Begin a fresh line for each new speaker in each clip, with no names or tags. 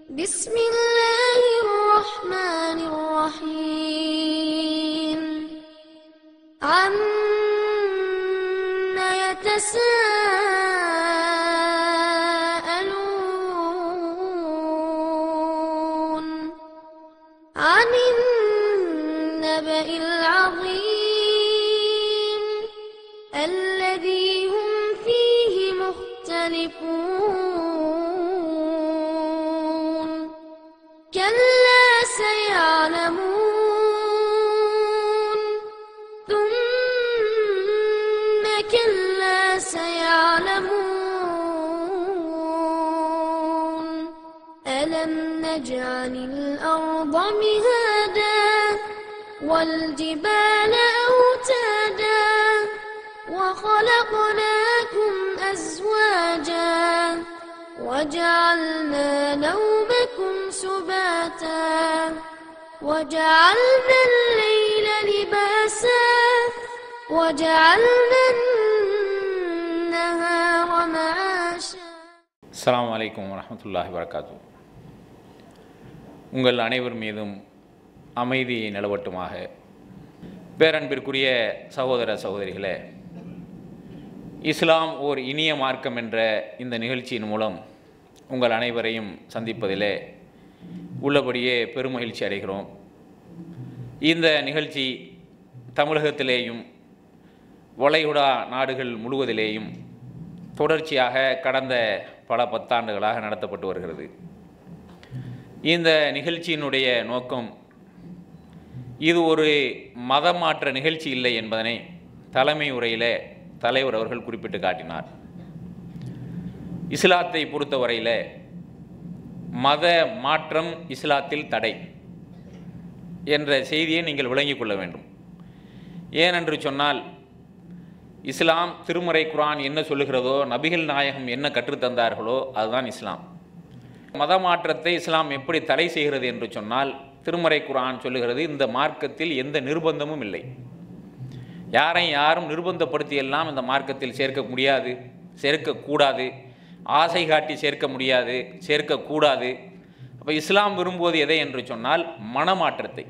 بسم الله الرحمن الرحيم عم يتساءلون عن النبأ العظيم الذي هم فيه مختلفون كلا سيعلمون ثم كلا سيعلمون ألم نجعل الأرض مهادا والجبال أوتادا وخلقناكم أزواجا وجعلنا نومكم سباتا وجعلنا الليل لباسا وجعلنا النهار معاشا
அஸ்ஸலாமு அலைக்கும் வரஹ்மத்துல்லாஹி வரகாத்து உங்கள் அனைவர் மீதும் அமைதி நிலவட்டுமாக பேரன்பிற்குரிய சகோதர சகோதரிகளே இஸ்லாம் ஓர் இனிய மார்க்கம் என்ற இந்த நிகழ்ச்சியின் மூலம் உங்கள் அனைவரையும் சந்திப்பதிலே உள்ளபடியே பெருமகிழ்ச்சி அடைகிறோம் இந்த நிகழ்ச்சி தமிழகத்திலேயும் வளைகுடா நாடுகள் முழுவதிலேயும் தொடர்ச்சியாக கடந்த பல பத்தாண்டுகளாக நடத்தப்பட்டு வருகிறது இந்த நிகழ்ச்சியினுடைய நோக்கம் இது ஒரு மதமாற்ற நிகழ்ச்சி இல்லை என்பதனை தலைமை உரையிலே தலைவர் அவர்கள் குறிப்பிட்டு காட்டினார் இஸ்லாத்தை பொறுத்தவரையில் மத மாற்றம் இஸ்லாத்தில் தடை என்ற செய்தியை நீங்கள் விளங்கிக் கொள்ள வேண்டும் ஏனென்று சொன்னால் இஸ்லாம் திருமறை குரான் என்ன சொல்லுகிறதோ நபிகள் நாயகம் என்ன கற்றுத்தந்தார்களோ அதுதான் இஸ்லாம் மத மாற்றத்தை இஸ்லாம் எப்படி தடை செய்கிறது என்று சொன்னால் திருமறை குரான் சொல்லுகிறது இந்த மார்க்கத்தில் எந்த நிர்பந்தமும் இல்லை யாரையும் யாரும் நிர்பந்தப்படுத்தி எல்லாம் இந்த மார்க்கத்தில் சேர்க்க முடியாது சேர்க்கக்கூடாது ஆசை காட்டி சேர்க்க முடியாது சேர்க்கக்கூடாது அப்போ இஸ்லாம் விரும்புவது எதை என்று சொன்னால் மனமாற்றத்தை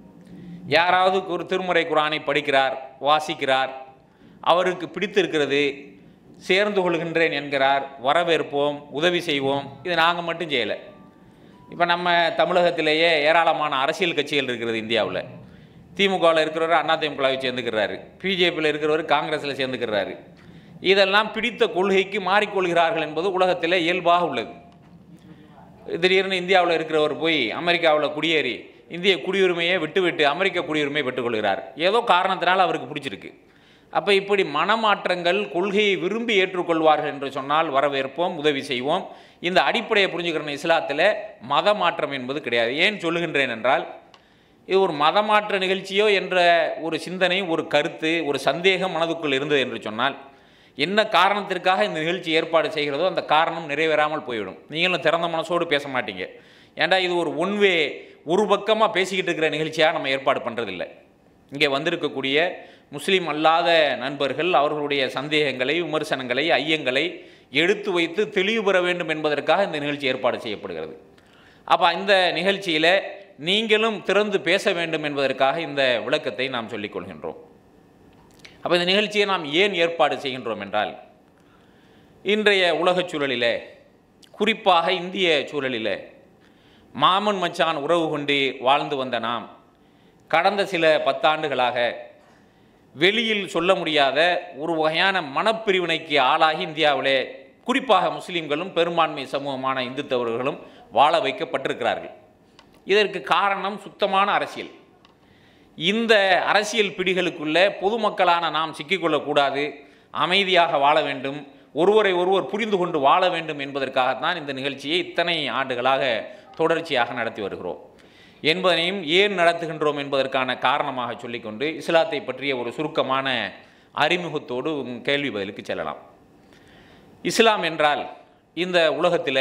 யாராவது ஒரு திருமுறை குரானை படிக்கிறார் வாசிக்கிறார் அவருக்கு பிடித்திருக்கிறது சேர்ந்து கொள்கின்றேன் என்கிறார் வரவேற்போம் உதவி செய்வோம் இது நாங்கள் மட்டும் செய்யலை இப்போ நம்ம தமிழகத்திலேயே ஏராளமான அரசியல் கட்சிகள் இருக்கிறது இந்தியாவில் திமுகவில் இருக்கிறவர் அண்ணா திமுகவை சேர்ந்துக்கிறாரு பிஜேபியில் இருக்கிறவர் காங்கிரஸில் சேர்ந்துக்கிறாரு இதெல்லாம் பிடித்த கொள்கைக்கு மாறிக்கொள்கிறார்கள் என்பது உலகத்தில் இயல்பாக உள்ளது திடீர்னு இந்தியாவில் இருக்கிறவர் போய் அமெரிக்காவில் குடியேறி இந்திய குடியுரிமையை விட்டுவிட்டு அமெரிக்க குடியுரிமையை பெற்றுக்கொள்கிறார் ஏதோ காரணத்தினால் அவருக்கு பிடிச்சிருக்கு அப்போ இப்படி மனமாற்றங்கள் கொள்கையை விரும்பி ஏற்றுக்கொள்வார்கள் என்று சொன்னால் வரவேற்போம் உதவி செய்வோம் இந்த அடிப்படையை புரிஞ்சுக்கிற இஸ்லாத்தில் மத மாற்றம் என்பது கிடையாது ஏன் சொல்லுகின்றேன் என்றால் இது ஒரு மதமாற்ற நிகழ்ச்சியோ என்ற ஒரு சிந்தனை ஒரு கருத்து ஒரு சந்தேகம் மனதுக்குள் இருந்தது என்று சொன்னால் என்ன காரணத்திற்காக இந்த நிகழ்ச்சி ஏற்பாடு செய்கிறதோ அந்த காரணம் நிறைவேறாமல் போய்விடும் நீங்களும் திறந்த மனசோடு பேச மாட்டீங்க ஏன்டா இது ஒரு ஒன்வே ஒரு பக்கமாக பேசிக்கிட்டு இருக்கிற நிகழ்ச்சியாக நம்ம ஏற்பாடு பண்ணுறதில்லை இங்கே வந்திருக்கக்கூடிய முஸ்லீம் அல்லாத நண்பர்கள் அவர்களுடைய சந்தேகங்களை விமர்சனங்களை ஐயங்களை எடுத்து வைத்து தெளிவு பெற வேண்டும் என்பதற்காக இந்த நிகழ்ச்சி ஏற்பாடு செய்யப்படுகிறது அப்போ இந்த நிகழ்ச்சியில் நீங்களும் திறந்து பேச வேண்டும் என்பதற்காக இந்த விளக்கத்தை நாம் சொல்லிக் கொள்கின்றோம் அப்போ இந்த நிகழ்ச்சியை நாம் ஏன் ஏற்பாடு செய்கின்றோம் என்றால் இன்றைய உலகச் சூழலில் குறிப்பாக இந்திய சூழலில் மாமன் மச்சான் உறவு கொண்டு வாழ்ந்து வந்த நாம் கடந்த சில பத்தாண்டுகளாக வெளியில் சொல்ல முடியாத ஒரு வகையான மனப்பிரிவினைக்கு ஆளாகி இந்தியாவிலே குறிப்பாக முஸ்லீம்களும் பெரும்பான்மை சமூகமான இந்துத்தவர்களும் வாழ வைக்கப்பட்டிருக்கிறார்கள் இதற்கு காரணம் சுத்தமான அரசியல் இந்த அரசியல் பிடிகளுக்குள்ளே பொதுமக்களான நாம் சிக்கிக்கொள்ளக்கூடாது அமைதியாக வாழ வேண்டும் ஒருவரை ஒருவர் புரிந்து கொண்டு வாழ வேண்டும் என்பதற்காகத்தான் இந்த நிகழ்ச்சியை இத்தனை ஆண்டுகளாக தொடர்ச்சியாக நடத்தி வருகிறோம் என்பதனையும் ஏன் நடத்துகின்றோம் என்பதற்கான காரணமாக சொல்லிக்கொண்டு இஸ்லாத்தை பற்றிய ஒரு சுருக்கமான அறிமுகத்தோடு உம் கேள்வி பதிலுக்கு செல்லலாம் இஸ்லாம் என்றால் இந்த உலகத்தில்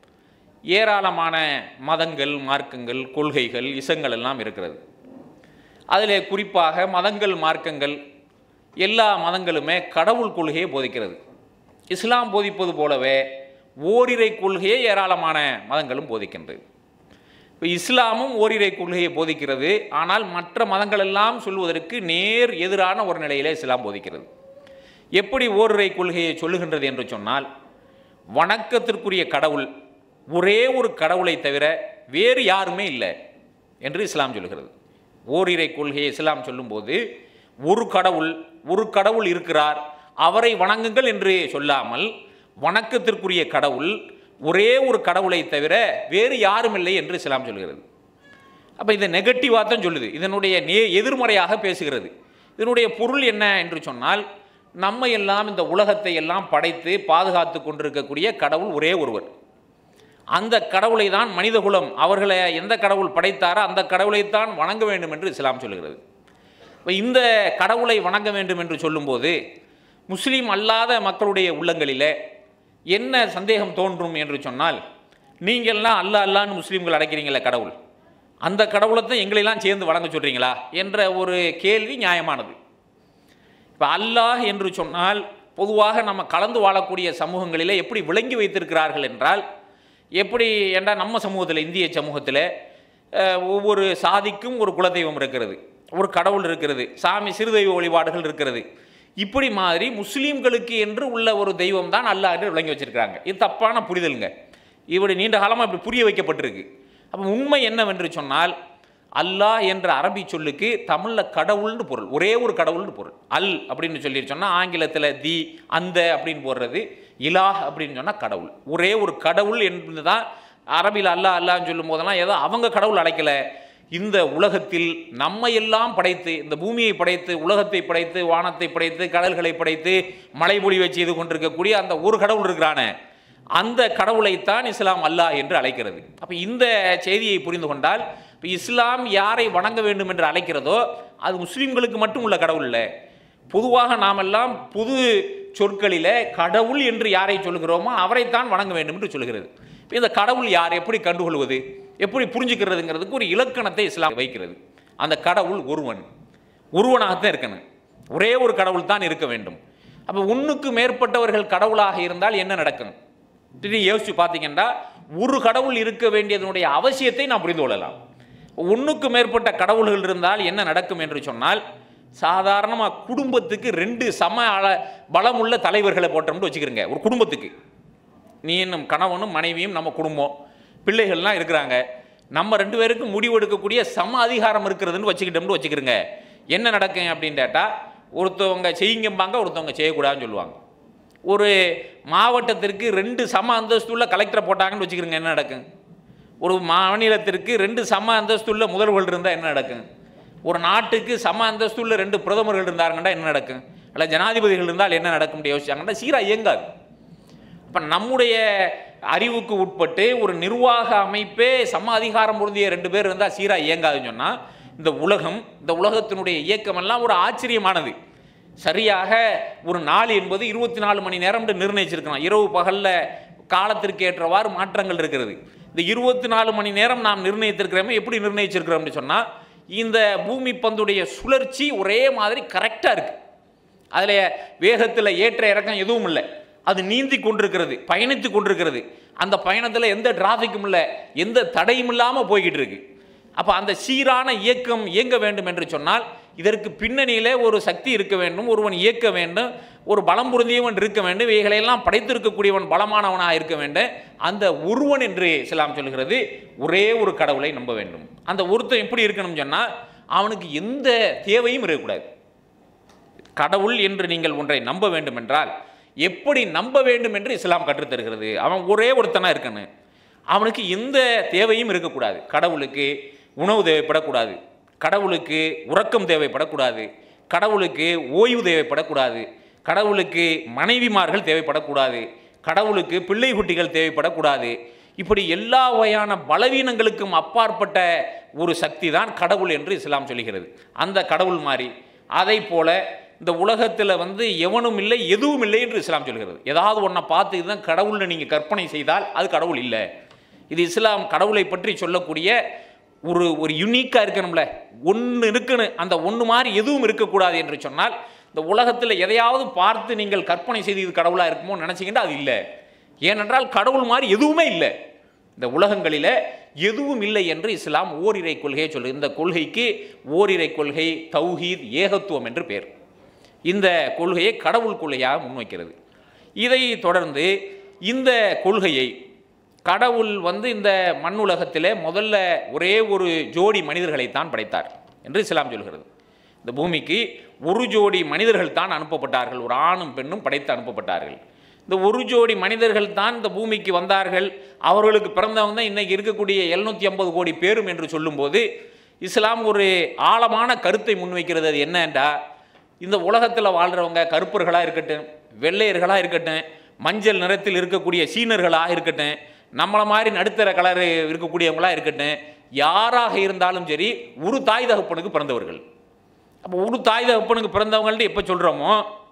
ஏராளமான மதங்கள் மார்க்கங்கள் கொள்கைகள் இசங்கள் எல்லாம் இருக்கிறது அதில் குறிப்பாக மதங்கள் மார்க்கங்கள் எல்லா மதங்களுமே கடவுள் கொள்கையை போதிக்கிறது இஸ்லாம் போதிப்பது போலவே ஓரிரை கொள்கையை ஏராளமான மதங்களும் போதிக்கின்றது இப்போ இஸ்லாமும் ஓரிரை கொள்கையை போதிக்கிறது ஆனால் மற்ற மதங்கள் எல்லாம் சொல்வதற்கு நேர் எதிரான ஒரு நிலையிலே இஸ்லாம் போதிக்கிறது எப்படி ஓரிரை கொள்கையை சொல்லுகின்றது என்று சொன்னால் வணக்கத்திற்குரிய கடவுள் ஒரே ஒரு கடவுளை தவிர வேறு யாருமே இல்லை என்று இஸ்லாம் சொல்லுகிறது ஓரிரை கொள்கையை இஸ்லாம் சொல்லும்போது ஒரு கடவுள் ஒரு கடவுள் இருக்கிறார் அவரை வணங்குங்கள் என்று சொல்லாமல் வணக்கத்திற்குரிய கடவுள் ஒரே ஒரு கடவுளை தவிர வேறு யாரும் இல்லை என்று இஸ்லாம் சொல்கிறது அப்போ இதை நெகட்டிவாக தான் சொல்லுது இதனுடைய நே எதிர்மறையாக பேசுகிறது இதனுடைய பொருள் என்ன என்று சொன்னால் நம்ம எல்லாம் இந்த உலகத்தை எல்லாம் படைத்து பாதுகாத்து கொண்டிருக்கக்கூடிய கடவுள் ஒரே ஒருவர் அந்த கடவுளை தான் மனிதகுலம் அவர்களை எந்த கடவுள் படைத்தாரோ அந்த கடவுளைத்தான் வணங்க வேண்டும் என்று இஸ்லாம் சொல்கிறது இப்போ இந்த கடவுளை வணங்க வேண்டும் என்று சொல்லும்போது முஸ்லீம் அல்லாத மக்களுடைய உள்ளங்களிலே என்ன சந்தேகம் தோன்றும் என்று சொன்னால் நீங்கள்லாம் அல்லா அல்லான்னு முஸ்லீம்கள் அடைக்கிறீங்களே கடவுள் அந்த கடவுளை தான் எங்களெல்லாம் சேர்ந்து வணங்க சொல்கிறீங்களா என்ற ஒரு கேள்வி நியாயமானது இப்போ அல்லாஹ் என்று சொன்னால் பொதுவாக நம்ம கலந்து வாழக்கூடிய சமூகங்களிலே எப்படி விளங்கி வைத்திருக்கிறார்கள் என்றால் எப்படி என்றால் நம்ம சமூகத்தில் இந்திய சமூகத்தில் அஹ், ஒவ்வொரு சாதிக்கும் ஒரு குலதெய்வம் இருக்கிறது ஒரு கடவுள் இருக்கிறது சாமி சிறுதெய்வ வழிபாடுகள் இருக்கிறது இப்படி மாதிரி முஸ்லீம்களுக்கு என்று உள்ள ஒரு தெய்வம் தான் அல்லாஹ் என்று விளங்கி வச்சிருக்காங்க இது தப்பான புரிதலுங்க இப்படி நீண்ட காலமாக இப்படி புரிய வைக்கப்பட்டிருக்கு அப்போ உண்மை என்னவென்று சொன்னால் அல்லாஹ் என்ற அரபி சொல்லுக்கு தமிழில் கடவுள்னு பொருள் ஒரே ஒரு கடவுள்னு பொருள் அல் அப்படின்னு சொல்லி சொன்னால் ஆங்கிலத்தில் தி அந்த அப்படின்னு போடுறது இலாஹ் அப்படின்னு சொன்னால் கடவுள் ஒரே ஒரு கடவுள் என்று தான் அரபியில் அல்லாஹ் அல்லாஹ்னு சொல்லும் போதெல்லாம் ஏதோ அவங்க கடவுள் அழைக்கல இந்த உலகத்தில் நம்மை எல்லாம் படைத்து இந்த பூமியை படைத்து உலகத்தை படைத்து வானத்தை படைத்து கடல்களை படைத்து மழை பொழிவை செய்து கொண்டிருக்கக்கூடிய அந்த ஒரு கடவுள் இருக்கிறானே அந்த கடவுளைத்தான் இஸ்லாம் அல்லாஹ் என்று அழைக்கிறது அப்போ இந்த செய்தியை புரிந்து கொண்டால் இப்போ இஸ்லாம் யாரை வணங்க வேண்டும் என்று அழைக்கிறதோ அது முஸ்லீம்களுக்கு மட்டும் உள்ள கடவுள் இல்லை பொதுவாக நாமெல்லாம் புது சொற்களிலே கடவுள் என்று யாரை சொல்கிறோமோ அவரைத்தான் வணங்க வேண்டும் என்று சொல்கிறது இப்ப இந்த கடவுள் யார் எப்படி கண்டுகொள்வது எப்படி புரிஞ்சுக்கிறதுங்கிறதுக்கு ஒரு இலக்கணத்தை இஸ்லாம் வைக்கிறது அந்த கடவுள் ஒருவன் ஒருவனாகத்தான் இருக்கணும் ஒரே ஒரு கடவுள் தான் இருக்க வேண்டும் அப்போ ஒன்றுக்கு மேற்பட்டவர்கள் கடவுளாக இருந்தால் என்ன நடக்கும் திடீர்னு யோசிச்சு பார்த்தீங்கன்னா ஒரு கடவுள் இருக்க வேண்டியதனுடைய அவசியத்தை நாம் புரிந்து கொள்ளலாம் ஒன்றுக்கு மேற்பட்ட கடவுள்கள் இருந்தால் என்ன நடக்கும் என்று சொன்னால் சாதாரணமாக குடும்பத்துக்கு ரெண்டு சம அள பலமுள்ள தலைவர்களை போட்டோம்னு வச்சுக்கிறோங்க ஒரு குடும்பத்துக்கு நீ நம் கணவனும் மனைவியும் நம்ம குடும்பம் பிள்ளைகள்லாம் இருக்கிறாங்க நம்ம ரெண்டு பேருக்கும் முடிவெடுக்கக்கூடிய சம அதிகாரம் இருக்கிறதுன்னு வச்சுக்கிட்டோம்னு வச்சுக்கிறோங்க என்ன நடக்கும் அப்படின்னு கேட்டால் ஒருத்தவங்க செய்யுங்கம்பாங்க ஒருத்தவங்க செய்யக்கூடாதுன்னு சொல்லுவாங்க ஒரு மாவட்டத்திற்கு ரெண்டு சம அந்தஸ்துள்ள கலெக்டரை போட்டாங்கன்னு வச்சுக்கிறோங்க என்ன நடக்கும் ஒரு மாநிலத்திற்கு ரெண்டு சம அந்தஸ்துள்ள முதல்வர்கள் இருந்தால் என்ன நடக்கும் ஒரு நாட்டுக்கு சம அந்தஸ்துள்ள ரெண்டு பிரதமர்கள் இருந்தாங்கன்னா என்ன நடக்கும் அல்ல ஜனாதிபதிகள் இருந்தால் என்ன நடக்கும்னு யோசிச்சாங்கன்னா சீராக இயங்காது இப்போ நம்முடைய அறிவுக்கு உட்பட்டு ஒரு நிர்வாக அமைப்பே சம அதிகாரம் பொருந்திய ரெண்டு பேர் இருந்தால் சீராக இயங்காதுன்னு சொன்னால் இந்த உலகம் இந்த உலகத்தினுடைய இயக்கமெல்லாம் ஒரு ஆச்சரியமானது சரியாக ஒரு நாள் என்பது இருபத்தி நாலு மணி நேரம்னு நிர்ணயிச்சிருக்கலாம் இரவு பகலில் காலத்திற்கு ஏற்றவாறு மாற்றங்கள் இருக்கிறது இந்த இருபத்தி நாலு மணி நேரம் நாம் நிர்ணயித்திருக்கிறோமே எப்படி நிர்ணயிச்சிருக்கிறோம்னு சொன்னால் இந்த பூமி பந்துடைய சுழற்சி ஒரே மாதிரி கரெக்டாக இருக்குது அதில் வேகத்தில் ஏற்ற இறக்கம் எதுவும் இல்லை அது நீந்தி கொண்டிருக்கிறது பயணித்து கொண்டிருக்கிறது அந்த பயணத்தில் எந்த டிராஃபிக்கும் இல்லை எந்த தடையும் இல்லாமல் போய்கிட்டு இருக்கு அப்போ அந்த சீரான இயக்கம் இயங்க வேண்டும் என்று சொன்னால் இதற்கு பின்னணியிலே ஒரு சக்தி இருக்க வேண்டும் ஒருவன் இயக்க வேண்டும் ஒரு பலம் பொருந்தியவன் இருக்க வேண்டும் இவைகளையெல்லாம் படைத்திருக்கக்கூடியவன் பலமானவனாக இருக்க வேண்டும் அந்த ஒருவன் என்று இஸ்லாம் சொல்கிறது ஒரே ஒரு கடவுளை நம்ப வேண்டும் அந்த ஒருத்தன் எப்படி இருக்கணும்னு சொன்னால் அவனுக்கு எந்த தேவையும் இருக்கக்கூடாது கடவுள் என்று நீங்கள் ஒன்றை நம்ப வேண்டும் என்றால் எப்படி நம்ப வேண்டும் என்று இஸ்லாம் கற்றுத்தருகிறது அவன் ஒரே ஒருத்தனாக இருக்கணும் அவனுக்கு எந்த தேவையும் இருக்கக்கூடாது கடவுளுக்கு உணவு தேவைப்படக்கூடாது கடவுளுக்கு உறக்கம் தேவைப்படக்கூடாது கடவுளுக்கு ஓய்வு தேவைப்படக்கூடாது கடவுளுக்கு மனைவிமார்கள் தேவைப்படக்கூடாது கடவுளுக்கு பிள்ளை குட்டிகள் தேவைப்படக்கூடாது இப்படி எல்லா வகையான பலவீனங்களுக்கும் அப்பாற்பட்ட ஒரு சக்தி தான் கடவுள் என்று இஸ்லாம் சொல்கிறது அந்த கடவுள் மாதிரி அதை போல இந்த உலகத்தில் வந்து எவனும் இல்லை எதுவும் இல்லை என்று இஸ்லாம் சொல்கிறது ஏதாவது ஒன்றை பார்த்து இதுதான் கடவுள்னு நீங்கள் கற்பனை செய்தால் அது கடவுள் இல்லை இது இஸ்லாம் கடவுளை பற்றி சொல்லக்கூடிய ஒரு ஒரு யுனிக்காக இருக்கணும்ல ஒன்று இருக்கணும் அந்த ஒன்று மாதிரி எதுவும் இருக்கக்கூடாது என்று சொன்னால் இந்த உலகத்தில் எதையாவது பார்த்து நீங்கள் கற்பனை செய்து இது கடவுளாக இருக்குமோ நினச்சிக்கிட்டு அது இல்லை ஏனென்றால் கடவுள் மாதிரி எதுவுமே இல்லை இந்த உலகங்களில் எதுவும் இல்லை என்று இஸ்லாம் ஓரிரை கொள்கையை சொல்லு இந்த கொள்கைக்கு ஓரிரை கொள்கை தௌஹீத் ஏகத்துவம் என்று பெயர் இந்த கொள்கையை கடவுள் கொள்கையாக முன்வைக்கிறது இதை தொடர்ந்து இந்த கொள்கையை கடவுள் வந்து இந்த மண்ணுலகத்திலே முதல்ல ஒரே ஒரு ஜோடி மனிதர்களைத்தான் படைத்தார் என்று இஸ்லாம் சொல்கிறது இந்த பூமிக்கு ஒரு ஜோடி மனிதர்கள் தான் அனுப்பப்பட்டார்கள் ஒரு ஆணும் பெண்ணும் படைத்து அனுப்பப்பட்டார்கள் இந்த ஒரு ஜோடி மனிதர்கள் தான் இந்த பூமிக்கு வந்தார்கள் அவர்களுக்கு பிறந்தவங்க தான் இன்னைக்கு இருக்கக்கூடிய எழுநூற்றி ஐம்பது கோடி பேரும் என்று சொல்லும்போது இஸ்லாம் ஒரு ஆழமான கருத்தை முன்வைக்கிறது அது என்னண்டா இந்த உலகத்தில் வாழ்கிறவங்க கருப்பர்களாக இருக்கட்டும் வெள்ளையர்களாக இருக்கட்டும் மஞ்சள் நிறத்தில் இருக்கக்கூடிய சீனர்களாக இருக்கட்டும் நம்மளை மாதிரி நடுத்தர கலர் இருக்கக்கூடியவங்களாக இருக்கட்டும் யாராக இருந்தாலும் சரி ஒரு தாய் தகப்பனுக்கு பிறந்தவர்கள் அப்போ ஒரு தாய் தகப்பனுக்கு பிறந்தவங்கள்ட்ட எப்போ சொல்கிறோமோ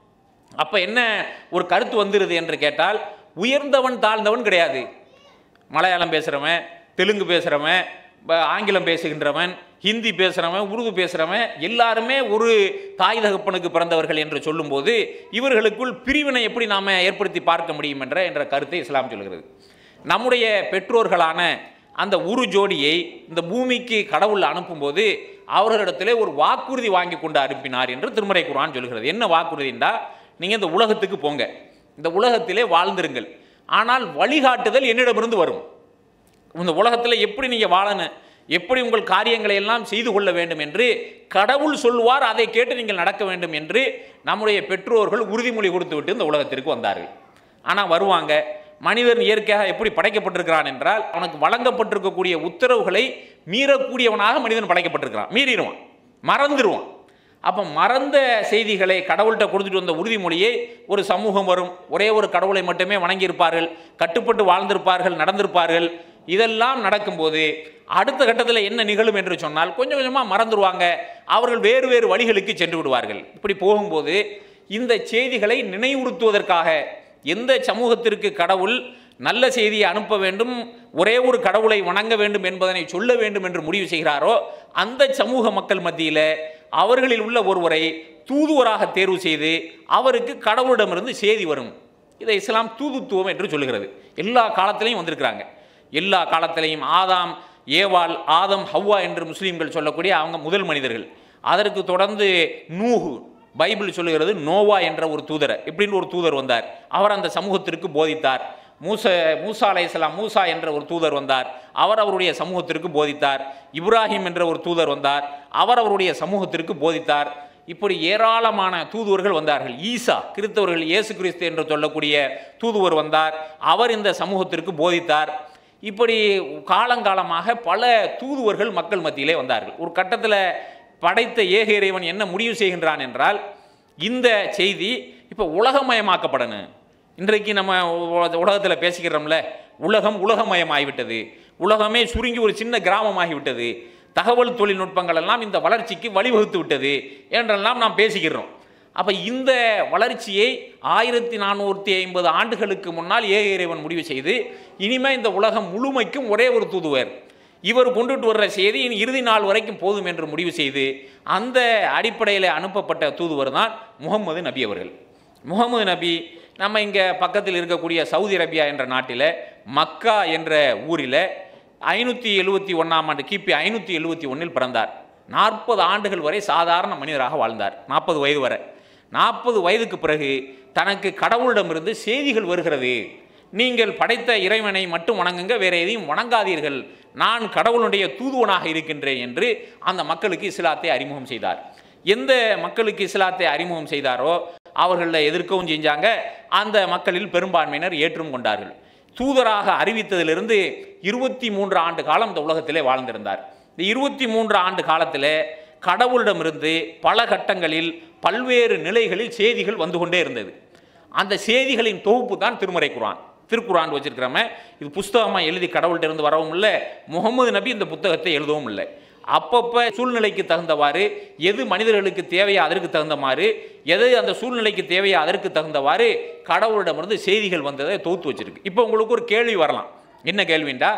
அப்போ என்ன ஒரு கருத்து வந்துடுது என்று கேட்டால் உயர்ந்தவன் தாழ்ந்தவன் கிடையாது மலையாளம் பேசுகிறவன் தெலுங்கு பேசுகிறவன் ப- ஆங்கிலம் பேசுகின்றவன் ஹிந்தி பேசுகிறவன் உருது பேசுகிறவன் எல்லாருமே ஒரு தாய் தகப்பனுக்கு பிறந்தவர்கள் என்று சொல்லும்போது இவர்களுக்குள் பிரிவினை எப்படி நாம் ஏற்படுத்தி பார்க்க முடியும் என்ற என்ற கருத்தை இஸ்லாம் சொல்கிறது நம்முடைய பெற்றோர்களான அந்த உரு ஜோடியை இந்த பூமிக்கு கடவுள் அனுப்பும்போது அவர்களிடத்திலே ஒரு வாக்குறுதி வாங்கி கொண்டு அனுப்பினார் என்று திருமறை குர்ஆன் சொல்கிறது என்ன வாக்குறுதிண்டா நீங்கள் இந்த உலகத்துக்கு போங்க இந்த உலகத்திலே வாழ்ந்திருங்கள் ஆனால் வழிகாட்டுதல் என்னிடமிருந்து வரும் இந்த உலகத்தில் எப்படி நீங்கள் வாழணும் எப்படி உங்கள் காரியங்களை எல்லாம் செய்து கொள்ள வேண்டும் என்று கடவுள் சொல்வார் அதை கேட்டு நீங்கள் நடக்க வேண்டும் என்று நம்முடைய பெற்றோர்கள் உறுதிமொழி கொடுத்து விட்டு இந்த உலகத்திற்கு வந்தார்கள் ஆனால் வருவாங்க மனிதன் இயற்கையாக எப்படி படைக்கப்பட்டிருக்கிறான் என்றால் அவனுக்கு வழங்கப்பட்டிருக்கக்கூடிய உத்தரவுகளை மீறக்கூடியவனாக மனிதன் படைக்கப்பட்டிருக்கிறான் மீறிடுவான் மறந்துடுவான் அப்போ மறந்த செய்திகளை கடவுள்கிட்ட கொடுத்துட்டு வந்த உறுதிமொழியை ஒரு சமூகம் வரும் ஒரே ஒரு கடவுளை மட்டுமே வணங்கியிருப்பார்கள் கட்டுப்பட்டு வாழ்ந்திருப்பார்கள் நடந்திருப்பார்கள் இதெல்லாம் நடக்கும்போது அடுத்த கட்டத்தில் என்ன நிகழும் என்று சொன்னால் கொஞ்சம் கொஞ்சமாக மறந்துடுவாங்க அவர்கள் வேறு வேறு வழிகளுக்கு சென்று விடுவார்கள் இப்படி போகும்போது இந்த செய்திகளை நினைவுறுத்துவதற்காக எந்த சமூகத்திற்கு கடவுள் நல்ல செய்தியை அனுப்ப வேண்டும் ஒரே ஒரு கடவுளை வணங்க வேண்டும் என்பதனை சொல்ல வேண்டும் என்று முடிவு செய்கிறாரோ அந்த சமூக மக்கள் மத்தியில் அவர்களில் உள்ள ஒருவரை தூதுவராக தேர்வு செய்து அவருக்கு கடவுளிடமிருந்து செய்தி வரும் இதை இஸ்லாம் தூதுத்துவம் என்று சொல்லுகிறது எல்லா காலத்திலையும் வந்திருக்கிறாங்க எல்லா காலத்திலையும் ஆதாம் ஏவாள் ஆதம் ஹவ்வா என்று முஸ்லீம்கள் சொல்லக்கூடிய அவங்க முதல் மனிதர்கள் அதற்கு தொடர்ந்து நூஹு பைபிள் சொல்லுகிறது நோவா என்ற ஒரு தூதர் இப்படின்னு ஒரு தூதர் வந்தார் அவர் அந்த சமூகத்திற்கு போதித்தார் மூச மூசா அலைஹிஸ்ஸலாம் மூசா என்ற ஒரு தூதர் வந்தார் அவர் அவருடைய சமூகத்திற்கு போதித்தார் இப்ராஹிம் என்ற ஒரு தூதர் வந்தார் அவர் அவருடைய சமூகத்திற்கு போதித்தார் இப்படி ஏராளமான தூதுவர்கள் வந்தார்கள் ஈசா கிறிஸ்தவர்கள் இயேசு கிறிஸ்து என்று சொல்லக்கூடிய தூதுவர் வந்தார் அவர் இந்த சமூகத்திற்கு போதித்தார் இப்படி காலங்காலமாக பல தூதுவர்கள் மக்கள் மத்தியிலே வந்தார்கள் ஒரு கட்டத்தில் படைத்த ஏக இறைவன் என்ன முடிவு செய்கின்றான் என்றால் இந்த செய்தி இப்போ உலகமயமாக்கப்படணும் இன்றைக்கு நம்ம உலகத்தில் பேசிக்கிறோம்ல உலகம் உலகமயமாகிவிட்டது உலகமே சுருங்கி ஒரு சின்ன கிராமமாகிவிட்டது தகவல் தொழில்நுட்பங்கள் எல்லாம் இந்த வளர்ச்சிக்கு வழிவகுத்து விட்டது என்றெல்லாம் நாம் பேசிக்கிறோம் அப்போ இந்த வளர்ச்சியை ஆயிரத்தி நானூற்றி ஐம்பது ஆண்டுகளுக்கு முன்னால் ஏக இறைவன் முடிவு செய்து இனிமே இந்த உலகம் முழுமைக்கும் ஒரே ஒரு தூதுவர் இவர் கொண்டுட்டு வர்ற செய்தி இனி இறுதி நாள் வரைக்கும் போதும் என்று முடிவு செய்து அந்த அடிப்படையில் அனுப்பப்பட்ட தூதுவர் தான் முகமது நபி அவர்கள் முகமது நபி நம்ம இங்கே பக்கத்தில் இருக்கக்கூடிய சவுதி அரேபியா என்ற நாட்டில் மக்கா என்ற ஊரில் ஐநூற்றி எழுபத்தி ஒன்றாம் ஆண்டு கிபி ஐநூற்றி எழுபத்தி ஒன்றில் பிறந்தார் நாற்பது ஆண்டுகள் வரை சாதாரண மனிதராக வாழ்ந்தார் நாற்பது வயது வரை நாற்பது வயதுக்கு பிறகு தனக்கு கடவுளிடமிருந்து செய்திகள் வருகிறது நீங்கள் படைத்த இறைவனை மட்டும் வணங்குங்க வேற எதையும் வணங்காதீர்கள் நான் கடவுளுடைய தூதுவனாக இருக்கின்றேன் என்று அந்த மக்களுக்கு இஸ்லாத்தை அறிமுகம் செய்தார் எந்த மக்களுக்கு இஸ்லாத்தை அறிமுகம் செய்தாரோ அவர்களை எதிர்க்கவும் செஞ்சாங்க அந்த மக்களில் பெரும்பான்மையினர் ஏற்றும் கொண்டார்கள் தூதராக அறிவித்ததிலிருந்து இருபத்தி மூன்று ஆண்டு காலம் இந்த உலகத்திலே வாழ்ந்திருந்தார் இந்த இருபத்தி மூன்று ஆண்டு காலத்தில் கடவுளிடமிருந்து பல கட்டங்களில் பல்வேறு நிலைகளில் செய்திகள் வந்து கொண்டே இருந்தது அந்த செய்திகளின் தொகுப்பு தான் திருமறை குரான் திருக்குரான் வச்சிருக்கிறோமே இது புஸ்தகமாக எழுதி கடவுள்கிட்ட இருந்து வரவும் இல்லை முகமது நபி இந்த புத்தகத்தை எழுதவும் இல்லை அப்பப்போ சூழ்நிலைக்கு தகுந்தவாறு எது மனிதர்களுக்கு தேவையோ அதற்கு தகுந்தமாறு எது அந்த சூழ்நிலைக்கு தேவையோ அதற்கு தகுந்தவாறு கடவுளிடமிருந்து செய்திகள் வந்ததை தொகுத்து வச்சிருக்கு இப்போ உங்களுக்கு ஒரு கேள்வி வரலாம் என்ன கேள்விண்டா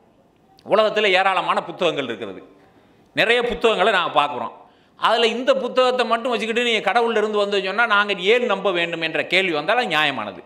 உலகத்தில் ஏராளமான புத்தகங்கள் இருக்கிறது நிறைய புத்தகங்களை நாங்கள் பார்க்குறோம் அதில் இந்த புத்தகத்தை மட்டும் வச்சுக்கிட்டு நீங்கள் கடவுள்ல இருந்து வந்து சொன்னால் நாங்கள் ஏன் நம்ப வேண்டும் என்ற கேள்வி வந்தால் அது நியாயமானது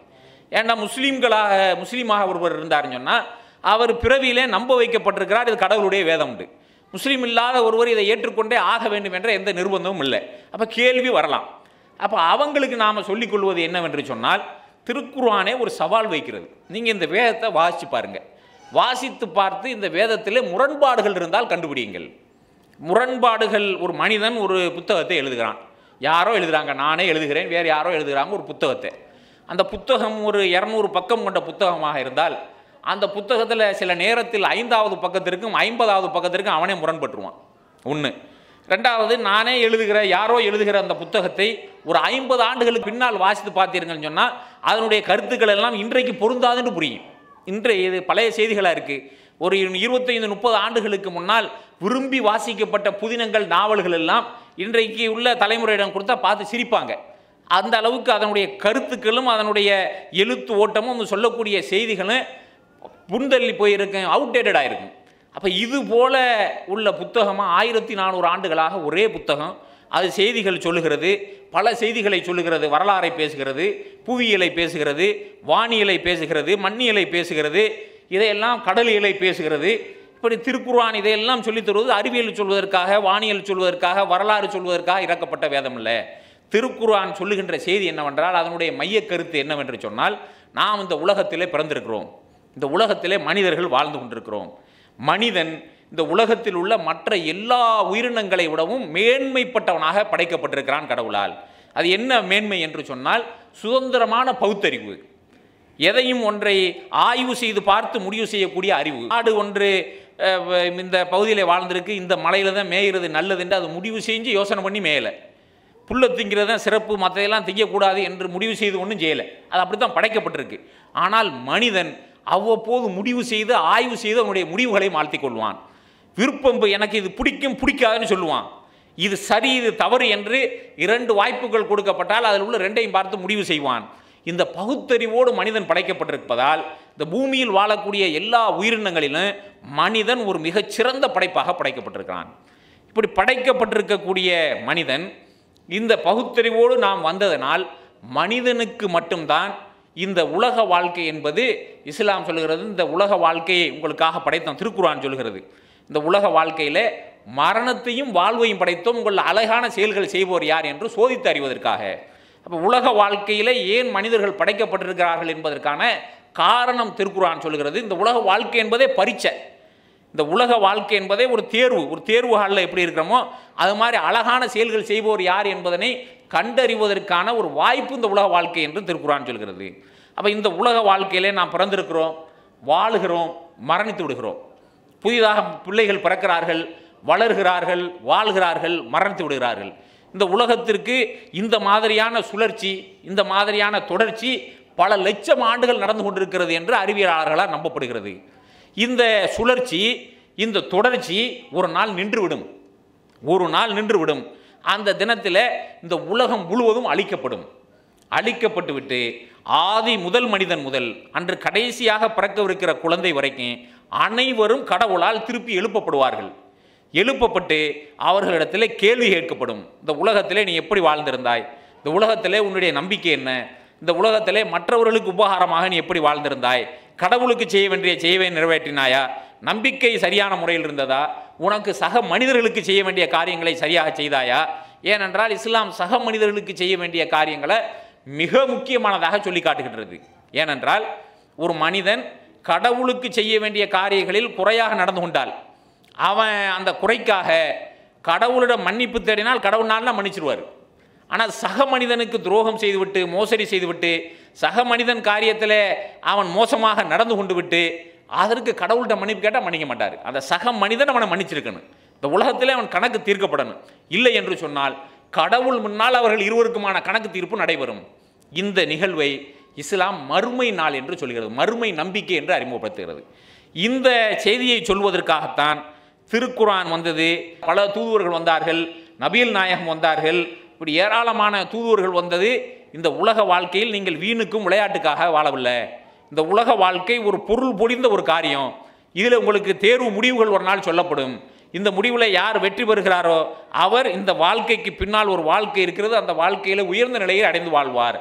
ஏன்டா முஸ்லீம்களாக முஸ்லீமாக ஒருவர் இருந்தாருன்னு சொன்னால் அவர் பிறவியிலே நம்ப வைக்கப்பட்டிருக்கிறார் இது கடவுளுடைய வேதம் உண்டு முஸ்லீம் இல்லாத ஒருவர் இதை ஏற்றுக்கொண்டே ஆக வேண்டும் என்ற எந்த நிர்பந்தமும் இல்லை அப்போ கேள்வி வரலாம் அப்போ அவங்களுக்கு நாம் சொல்லிக்கொள்வது என்னவென்று சொன்னால் திருக்குர்ஆனே ஒரு சவால் வைக்கிறது நீங்கள் இந்த வேதத்தை வாசித்து பாருங்கள் வாசித்து பார்த்து இந்த வேதத்திலே முரண்பாடுகள் இருந்தால் கண்டுபிடியுங்கள் முரண்பாடுகள் ஒரு மனிதன் ஒரு புத்தகத்தை எழுதுகிறான் யாரோ எழுதுகிறாங்க நானே எழுதுகிறேன் வேறு யாரோ எழுதுகிறாங்க ஒரு புத்தகத்தை அந்த புத்தகம் ஒரு இரநூறு பக்கம் கொண்ட புத்தகமாக இருந்தால் அந்த புத்தகத்தில் சில நேரத்தில் ஐந்தாவது பக்கத்திற்கும் ஐம்பதாவது பக்கத்திற்கும் அவனே முரண்பட்டுருவான் ஒன்று ரெண்டாவது நானே எழுதுகிற யாரோ எழுதுகிற அந்த புத்தகத்தை ஒரு ஐம்பது ஆண்டுகளுக்கு பின்னால் வாசித்து பார்த்தீர்கள்னு சொன்னால் அதனுடைய கருத்துக்கள் எல்லாம் இன்றைக்கு பொருந்தாதுன்னு புரியும் இன்றைய இது பழைய செய்திகளாக இருக்குது ஒரு இருபத்தைந்து முப்பது ஆண்டுகளுக்கு முன்னால் விரும்பி வாசிக்கப்பட்ட புதினங்கள் நாவல்கள் எல்லாம் இன்றைக்கு உள்ள தலைமுறையிடம் கொடுத்தா பார்த்து சிரிப்பாங்க அந்த அளவுக்கு அதனுடைய கருத்துக்களும் அதனுடைய எழுத்து ஓட்டமும் அந்த சொல்லக்கூடிய செய்திகளும் புந்தள்ளி போயிருக்கும் அவுடேட்டடாக இருக்கும் அப்போ இது போல உள்ள புத்தகமாக ஆயிரத்தி நானூறு ஆண்டுகளாக ஒரே புத்தகம் அது செய்திகள் சொல்லுகிறது பல செய்திகளை சொல்லுகிறது வரலாறை பேசுகிறது புவியியலை பேசுகிறது வானியலை பேசுகிறது மண்ணியலை பேசுகிறது இதையெல்லாம் கடலியலை பேசுகிறது இப்படி திருக்குர்ஆன் இதையெல்லாம் சொல்லித் தருவது அறிவியல் சொல்வதற்காக வானியல் சொல்வதற்காக வரலாறு சொல்வதற்காக இறக்கப்பட்ட வேதம் இல்லை திருக்குர்ஆன் சொல்லுகின்ற செய்தி என்னவென்றால் அதனுடைய மையக் கருத்து என்னவென்று சொன்னால் நாம் இந்த உலகத்திலே பிறந்திருக்கிறோம் இந்த உலகத்திலே மனிதர்கள் வாழ்ந்து கொண்டிருக்கிறோம் மனிதன் இந்த உலகத்தில் உள்ள மற்ற எல்லா உயிரினங்களை விடவும் மேன்மைப்பட்டவனாக படைக்கப்பட்டிருக்கிறான் கடவுளால் அது என்ன மேன்மை என்று சொன்னால் சுதந்திரமான பகுத்தறிவு எதையும் ஒன்றை ஆய்வு செய்து பார்த்து முடிவு செய்யக்கூடிய அறிவு நாடு ஒன்று அஹ், வ- இந்த பகுதியில் வாழ்ந்திருக்கு இந்த மலையில் தான் மேயிறது நல்லதுன்னு அது முடிவு செஞ்சு யோசனை பண்ணி மேயலை புல்லை திங்கிறது தான் சிறப்பு மற்றதெல்லாம் திங்கக்கூடாது என்று முடிவு செய்து ஒன்றும் செய்யலை அது அப்படி தான் படைக்கப்பட்டிருக்கு ஆனால் மனிதன் அவ்வப்போது முடிவு செய்து ஆய்வு செய்து அவனுடைய முடிவுகளை மாற்றிக் கொள்வான் விருப்பம் இப்ப எனக்கு இது பிடிக்கும் பிடிக்காதுன்னு சொல்லுவான் இது சரி இது தவறு என்று இரண்டு வாய்ப்புகள் கொடுக்கப்பட்டால் அதில் உள்ள ரெண்டையும் பார்த்து முடிவு செய்வான் இந்த பகுத்தறிவோடு மனிதன் படைக்கப்பட்டிருப்பதால் இந்த பூமியில் வாழக்கூடிய எல்லா உயிரினங்களிலும் மனிதன் ஒரு மிகச்சிறந்த படைப்பாக படைக்கப்பட்டிருக்கிறான் இப்படி படைக்கப்பட்டிருக்கக்கூடிய மனிதன் இந்த பகுத்தறிவோடு நாம் வந்ததனால் மனிதனுக்கு மட்டும்தான் இந்த உலக வாழ்க்கை என்பது இஸ்லாம் சொல்கிறது இந்த உலக வாழ்க்கையை உங்களுக்காக படைத்தோம் திருக்குர்ஆன் சொல்கிறது இந்த உலக வாழ்க்கையில் மரணத்தையும் வாழ்வையும் படைத்தோம் உங்கள் அழகான செயல்கள் செய்வோர் யார் என்று சோதித்து அறிவதற்காக அப்போ உலக வாழ்க்கையில் ஏன் மனிதர்கள் படைக்கப்பட்டிருக்கிறார்கள் என்பதற்கான காரணம் திருக்குர்ஆன் சொல்கிறது இந்த உலக வாழ்க்கை என்பதே பரீட்சை இந்த உலக வாழ்க்கை என்பதே ஒரு தேர்வு ஒரு தேர்வு ஹாலில் எப்படி இருக்கிறோமோ அது மாதிரி அழகான செயல்கள் செய்வோர் யார் என்பதனை கண்டறிவதற்கான ஒரு வாய்ப்பு இந்த உலக வாழ்க்கை என்று திருக்குறான் சொல்கிறது அப்போ இந்த உலக வாழ்க்கையிலே நாம் பிறந்திருக்கிறோம் வாழுகிறோம் மரணித்து விடுகிறோம் புதிதாக பிள்ளைகள் பிறக்கிறார்கள் வளர்கிறார்கள் வாழ்கிறார்கள் மரணித்து விடுகிறார்கள் இந்த உலகத்திற்கு இந்த மாதிரியான சுழற்சி இந்த மாதிரியான தொடர்ச்சி பல லட்சம் ஆண்டுகள் நடந்து கொண்டிருக்கிறது என்று அறிவியலாளர்களால் நம்பப்படுகிறது இந்த சுழற்சி இந்த தொடர்ச்சி ஒரு நாள் நின்றுவிடும் ஒரு நாள் நின்றுவிடும் அந்த தினத்தில் இந்த உலகம் முழுவதும் அழிக்கப்படும் அழிக்கப்பட்டு விட்டு ஆதி முதல் மனிதன் முதல் அன்று கடைசியாக பிறக்கவிருக்கிற குழந்தை வரைக்கும் அனைவரும் கடவுளால் திருப்பி எழுப்பப்படுவார்கள் எழுப்பப்பட்டு அவர்களிடத்திலே கேள்வி கேட்கப்படும் இந்த உலகத்திலே நீ எப்படி வாழ்ந்திருந்தாய் இந்த உலகத்திலே உன்னுடைய நம்பிக்கை என்ன இந்த உலகத்திலே மற்றவர்களுக்கு உபகாரமாக நீ எப்படி வாழ்ந்திருந்தாய் கடவுளுக்கு செய்ய வேண்டிய செய்வை நிறைவேற்றினாயா நம்பிக்கை சரியான முறையில் இருந்ததா உனக்கு சக மனிதர்களுக்கு செய்ய வேண்டிய காரியங்களை சரியாக செய்தாயா ஏனென்றால் இஸ்லாம் சக மனிதர்களுக்கு செய்ய வேண்டிய காரியங்களை மிக முக்கியமானதாக சொல்லி காட்டுகின்றது ஏனென்றால் ஒரு மனிதன் கடவுளுக்கு செய்ய வேண்டிய காரியங்களில் குறையாக நடந்து கொண்டால் அவன் அந்த குறைக்காக கடவுளிடம் மன்னிப்பு தேடினால் கடவுள்னால மன்னிச்சிருவார் ஆனால் சக மனிதனுக்கு துரோகம் செய்துவிட்டு மோசடி செய்துவிட்டு சக மனிதன் காரியத்தில் அவன் மோசமாக நடந்து கொண்டு விட்டு அதற்கு கடவுள்கிட்ட மன்னிப்பு கேட்டால் மன்னிக்க மாட்டார் அந்த சக மனிதன் அவனை மன்னிச்சிருக்கணும் இந்த உலகத்திலே அவன் கணக்கு தீர்க்கப்படணும் இல்லை என்று சொன்னால் கடவுள் முன்னால் அவர்கள் இருவருக்குமான கணக்கு தீர்ப்பு நடைபெறும் இந்த நிகழ்வை இஸ்லாம் மறுமை நாள் என்று சொல்கிறது மறுமை நம்பிக்கை என்று அறிமுகப்படுத்துகிறது இந்த செய்தியை சொல்வதற்காகத்தான் திருக்குரான் வந்தது பல தூதுவர்கள் வந்தார்கள் நபிகள் நாயகம் வந்தார்கள் இப்படி ஏராளமான தூதுவர்கள் வந்தது இந்த உலக வாழ்க்கையில் நீங்கள் வீணுக்கும் விளையாட்டுக்காக வாழவில்லை இந்த உலக வாழ்க்கை ஒரு பொருள் பொடிந்த ஒரு காரியம் இதில் உங்களுக்கு தேர்வு முடிவுகள் ஒரு நாள் சொல்லப்படும் இந்த முடிவில் யார் வெற்றி பெறுகிறாரோ அவர் இந்த வாழ்க்கைக்கு பின்னால் ஒரு வாழ்க்கை இருக்கிறது அந்த வாழ்க்கையில் உயர்ந்த நிலையை அடைந்து வாழ்வார்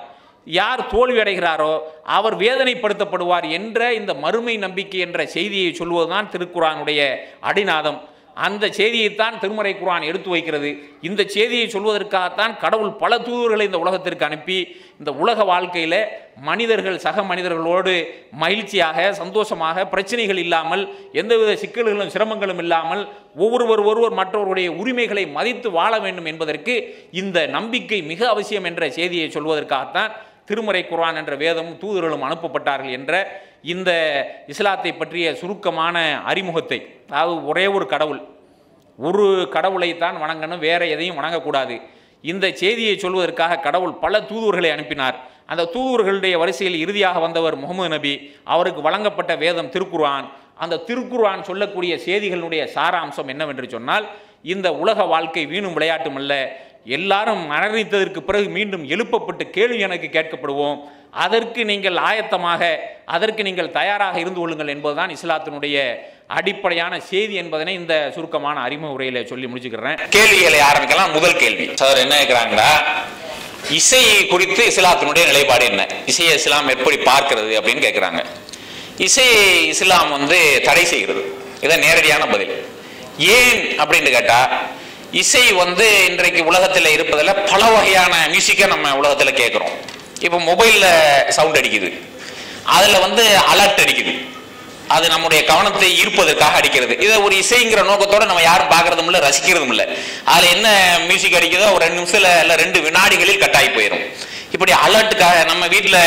யார் தோல்வி அடைகிறாரோ அவர் வேதனைப்படுத்தப்படுவார் என்ற இந்த மறுமை நம்பிக்கை என்ற செய்தியை சொல்வதுதான் திருக்குறானுடைய அடிநாதம் அந்த செய்தியைத்தான் திருமறை குர்ஆன் எடுத்து வைக்கிறது இந்த செய்தியை சொல்வதற்காகத்தான் கடவுள் பல தூதர்களை இந்த உலகத்திற்கு அனுப்பி இந்த உலக வாழ்க்கையில் மனிதர்கள் சக மனிதர்களோடு மகிழ்ச்சியாக சந்தோஷமாக பிரச்சனைகள் இல்லாமல் எந்தவித சிக்கல்களும் சிரமங்களும் இல்லாமல் ஒவ்வொருவர் ஒருவர் மற்றவருடைய உரிமைகளை மதித்து வாழ வேண்டும் என்பதற்கு இந்த நம்பிக்கை மிக அவசியம் என்ற செய்தியை சொல்வதற்காகத்தான் திருமறை குர்ஆன் என்ற வேதமும் தூதர்களும் அனுப்பப்பட்டார்கள் என்ற இந்த இஸ்லாத்தை பற்றிய சுருக்கமான அறிமுகத்தை அதாவது ஒரே ஒரு கடவுள் ஒரு கடவுளை தான் வணங்கணும் வேற எதையும் வணங்கக்கூடாது இந்த செய்தியை சொல்வதற்காக கடவுள் பல தூதுவர்களை அனுப்பினார் அந்த தூதுவர்களுடைய வரிசையில் இறுதியாக வந்தவர் முகமது நபி அவருக்கு வழங்கப்பட்ட வேதம் திருக்குர்ஆன் அந்த திருக்குர்ஆன் சொல்லக்கூடிய செய்திகளுடைய சாராம்சம் என்னவென்று சொன்னால் இந்த உலக வாழ்க்கை வீணும் விளையாட்டும் அல்ல எல்லாரும் மரணித்ததற்கு பிறகு மீண்டும் எழுப்பப்பட்டு கேள்வி எனக்கு கேட்கப்படுவோம் அதற்கு நீங்கள் ஆயத்தமாக அதற்கு நீங்கள் தயாராக இருந்து கொள்ளுங்கள் என்பதுதான் இஸ்லாத்தினுடைய அடிப்படையான செய்தி என்பதனை இந்த சுருக்கமான அறிமுக உரையில சொல்லி முடிச்சுக்கிறேன்
கேள்விகளை ஆரம்பிக்கலாம் முதல் கேள்வி சார் என்ன கேட்குறாங்கன்னா இசை குறித்து இஸ்லாத்தினுடைய நிலைப்பாடு என்ன இசையை இஸ்லாம் எப்படி பார்க்கிறது அப்படின்னு கேட்குறாங்க இசை இஸ்லாம் வந்து தடை செய்கிறது இதான் நேரடியான பதில் ஏன் அப்படின்னு கேட்டா இசை வந்து இன்றைக்கு உலகத்தில் இருப்பதில் பல வகையான மியூசிக்கை நம்ம உலகத்தில் கேட்குறோம் இப்போ மொபைலில் சவுண்ட் அடிக்குது அதில் வந்து அலர்ட் அடிக்குது அது நம்முடைய கவனத்தை ஈர்ப்பதற்காக அடிக்கிறது இதை ஒரு இசைங்கிற நோக்கத்தோட நம்ம யாரும் பார்க்கறதும் இல்லை ரசிக்கிறதும் இல்லை அதில் என்ன மியூசிக் அடிக்குதோ ஒரு ரெண்டு நிமிஷத்தில் இல்லை ரெண்டு வினாடிகளில் கட்டாயி போயிடும் இப்படி அலர்ட்டுக்காக நம்ம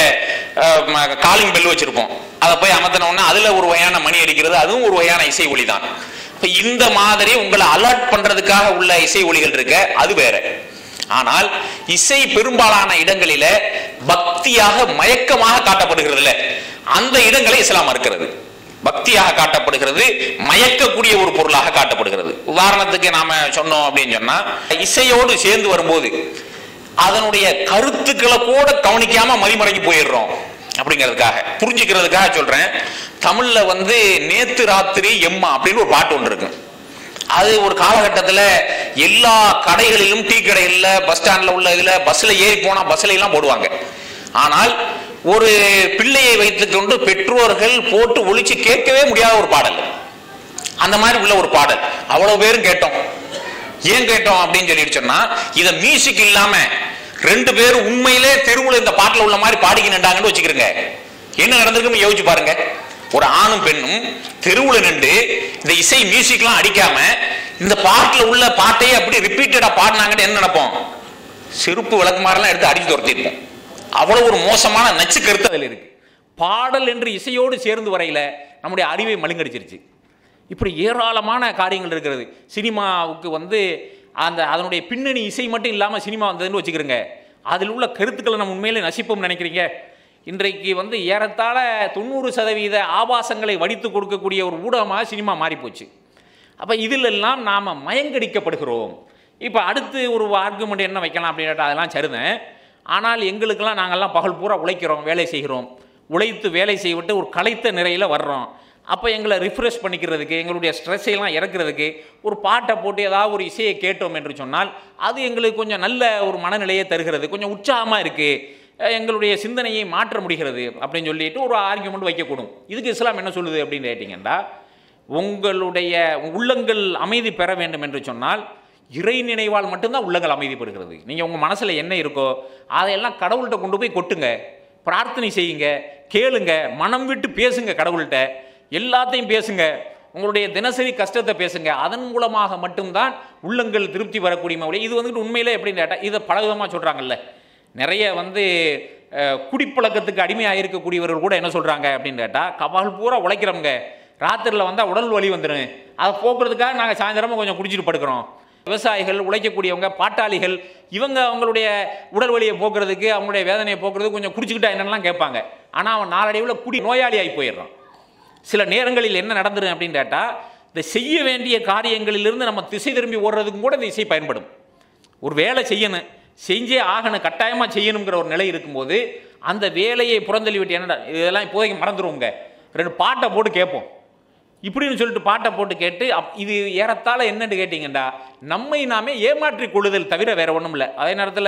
வீட்டில் காலிங் பெல் வச்சிருப்போம் அதை போய் அமர்த்தின உடனே அதில் ஒரு வகையான மணி அடிக்கிறது அதுவும் ஒரு வகையான இசை ஒலி தான் இப்போ இந்த மாதிரி உங்களை அலர்ட் பண்றதுக்காக உள்ள இசை ஒலிகள் இருக்க அது வேற ஆனால் இசை பெரும்பாலான இடங்களில பக்தியாக மயக்கமாக காட்டப்படுகிறதுல அந்த இடங்களை இஸ்லாம் மறுக்கிறது பக்தியாக காட்டப்படுகிறது மயக்கக்கூடிய ஒரு பொருளாக காட்டப்படுகிறது உதாரணத்துக்கு நாம சொன்னோம் அப்படின்னு சொன்னா இசையோடு சேர்ந்து வரும்போது அதனுடைய கருத்துக்களை கூட கவனிக்காம மதிமறைக்கு போயிடுறோம் அப்படிங்கிறதுக்காக புரிஞ்சுக்கிறதுக்காக சொல்றேன் தமிழ்ல வந்து நேத்து ராத்திரி எம்மா அப்படின்னு ஒரு பாட்டு ஒன்று இருக்கு அது ஒரு காலகட்டத்தில் எல்லா கடைகளிலும் டீ கடைகளில் பஸ் ஸ்டாண்டில் உள்ள இதில் பஸ்ஸில் ஏறி போனால் பஸ்ஸில் எல்லாம் போடுவாங்க ஆனால் ஒரு பிள்ளையை வைத்துக்கொண்டு பெற்றோர்கள் போட்டு ஒழிச்சு கேட்கவே முடியாத ஒரு பாடல் அந்த மாதிரி உள்ள ஒரு பாடல் அவ்வளவு பேரும் கேட்டோம் ஏன் கேட்டோம் அப்படின்னு சொல்லிட்டு சொன்னா இத மியூசிக் இல்லாம ரெண்டு பேரும் உண்மையிலே தெருவுல இந்த பாட்டுல உள்ள மாதிரி பாடிக்கிட்டாங்கன்னு வச்சுக்கிறங்க என்ன நடந்திருக்குன்னு யோசிச்சு பாருங்க ஒரு ஆணும் பெண்ணும் தெருவுல நின்று இந்த இசை மியூசிக்லாம் அடிக்காம இந்த பாட்டுல உள்ள பாட்டையே அப்படி ரிப்பீட்டடா பாடினாங்கன்னு என்ன நினைப்போம் செருப்பு விளக்குமாரெல்லாம் எடுத்து அடிச்சு துரத்திருப்போம் அவ்வளவு ஒரு மோசமான நச்சு கருத்து அதில் இருக்கு
பாடல் என்று இசையோடு சேர்ந்து வரையில நம்முடைய அறிவை மழுங்கடிச்சிருச்சு இப்படி ஏராளமான காரியங்கள் இருக்கிறது சினிமாவுக்கு வந்து அந்த அதனுடைய பின்னணி இசை மட்டும் இல்லாமல் சினிமா வந்ததுன்னு வச்சுக்கிறோங்க அதில் உள்ள கருத்துக்களை நம்ம உண்மையிலே நசிப்போம் நினைக்கிறீங்க இன்றைக்கு வந்து ஏறத்தாழ தொண்ணூறு சதவீத ஆபாசங்களை வடித்து கொடுக்கக்கூடிய ஒரு ஊடகமாக சினிமா மாறிப்போச்சு அப்போ இதிலெல்லாம் நாம் மயங்கடிக்கப்படுகிறோம் இப்போ அடுத்து ஒரு ஆர்குமெண்ட் என்ன வைக்கலாம் அப்படின்னு கேட்டால் அதெல்லாம் சரிதான் ஆனால் எங்களுக்கெல்லாம் நாங்கள்லாம் பகல் பூரா உழைக்கிறோம் வேலை செய்கிறோம் உழைத்து வேலை செய்துவிட்டு ஒரு களைத்த நிறையில் வர்றோம் அப்போ எங்களை ரிஃப்ரெஷ் பண்ணிக்கிறதுக்கு எங்களுடைய ஸ்ட்ரெஸ்ஸை எல்லாம் இறக்குறதுக்கு ஒரு பாட்டை போட்டு ஏதாவது ஒரு இசையை கேட்டோம் என்று சொன்னால் அது எங்களுக்கு கொஞ்சம் நல்ல ஒரு மனநிலையை தருகிறது கொஞ்சம் உற்சாகமாக இருக்குது எங்களுடைய சிந்தனையை மாற்ற முடிகிறது அப்படின்னு சொல்லிட்டு ஒரு ஆர்கியூமெண்ட் வைக்கக்கூடும் இதுக்கு இஸ்லாம் என்ன சொல்லுது அப்படின்னு கேட்டிங்கன்னா உங்களுடைய உள்ளங்கள் அமைதி பெற வேண்டும் என்று சொன்னால் இறை நினைவால் மட்டும்தான் உள்ளங்கள் அமைதி பெறுகிறது நீங்கள் உங்கள் மனசில் என்ன இருக்கோ அதையெல்லாம் கடவுள்கிட்ட கொண்டு போய் கொட்டுங்க பிரார்த்தனை செய்யுங்க கேளுங்க மனம் விட்டு பேசுங்க கடவுள்கிட்ட எல்லாத்தையும் பேசுங்க உங்களுடைய தினசரி கஷ்டத்தை பேசுங்க அதன் மூலமாக மட்டும்தான் உள்ளங்கள் திருப்தி வரக்கூடிய ஒளி. இது வந்துட்டு உண்மையிலே எப்படின்னு கேட்டால் இதை பலவிதமாக சொல்கிறாங்கல்ல நிறைய வந்து அஹ், குடிப்பழக்கத்துக்கு அடிமையாக இருக்கக்கூடியவர்கள் கூட என்ன சொல்கிறாங்க அப்படின்னு கேட்டால் கபால் பூரா உழைக்கிறவங்க ராத்திரியில் வந்தால் உடல் வலி வந்துடும் அதை போக்குறதுக்காக நாங்கள் சாயந்தரமாக கொஞ்சம் குடிச்சிட்டு படுக்கிறோம் விவசாயிகள் உழைக்கக்கூடியவங்க பாட்டாளிகள் இவங்க அவங்களுடைய உடல் வலியை போக்குறதுக்கு அவங்களுடைய வேதனையை போக்குறதுக்கு கொஞ்சம் குடிச்சுக்கிட்டா என்னென்னலாம் கேட்பாங்க ஆனால் அவன் நாளடைவில் குடி நோயாளியாகி போயிடுறான் சில நேரங்களில் என்ன நடந்துரும் அப்படின்னு கேட்டால் இந்த செய்ய வேண்டிய காரியங்களிலிருந்து நம்ம திசை திரும்பி ஓடுறதுக்கும் கூட இந்த இசை பயன்படும் ஒரு வேலை செய்யணும் செஞ்சே ஆகணும் கட்டாயமாக செய்யணுங்கிற ஒரு நிலை இருக்கும்போது அந்த வேலையை புறந்தள்ளி விட்டு என்னடா இதெல்லாம் இப்போதைக்கு மறந்துடுவோங்க ரெண்டு பாட்டை போட்டு கேட்போம் இப்படின்னு சொல்லிட்டு பாட்டை போட்டு கேட்டு அப் இது ஏறத்தாழ என்னன்னு கேட்டிங்கண்டா நம்மை நாமே ஏமாற்றிக் கொள்ளுதல் தவிர வேற ஒன்றும் இல்லை அதே நேரத்தில்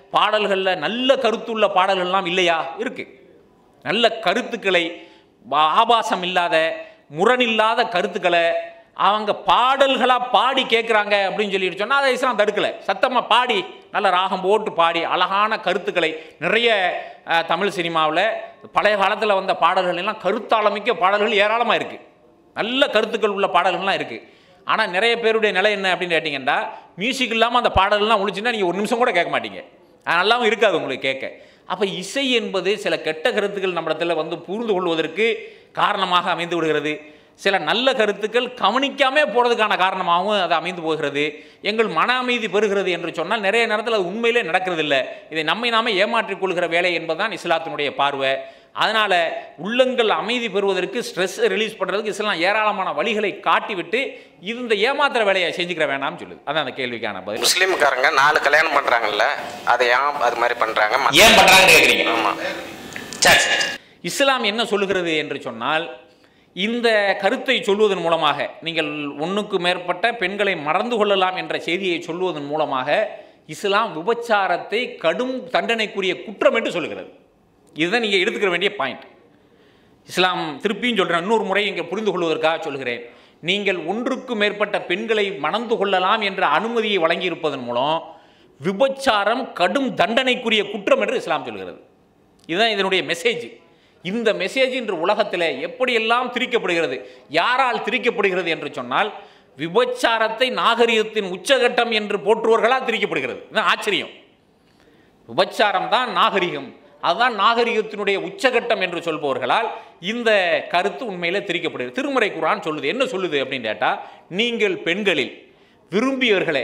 பாடல்களில் நல்ல கருத்துள்ள பாடல்கள்லாம் இல்லையா இருக்கு நல்ல கருத்துக்களை வா- ஆபாசம் இல்லாத முரணில்லாத கருத்துக்களை அவங்க பாடல்களாக பாடி கேட்குறாங்க அப்படின்னு சொல்லிட்டு சொன்னால் அதை இஸ்லாம் தடுக்கலை சத்தமாக பாடி நல்ல ராகம் போட்டு பாடி அழகான கருத்துக்களை நிறைய அஹ், தமிழ் சினிமாவில் பழைய காலத்தில் வந்த பாடல்கள் எல்லாம் கருத்தாளமிக்க பாடல்கள் ஏராளமாக இருக்குது நல்ல கருத்துக்கள் உள்ள பாடல்கள்லாம் இருக்குது ஆனால் நிறைய பேருடைய நிலை என்ன அப்படின்னு கேட்டிங்கன்னா மியூசிக் இல்லாமல் அந்த பாடல்கள்லாம் ஒழிச்சுன்னா நீங்கள் ஒரு நிமிஷம் கூட கேட்க மாட்டீங்க அது நல்லாவும் இருக்காது உங்களுக்கு கேட்க அப்போ இசை என்பது சில கெட்ட கருத்துக்கள் நம்மிடத்தில் வந்து புரிந்து கொள்வதற்கு காரணமாக அமைந்து விடுகிறது சில நல்ல கருத்துக்கள் கவனிக்காமே போகிறதுக்கான காரணமாகவும் அது அமைந்து போகிறது எங்கள் மன அமைதி பெறுகிறது என்று சொன்னால் நிறைய நேரத்தில் அது உண்மையிலே நடக்கிறதில்ல இதை நம்மை நாமே ஏமாற்றிக் கொள்கிற வேலை என்பதுதான் இஸ்லாத்தினுடைய பார்வை அதனால் உள்ளங்கள் அமைதி பெறுவதற்கு ஸ்ட்ரெஸ் ரிலீஸ் பண்ணுறதுக்கு இஸ்லாம் ஏராளமான வழிகளை காட்டிவிட்டு இந்த ஏமாத்துற வேலையை செஞ்சுக்கிற வேணாம்னு சொல்லுது அதான் அந்த கேள்விக்கான பதில்
முஸ்லீம்காரங்க நாலு கல்யாணம் பண்றாங்கல்ல அதை ஏன் அது மாதிரி பண்றாங்க மத்த-
ஏன் பண்றாங்கன்னு கேட்குறீங்க
ஆமா
சரி சரி
இஸ்லாம் என்ன சொல்லுகிறது என்று சொன்னால் இந்த கருத்தை சொல்வதன் மூலமாக நீங்கள் ஒன்றுக்கு மேற்பட்ட பெண்களை மறந்து கொள்ளலாம் என்ற செய்தியை சொல்வதன் மூலமாக இஸ்லாம் விபச்சாரத்தை கடும் தண்டனைக்குரிய குற்றம் என்று சொல்லுகிறது இதுதான் நீங்கள் எடுத்துக்கிற வேண்டிய பாயிண்ட் இஸ்லாம் திருப்பியும் சொல்கிறேன் இன்னொரு முறை இங்கே புரிந்து கொள்வதற்காக சொல்கிறேன் நீங்கள் ஒன்றுக்கு மேற்பட்ட பெண்களை மணந்து கொள்ளலாம் என்ற அனுமதியை வழங்கியிருப்பதன் மூலம் விபச்சாரம் கடும் தண்டனைக்குரிய குற்றம் என்று இஸ்லாம் சொல்கிறது இதுதான் இதனுடைய மெசேஜ் இந்த மெசேஜ் இன்று உலகத்தில் எப்படியெல்லாம் திரிக்கப்படுகிறது யாரால் திரிக்கப்படுகிறது என்று சொன்னால் விபச்சாரத்தை நாகரிகத்தின் உச்சகட்டம் என்று போற்றுவர்களால் திரிக்கப்படுகிறது இதுதான் ஆச்சரியம் விபச்சாரம் தான் நாகரிகம் அதுதான் நாகரிகத்தினுடைய உச்சகட்டம் என்று சொல்பவர்களால் இந்த கருத்து உண்மையிலே திரிக்கப்படுகிறது திருமறை குரான் சொல்லுது என்ன சொல்லுது அப்படின்னு கேட்டால் நீங்கள் பெண்களில் விரும்பியவர்களே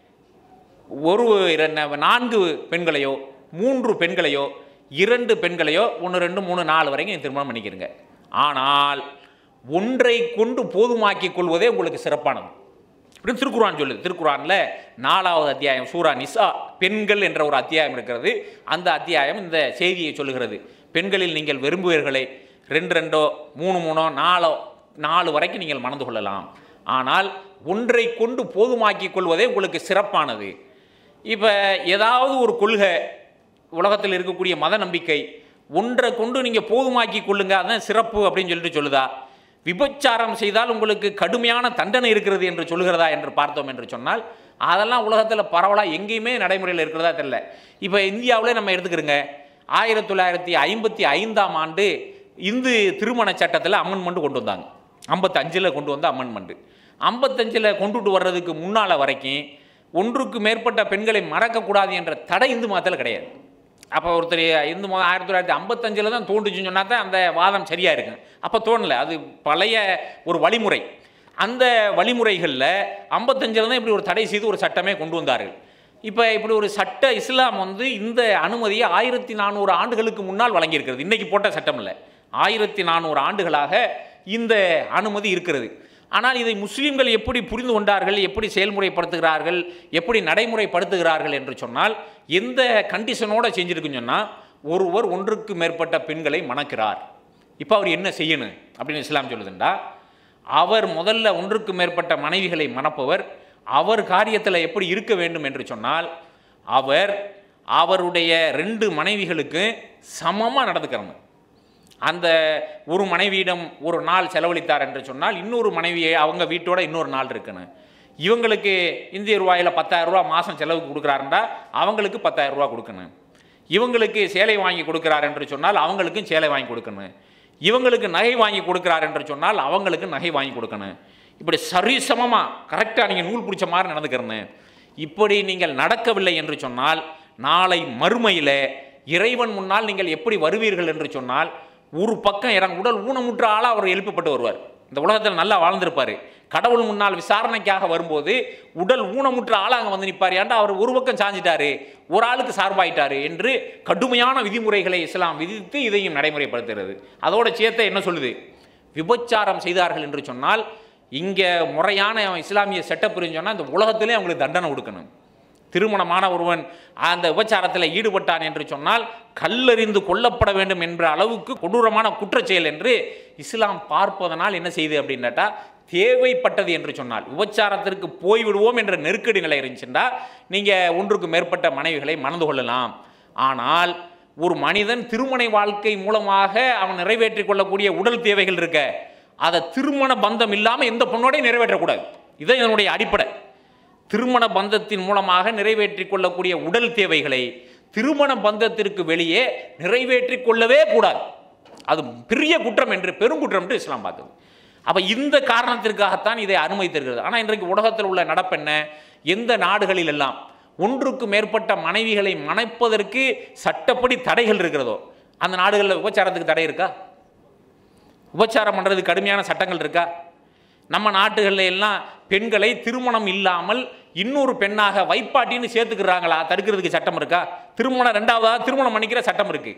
ஒரு இரண்டு- நான்கு பெண்களையோ மூன்று பெண்களையோ இரண்டு பெண்களையோ ஒன்று ரெண்டு மூணு நாலு வரைக்கும் நீங்க திருமணம் பண்ணிக்கிறீங்க ஆனால் ஒன்றை கொண்டு போதுமாக்கிக் கொள்வதே உங்களுக்கு சிறப்பானது இப்படி திருக்குறான் சொல்லுது திருக்குறானில் நாலாவது அத்தியாயம் சூரா நிசா பெண்கள் என்ற ஒரு அத்தியாயம் இருக்கிறது அந்த அத்தியாயம் இந்த செய்தியை சொல்லுகிறது பெண்களில் நீங்கள் விரும்புவீர்களே ரெண்டு ரெண்டோ மூணு மூணோ நாலோ நாலு வரைக்கும் நீங்கள் மணந்து கொள்ளலாம் ஆனால் ஒன்றை கொண்டு போதுமாக்கிக் கொள்வதே உங்களுக்கு சிறப்பானது இப்போ ஏதாவது ஒரு கொள்கை உலகத்தில் இருக்கக்கூடிய மத நம்பிக்கை ஒன்றை கொண்டு நீங்கள் போதுமாக்கி கொள்ளுங்க அதான் சிறப்பு அப்படின்னு சொல்லிட்டு சொல்லுதா விபச்சாரம் செய்தால் உங்களுக்கு கடுமையான தண்டனை இருக்கிறது என்று சொல்லுகிறதா என்று பார்த்தோம் என்று சொன்னால் அதெல்லாம் உலகத்தில் பரவலாக எங்கேயுமே நடைமுறையில் இருக்கிறதா தெரியல இப்போ இந்தியாவிலே நம்ம எடுத்துக்கிறோங்க ஆயிரத்தி தொள்ளாயிரத்தி ஐம்பத்தி ஐந்தாம் ஆண்டு இந்து திருமண சட்டத்தில் அமெண்ட்மெண்ட் கொண்டு வந்தாங்க ஐம்பத்தஞ்சில் கொண்டு வந்த அமெண்ட்மெண்ட் ஐம்பத்தஞ்சில் கொண்டுட்டு வர்றதுக்கு முன்னால் வரைக்கும் ஒன்றுக்கு மேற்பட்ட பெண்களை மறக்கக்கூடாது என்ற தடை இந்து மதத்தில் கிடையாது அப்போ ஒருத்தர் இந்து மதம் ஆயிரத்தி தொள்ளாயிரத்தி ஐம்பத்தஞ்சில் தான் தோன்றுச்சுன்னு சொன்னா தான் அந்த வாதம் சரியாக இருக்கும் அப்போ தோணலை அது பழைய ஒரு வழிமுறை அந்த வழிமுறைகளில் ஐம்பத்தஞ்சில் தான் இப்படி ஒரு தடை செய்து ஒரு சட்டமே கொண்டு வந்தார்கள் இப்போ இப்படி ஒரு சட்ட இஸ்லாம் வந்து இந்த அனுமதியை ஆயிரத்தி நானூறு ஆண்டுகளுக்கு முன்னால் வழங்கியிருக்கிறது இன்னைக்கு போட்ட சட்டம் இல்லை ஆயிரத்தி நானூறு ஆண்டுகளாக இந்த அனுமதி இருக்கிறது ஆனால் இதை முஸ்லீம்கள் எப்படி புரிந்து கொண்டார்கள் எப்படி செயல்முறைப்படுத்துகிறார்கள் எப்படி நடைமுறைப்படுத்துகிறார்கள் என்று சொன்னால் எந்த கண்டிஷனோட செஞ்சிருக்குன்னு சொன்னால் ஒருவர் ஒன்றுக்கு மேற்பட்ட பெண்களை மணக்கிறார் இப்போ அவர் என்ன செய்யணும் அப்படின்னு இஸ்லாம் சொல்லுதுண்டா அவர் முதல்ல ஒன்றுக்கு மேற்பட்ட மனைவிகளை மணப்பவர் அவர் காரியத்தில் எப்படி இருக்க வேண்டும் என்று சொன்னால் அவர் அவருடைய ரெண்டு மனைவிகளுக்கு சமமாக நடந்துக்கிறணும் அந்த ஒரு மனைவியிடம் ஒரு நாள் செலவழித்தார் என்று சொன்னால் இன்னொரு மனைவியை அவங்க வீட்டோட இன்னொரு நாள் இருக்கணும் இவங்களுக்கு இந்திய ரூபாயில் பத்தாயிரம் ரூபா மாதம் செலவுக்கு கொடுக்குறாருண்டா அவங்களுக்கு பத்தாயிரம் ரூபா கொடுக்கணும் இவங்களுக்கு சேலை வாங்கி கொடுக்கிறார் என்று சொன்னால் அவங்களுக்கும் சேலை வாங்கி கொடுக்கணும் இவங்களுக்கு நகை வாங்கி கொடுக்கிறார் என்று சொன்னால் அவங்களுக்கு நகை வாங்கி கொடுக்கணும் இப்படி சரிசமமாக கரெக்டாக நீங்கள் நூல் பிடிச்ச மாதிரி நடந்துக்கிறணும் இப்படி நீங்கள் நடக்கவில்லை என்று சொன்னால் நாளை மறுமையில் இறைவன் முன்னால் நீங்கள் எப்படி வருவீர்கள் என்று சொன்னால் ஒரு பக்கம் இறங்க உடல் ஊனமுற்ற ஆளாக அவர் எழுப்பப்பட்டு வருவார் இந்த உலகத்தில் நல்லா வாழ்ந்திருப்பார் கடவுள் முன்னால் விசாரணைக்காக வரும்போது உடல் ஊனமுற்ற ஆளாக அங்கே வந்து நிற்பார் ஏன்டா அவர் ஒரு பக்கம் சாஞ்சிட்டாரு ஒரு ஆளுக்கு சார்பாயிட்டாரு என்று கடுமையான விதிமுறைகளை இஸ்லாம் விதித்து இதையும் நடைமுறைப்படுத்துகிறது அதோட சேர்த்து என்ன சொல்லுது விபச்சாரம் செய்தார்கள் என்று சொன்னால் இங்கே முறையான இஸ்லாமிய செட்டப் சொன்னால் இந்த உலகத்திலே அவங்களுக்கு தண்டனை கொடுக்கணும் திருமணமான ஒருவன் அந்த விபச்சாரத்தில் ஈடுபட்டான் என்று சொன்னால் கல்லறிந்து கொல்லப்பட வேண்டும் என்ற அளவுக்கு கொடூரமான குற்றச்செயல் என்று இஸ்லாம் பார்ப்பதனால் என்ன செய்யுது அப்படின்னு கேட்டா தேவைப்பட்டது என்று சொன்னால் விபச்சாரத்திற்கு போய்விடுவோம் என்ற நெருக்கடி நிலை இருந்துச்சுன்னா நீங்கள் ஒன்றுக்கு மேற்பட்ட மனைவிகளை மணந்து கொள்ளலாம் ஆனால் ஒரு மனிதன் திருமண வாழ்க்கை மூலமாக அவன் நிறைவேற்றிக் கொள்ளக்கூடிய உடல் தேவைகள் இருக்க அதை திருமண பந்தம் இல்லாமல் எந்த பொண்ணோடையும் நிறைவேற்றக்கூடாது இதை இதனுடைய அடிப்படை திருமண பந்தத்தின் மூலமாக நிறைவேற்றிக் கொள்ளக்கூடிய உடல் தேவைகளை திருமண பந்தத்திற்கு வெளியே நிறைவேற்றிக் கொள்ளவே கூடாது அது பெரிய குற்றம் என்று பெருங்குற்றம் என்று இஸ்லாம் பார்த்தது அப்போ இந்த காரணத்திற்காகத்தான் இதை அனுமதித்திருக்கிறது ஆனால் இன்றைக்கு உலகத்தில் உள்ள நடப்பென்ன எந்த நாடுகளில் எல்லாம் ஒன்றுக்கு மேற்பட்ட மனைவிகளை மணப்பதற்கு சட்டப்படி தடைகள் இருக்கிறதோ அந்த நாடுகளில் விபச்சாரத்துக்கு தடை இருக்கா உபச்சாரம் பண்ணுறது கடுமையான சட்டங்கள் இருக்கா நம்ம நாட்டுகளில் எல்லாம் பெண்களை திருமணம் இல்லாமல் இன்னொரு பெண்ணாக வைப்பாட்டின்னு சேர்த்துக்கிறாங்களா தடுக்கிறதுக்கு சட்டம் இருக்கா திருமணம் ரெண்டாவதாக திருமணம் பண்ணிக்கிற சட்டம் இருக்கு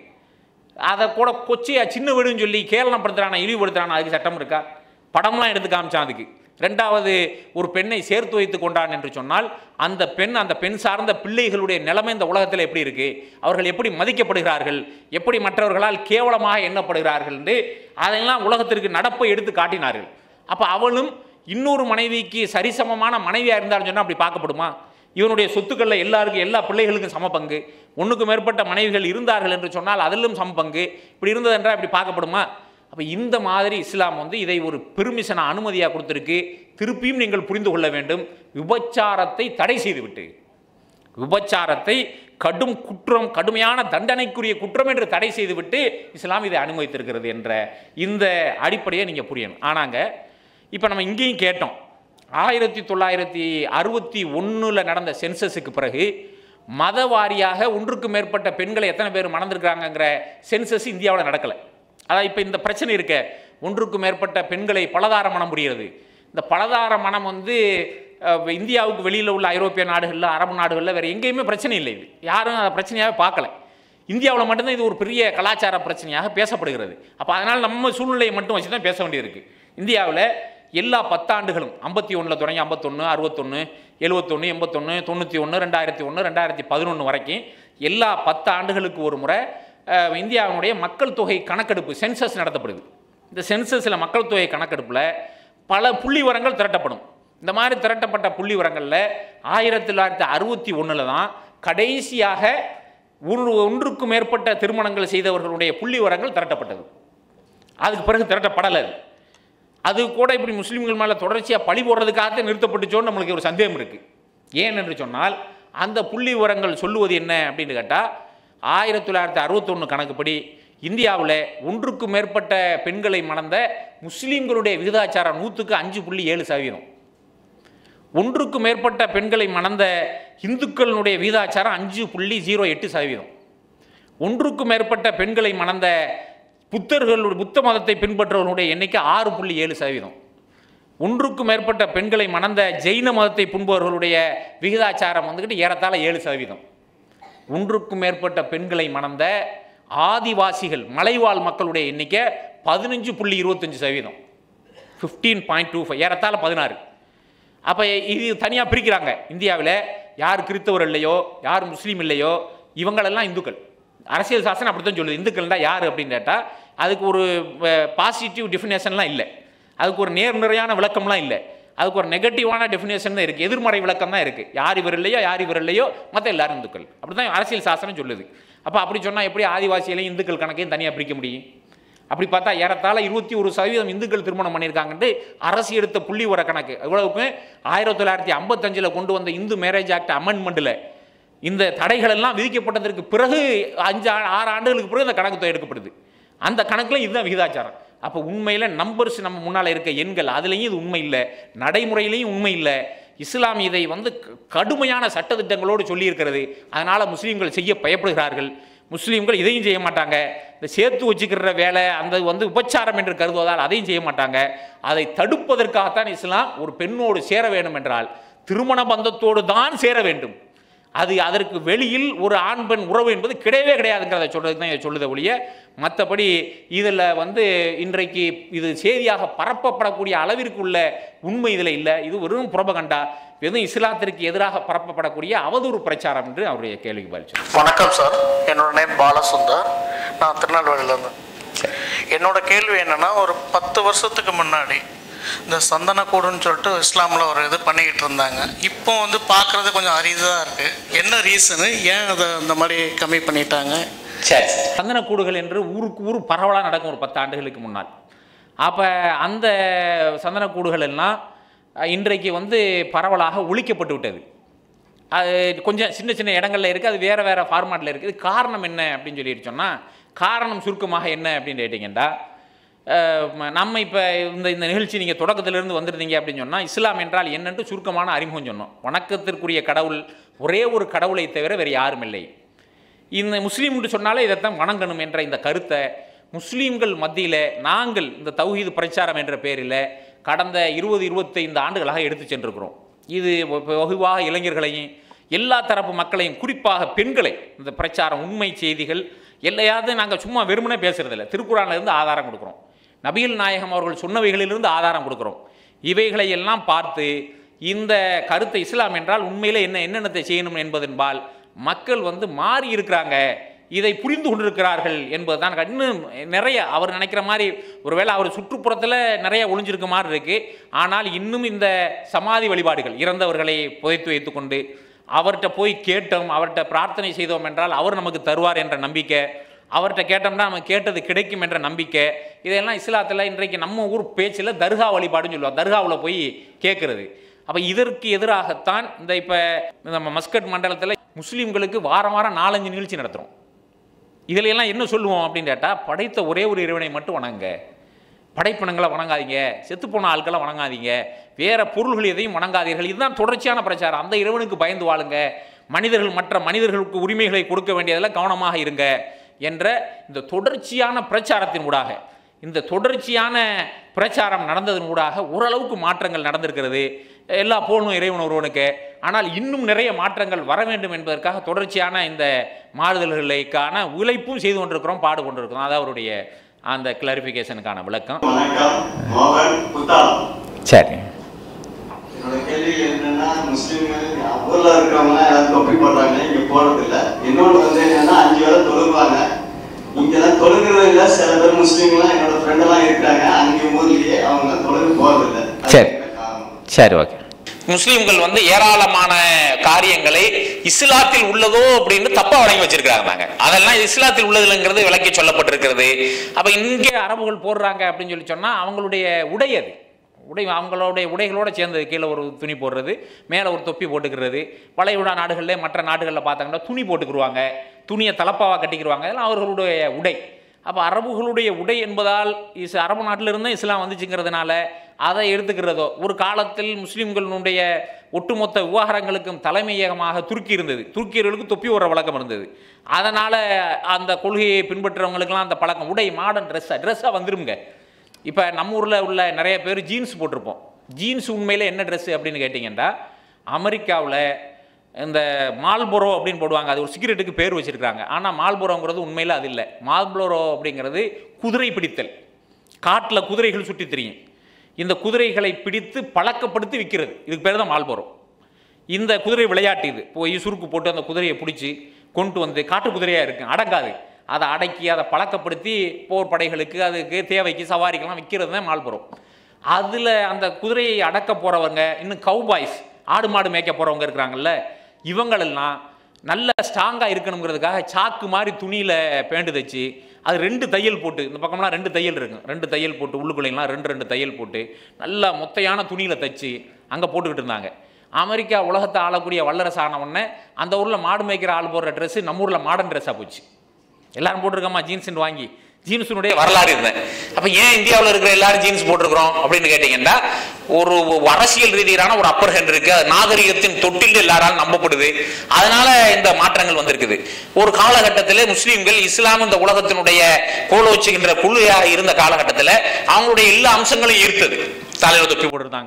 அதை கூட கொச்சையா சின்ன வீடுன்னு சொல்லி கேவலப்படுத்துறானா இழிவுபடுத்துறானா அதுக்கு சட்டம் இருக்கா படம்லாம் எடுத்து காமிச்சான் அதுக்கு ரெண்டாவது ஒரு பெண்ணை சேர்த்து வைத்து கொண்டான் என்று சொன்னால் அந்த பெண் அந்த பெண் சார்ந்த பிள்ளைகளுடைய நிலைமை இந்த உலகத்தில் எப்படி இருக்கு அவர்கள் எப்படி மதிக்கப்படுகிறார்கள் எப்படி மற்றவர்களால் கேவலமாக எண்ணப்படுகிறார்கள் என்று அதையெல்லாம் உலகத்திற்கு நடப்பை எடுத்து காட்டினார்கள் அப்போ அவளும் இன்னொரு மனைவிக்கு சரிசமமான மனைவியாக இருந்தாலும் சொன்னால் அப்படி பார்க்கப்படுமா இவனுடைய சொத்துக்களில் எல்லாருக்கும் எல்லா பிள்ளைகளுக்கும் சம பங்கு ஒன்றுக்கு மேற்பட்ட மனைவிகள் இருந்தார்கள் என்று சொன்னால் அதிலும் சம பங்கு இப்படி இருந்தது என்றால் இப்படி பார்க்கப்படுமா அப்போ இந்த மாதிரி இஸ்லாம் வந்து இதை ஒரு பெருமிஷனை அனுமதியாக கொடுத்துருக்கு திருப்பியும் நீங்கள் புரிந்து கொள்ள வேண்டும் விபச்சாரத்தை தடை செய்துவிட்டு விபச்சாரத்தை கடும் குற்றம் கடுமையான தண்டனைக்குரிய குற்றம் என்று தடை செய்துவிட்டு இஸ்லாம் இதை அனுமதித்திருக்கிறது என்ற இந்த அடிப்படையை நீங்கள் புரியணும் ஆனாங்க இப்போ நம்ம இங்கேயும் கேட்டோம் ஆயிரத்தி தொள்ளாயிரத்தி அறுபத்தி ஒன்றில் நடந்த சென்சஸுக்கு பிறகு மத வாரியாக ஒன்றுக்கு மேற்பட்ட பெண்களை எத்தனை பேர் மணந்திருக்கிறாங்கங்கிற சென்சஸ் இந்தியாவில் நடக்கலை அதான் இப்போ இந்த பிரச்சனை இருக்க ஒன்றுக்கு மேற்பட்ட பெண்களை பலதார மனம் புரிகிறது இந்த பலதார மனம் வந்து அஹ், இந்தியாவுக்கு வெளியில் உள்ள ஐரோப்பிய நாடுகளில் அரபு நாடுகளில் வேறு எங்கேயுமே பிரச்சனை இல்லை இது யாரும் அதை பிரச்சனையாகவே பார்க்கல இந்தியாவில் மட்டும்தான் இது ஒரு பெரிய கலாச்சார பிரச்சனையாக பேசப்படுகிறது அப்போ அதனால் நம்ம சூழ்நிலையை மட்டும் வச்சு தான் பேச வேண்டியிருக்கு இந்தியாவில் எல்லா பத்தாண்டுகளும் ஐம்பத்தி ஒன்றில் தொடங்கி ஐம்பத்தொன்று அறுபத்தொன்று எழுபத்தொன்று எண்பத்தொன்று தொண்ணூற்றி ஒன்று ரெண்டாயிரத்தி ஒன்று ரெண்டாயிரத்தி பதினொன்று வரைக்கும் எல்லா பத்து ஆண்டுகளுக்கு ஒரு முறை அஹ், இந்தியாவினுடைய மக்கள் தொகை கணக்கெடுப்பு சென்சஸ் நடத்தப்படுது இந்த சென்சஸில் மக்கள் தொகை கணக்கெடுப்பில் பல புள்ளி விவரங்கள் திரட்டப்படும் இந்த மாதிரி திரட்டப்பட்ட புள்ளி விவரங்களில் ஆயிரத்தி தொள்ளாயிரத்தி அறுபத்தி ஒன்றில் தான் கடைசியாக ஒரு ஒன்றுக்கு மேற்பட்ட திருமணங்கள் செய்தவர்களுடைய புள்ளி விவரங்கள் திரட்டப்பட்டது அதுக்கு பிறகு திரட்டப்படலை அது. அது கூட இப்படி முஸ்லீம்கள் மேலே தொடர்ச்சியாக பழி போடுறதுக்காக நிறுத்தப்பட்டுச்சோன்னு நம்மளுக்கு ஒரு சந்தேகம் இருக்குது ஏன் என்று சொன்னால் அந்த புள்ளி விவரங்கள் சொல்லுவது என்ன அப்படின்னு கேட்டால் ஆயிரத்தி தொள்ளாயிரத்தி அறுபத்தொன்று கணக்குப்படி இந்தியாவில் ஒன்றுக்கு மேற்பட்ட பெண்களை மணந்த முஸ்லீம்களுடைய விகிதாச்சாரம் நூற்றுக்கு அஞ்சு புள்ளி ஏழு சதவீதம் ஒன்றுக்கு மேற்பட்ட பெண்களை மணந்த இந்துக்களினுடைய விகிதாச்சாரம் அஞ்சு புள்ளி ஜீரோ எட்டு சதவீதம் ஒன்றுக்கு மேற்பட்ட பெண்களை மணந்த புத்தர்களுடைய புத்த மதத்தை பின்பற்றுவர்களுடைய எண்ணிக்கை ஆறு புள்ளி ஏழு சதவீதம் ஒன்றுக்கு மேற்பட்ட பெண்களை மணந்த ஜெயின மதத்தை பின்பற்றுவர்களுடைய விகிதாச்சாரம் வந்துக்கிட்டு ஏறத்தாழ ஏழு சதவீதம் ஒன்றுக்கும் மேற்பட்ட பெண்களை மணந்த ஆதிவாசிகள் மலைவாழ் மக்களுடைய எண்ணிக்கை பதினஞ்சு புள்ளி இருபத்தஞ்சு சதவீதம் ஃபிஃப்டீன் பாயிண்ட் டூ ஃபைவ் ஏறத்தாழ பதினாறு அப்போ இது தனியாக பிரிக்கிறாங்க இந்தியாவில் யார் கிறிஸ்தவர் இல்லையோ யார் முஸ்லீம் இல்லையோ இவங்களெல்லாம் இந்துக்கள் அரசியல் சாசனம் அப்படித்தான் சொல்லுது இந்துக்கள்னா யார் அப்படின்னு கேட்டால் அதுக்கு ஒரு பாசிட்டிவ் டெஃபினேஷன்லாம் இல்லை அதுக்கு ஒரு நேர்மறையான விளக்கம்லாம் இல்லை அதுக்கு ஒரு நெகட்டிவான டெஃபினேஷன் தான் இருக்குது எதிர்மறை விளக்கம் தான் இருக்குது யார் இவர் இல்லையோ யார் இவர் இல்லையோ மற்ற எல்லாரும் இந்துக்கள் அப்படி தான் அரசியல் சாசனம் சொல்லுது அப்போ அப்படி சொன்னால் எப்படி ஆதிவாசிகளையும் இந்துக்கள் கணக்கையும் தனியாக பிரிக்க முடியும் அப்படி பார்த்தா ஏறத்தாழ இருபத்தி ஒரு சதவீதம் இந்துக்கள் திருமணம் பண்ணியிருக்காங்கன்ட்டு அரசு எடுத்த புள்ளி உர கணக்கு இவ்வளவுக்கு ஆயிரத்தி தொள்ளாயிரத்தி ஐம்பத்தஞ்சில் கொண்டு வந்த இந்து மேரேஜ் ஆக்ட் அமெண்ட்மெண்ட்டில் இந்த தடைகள் எல்லாம் விதிக்கப்பட்டதற்கு பிறகு அஞ்சு ஆ- ஆறு ஆண்டுகளுக்கு பிறகு இந்த கணக்கு தொகை எடுக்கப்படுது அந்த கணக்கில் இதுதான் விகிதாச்சாரம் அப்போ உண்மையில் நம்பர்ஸ் நம்ம முன்னால் இருக்க எண்கள் அதுலேயும் இது உண்மை இல்லை நடைமுறையிலையும் உண்மை இல்லை இஸ்லாம் இதை வந்து க- கடுமையான சட்டத்திட்டங்களோடு சொல்லியிருக்கிறது அதனால் முஸ்லீம்கள் செய்ய பயப்படுகிறார்கள் முஸ்லீம்கள் இதையும் செய்ய மாட்டாங்க இந்த சேர்த்து வச்சுக்கிற வேலை அந்த வந்து உபச்சாரம் என்று கருதுவதால் அதையும் செய்ய மாட்டாங்க அதை தடுப்பதற்காகத்தான் இஸ்லாம் ஒரு பெண்ணோடு சேர வேண்டும் என்றால் திருமண பந்தத்தோடு தான் சேர வேண்டும் அது அதற்கு வெளியில் ஒரு ஆண் பெண் உறவு என்பது கிடையவே கிடையாதுங்கிறத சொல்கிறது தான் இதை சொல்லுத ஒழிய மற்றபடி இதில் வந்து இன்றைக்கு இது செய்தியாக பரப்பப்படக்கூடிய அளவிற்கு உள்ள உண்மை இதில் இல்லை இது வெறும் புறபகண்டா வெறும் இஸ்லாத்திற்கு எதிராக பரப்பப்படக்கூடிய அவதூறு பிரச்சாரம் என்று அவருடைய கேள்விக்கு பதில் சொன்னார்.
வணக்கம் சார் என்னோட நேம் பாலசுந்தர் நான் திருநெல்வேலியிலேருந்து என்னோட கேள்வி என்னன்னா ஒரு பத்து வருஷத்துக்கு முன்னாடி இந்த சந்தனக்கூடுன்னு சொல்லிட்டு இஸ்லாமில் ஒரு இது பண்ணிக்கிட்டு இருந்தாங்க இப்போ வந்து பார்க்குறது கொஞ்சம் அரிதாக இருக்குது என்ன ரீசனு ஏன் அதை இந்த மாதிரி கம்மி பண்ணிட்டாங்க
சரி
சந்தனக்கூடுகள் என்று ஊருக்கு ஊர் பரவலாக நடக்கும் ஒரு பத்து ஆண்டுகளுக்கு முன்னால் அப்போ அந்த சந்தனக்கூடுகள் எல்லாம் அஹ், இன்றைக்கு வந்து பரவலாக ஒழிக்கப்பட்டு விட்டது அது கொஞ்சம் சின்ன சின்ன இடங்கள்ல இருக்குது அது வேறு வேறு ஃபார்மாட்டில் இருக்குது காரணம் என்ன அப்படின்னு சொல்லிட்டு சொன்னால் காரணம் சுருக்கமாக என்ன அப்படின்னு கேட்டிங்கன்னா அஹ், ம- நம்ம இப்போ இந்த இந்த நிகழ்ச்சி நீங்கள் தொடக்கத்திலிருந்து வந்திருந்தீங்க அப்படின்னு சொன்னால் இஸ்லாம் என்றால் என்னென்று சுருக்கமான அறிமுகம் சொன்னோம் வணக்கத்திற்குரிய கடவுள் ஒரே ஒரு கடவுளை தவிர வேறு யாரும் இல்லை இந்த முஸ்லீம் என்று சொன்னாலே இதைத்தான் வணங்கணும் என்ற இந்த கருத்தை முஸ்லீம்கள் மத்தியில் நாங்கள் இந்த தௌஹீது பிரச்சாரம் என்ற பேரில் கடந்த இருபது இருபத்தைந்து ஆண்டுகளாக எடுத்து சென்றிருக்கிறோம் இது வெ- வெகுவாக இளைஞர்களையும் எல்லா தரப்பு மக்களையும் குறிப்பாக பெண்களை இந்த பிரச்சாரம் உண்மை செய்திகள் எல்லையாவது நாங்கள் சும்மா வெறுமனே பேசுறதில்ல திருக்குறான்ல இருந்து ஆதாரம் கொடுக்குறோம் நபிகள் நாயகம் அவர்கள் சொன்னவைகளிலிருந்து ஆதாரம் கொடுக்குறோம் இவைகளை எல்லாம் பார்த்து இந்த கருத்தை இஸ்லாம் என்றால் உண்மையில் என்ன என்னென்னத்தை செய்யணும் என்பதன்பால் மக்கள் வந்து மாறி இருக்கிறாங்க இதை புரிந்து கொண்டிருக்கிறார்கள் என்பதுதான் இன்னும் நிறைய அவர் நினைக்கிற மாதிரி ஒருவேளை அவர் சுற்றுப்புறத்தில் நிறைய ஒளிஞ்சிருக்க மாதிரி இருக்கு ஆனால் இன்னும் இந்த சமாதி வழிபாடுகள் இறந்தவர்களை புதைத்து வைத்துக்கொண்டு அவர்கிட்ட போய் கேட்டோம் அவர்கிட்ட பிரார்த்தனை செய்தோம் என்றால் அவர் நமக்கு தருவார் என்ற நம்பிக்கை அவர்கிட்ட கேட்டோம்னா நம்ம கேட்டது கிடைக்கும் என்ற நம்பிக்கை இதெல்லாம் இஸ்லாத்தில் இன்றைக்கு நம்ம ஊர் பேச்சில் தர்கா வழிபாடுன்னு சொல்லுவாங்க தர்காவில் போய் கேட்குறது அப்போ இதற்கு எதிராகத்தான் இந்த இப்போ நம்ம மஸ்கட் மண்டலத்தில் முஸ்லீம்களுக்கு வாரம் வாரம் நாலஞ்சு நிகழ்ச்சி நடத்துகிறோம் இதுல எல்லாம் என்ன சொல்லுவோம் அப்படின்னு கேட்டால் படைத்த ஒரே ஒரு இறைவனை மட்டும் வணங்க படைப்பினங்களை வணங்காதீங்க செத்துப்போன ஆட்களை வணங்காதீங்க வேற பொருள்கள் எதையும் வணங்காதீர்கள் இதுதான் தொடர்ச்சியான பிரச்சாரம் அந்த இறைவனுக்கு பயந்து வாழுங்க மனிதர்கள் மற்ற மனிதர்களுக்கு உரிமைகளை கொடுக்க வேண்டியதில் கவனமாக இருங்க என்ற இந்த தொடர்ச்சியான பிரச்சாரத்தின் ஊடாக இந்த தொடர்ச்சியான பிரச்சாரம் நடந்ததன் ஊடாக ஓரளவுக்கு மாற்றங்கள் நடந்திருக்கிறது எல்லா போகணும் இறைவன் ஒருவனுக்கு ஆனால் இன்னும் நிறைய மாற்றங்கள் வர வேண்டும் என்பதற்காக தொடர்ச்சியான இந்த மாறுதல்களுக்கான உழைப்பும் செய்து கொண்டிருக்கிறோம் பாடு கொண்டிருக்கிறோம் அதான் அவருடைய அந்த கிளாரிஃபிகேஷனுக்கான விளக்கம்
வணக்கம் மோகன் புத்தாலம்
சரி
என்னோட கேள்வி என்னன்னா முஸ்லீம்கள் ஊர்ல இருக்கிறவங்க எல்லாம் தொப்பி போடுறாங்க இங்க போடுறது இல்ல இன்னொன்று வந்து என்னன்னா அஞ்சு வேளை தொழுவாங்க இங்கெல்லாம் தொழுகிறது இல்ல சில பேர் முஸ்லீம்லாம் என்னோட ஃப்ரெண்ட் எல்லாம் இருக்காங்க அங்கே ஊர்லயே அவங்க தொழுகு போறது இல்ல அது
சரி.
என்ன காரணம்
சரி ஓகே
முஸ்லிம்கள் வந்து ஏராளமான காரியங்களை இஸ்லாத்தில் உள்ளதோ அப்படின்னு தப்பா வழங்கி வச்சிருக்காங்க நாங்க அதெல்லாம் இஸ்லாத்தில் உள்ளதுங்கிறது விளக்கி சொல்லப்பட்டிருக்கிறது
அப்போ இங்கே அரபுகள் போடுறாங்க அப்படின்னு சொல்லி சொன்னால் அவங்களுடைய உடை அது உடை அவங்களுடைய உடைகளோட சேர்ந்தது கீழே ஒரு துணி போடுறது மேலே ஒரு தொப்பி போட்டுக்கிறது வளைகுடா நாடுகளில் மற்ற நாடுகளில் பார்த்தாங்கன்னா துணி போட்டுக்கிருவாங்க துணியை தலப்பாவாக கட்டிக்கிருவாங்க இதெல்லாம் அவர்களுடைய உடை அப்போ அரபுகளுடைய உடை என்பதால் இஸ் அரபு நாட்டிலிருந்து இஸ்லாம் வந்துச்சுங்கிறதுனால அதை எடுத்துக்கிறதோ ஒரு காலத்தில் முஸ்லீம்களுடைய ஒட்டுமொத்த விவகாரங்களுக்கும் தலைமையகமாக துருக்கி இருந்தது துருக்கியர்களுக்கு தொப்பி போடுற வழக்கம் இருந்தது அதனால் அந்த கொள்கையை பின்பற்றுறவங்களுக்கெல்லாம் அந்த பழக்கம் உடை மாடர்ன் ட்ரெஸ்ஸாக ட்ரெஸ்ஸாக வந்துருங்க இப்போ நம்ம ஊரில் உள்ள நிறைய பேர் ஜீன்ஸ் போட்டிருப்போம் ஜீன்ஸ் உண்மையில் என்ன ட்ரெஸ்ஸு அப்படின்னு கேட்டிங்கன்னா அமெரிக்காவில் இந்த மால்போரோ அப்படின்னு போடுவாங்க அது ஒரு சிகரெட்டுக்கு பேர் வச்சுருக்காங்க ஆனால் மால்போரோங்கிறது உண்மையில் அது இல்லை மால்போரோ அப்படிங்கிறது குதிரை பிடித்தல் காட்டில் குதிரைகள் சுற்றி திரியும் இந்த குதிரைகளை பிடித்து பழக்கப்படுத்தி விற்கிறது இதுக்கு பேர் தான் மால்போரோ இந்த குதிரை விளையாட்டு இது போய் சுருக்கு போட்டு அந்த குதிரையை பிடிச்சி கொண்டு வந்து காட்டு குதிரையாக இருக்கும் அடங்காது அதை அடக்கி அதை பழக்கப்படுத்தி போர் படைகளுக்கு அதுக்கு தேவைக்கு சவாரிக்கெல்லாம் விற்கிறது தான் மால்புரம் அதில் அந்த குதிரையை அடக்க போகிறவங்க இன்னும் கவுபாய்ஸ் ஆடு மாடு மேய்க்க போகிறவங்க இருக்கிறாங்கல்ல இவங்களெல்லாம் நல்ல ஸ்ட்ராங்காக இருக்கணுங்கிறதுக்காக சாக்கு மாதிரி துணியில் பேண்டு தைச்சு அது ரெண்டு தையல் போட்டு இந்த பக்கம்லாம் ரெண்டு தையல் இருக்கும் ரெண்டு தையல் போட்டு உள்ளுக்குள்ளேலாம் ரெண்டு ரெண்டு தையல் போட்டு நல்லா மொத்தையான துணியில் தைச்சு அங்கே போட்டுக்கிட்டு இருந்தாங்க அமெரிக்கா உலகத்தை ஆளக்கூடிய வல்லரசு ஆன உடனே அந்த ஊரில் மாடு மேய்க்கிற ஆள் போடுற ட்ரெஸ்ஸு நம்ம ஊரில் மாடர்ன் ட்ரெஸ்ஸாக போச்சு எல்லாரும் போட்டிருக்கோமா ஜீன்ஸ்னு வாங்கி ஜீன்ஸினுடைய
வரலாறு இருந்தேன் அப்ப ஏன் இந்தியாவில் இருக்கிற எல்லாரும் ஜீன்ஸ் போட்டிருக்கிறோம் அப்படின்னு கேட்டீங்கன்னா ஒரு அரசியல் ரீதியிலான ஒரு அப்பர் ஹேண்ட் இருக்கு அது நாகரிகத்தின் தொட்டில் எல்லாராலும் நம்பப்படுது அதனால இந்த மாற்றங்கள் வந்திருக்குது ஒரு காலகட்டத்தில் முஸ்லீம்கள் இஸ்லாம் இந்த உலகத்தினுடைய கோலோச்சுகின்ற குழுயாக இருந்த காலகட்டத்தில் அவங்களுடைய எல்லா அம்சங்களையும் ஈர்த்தது தலைவர் தொப்பி
போட்டிருந்தாங்க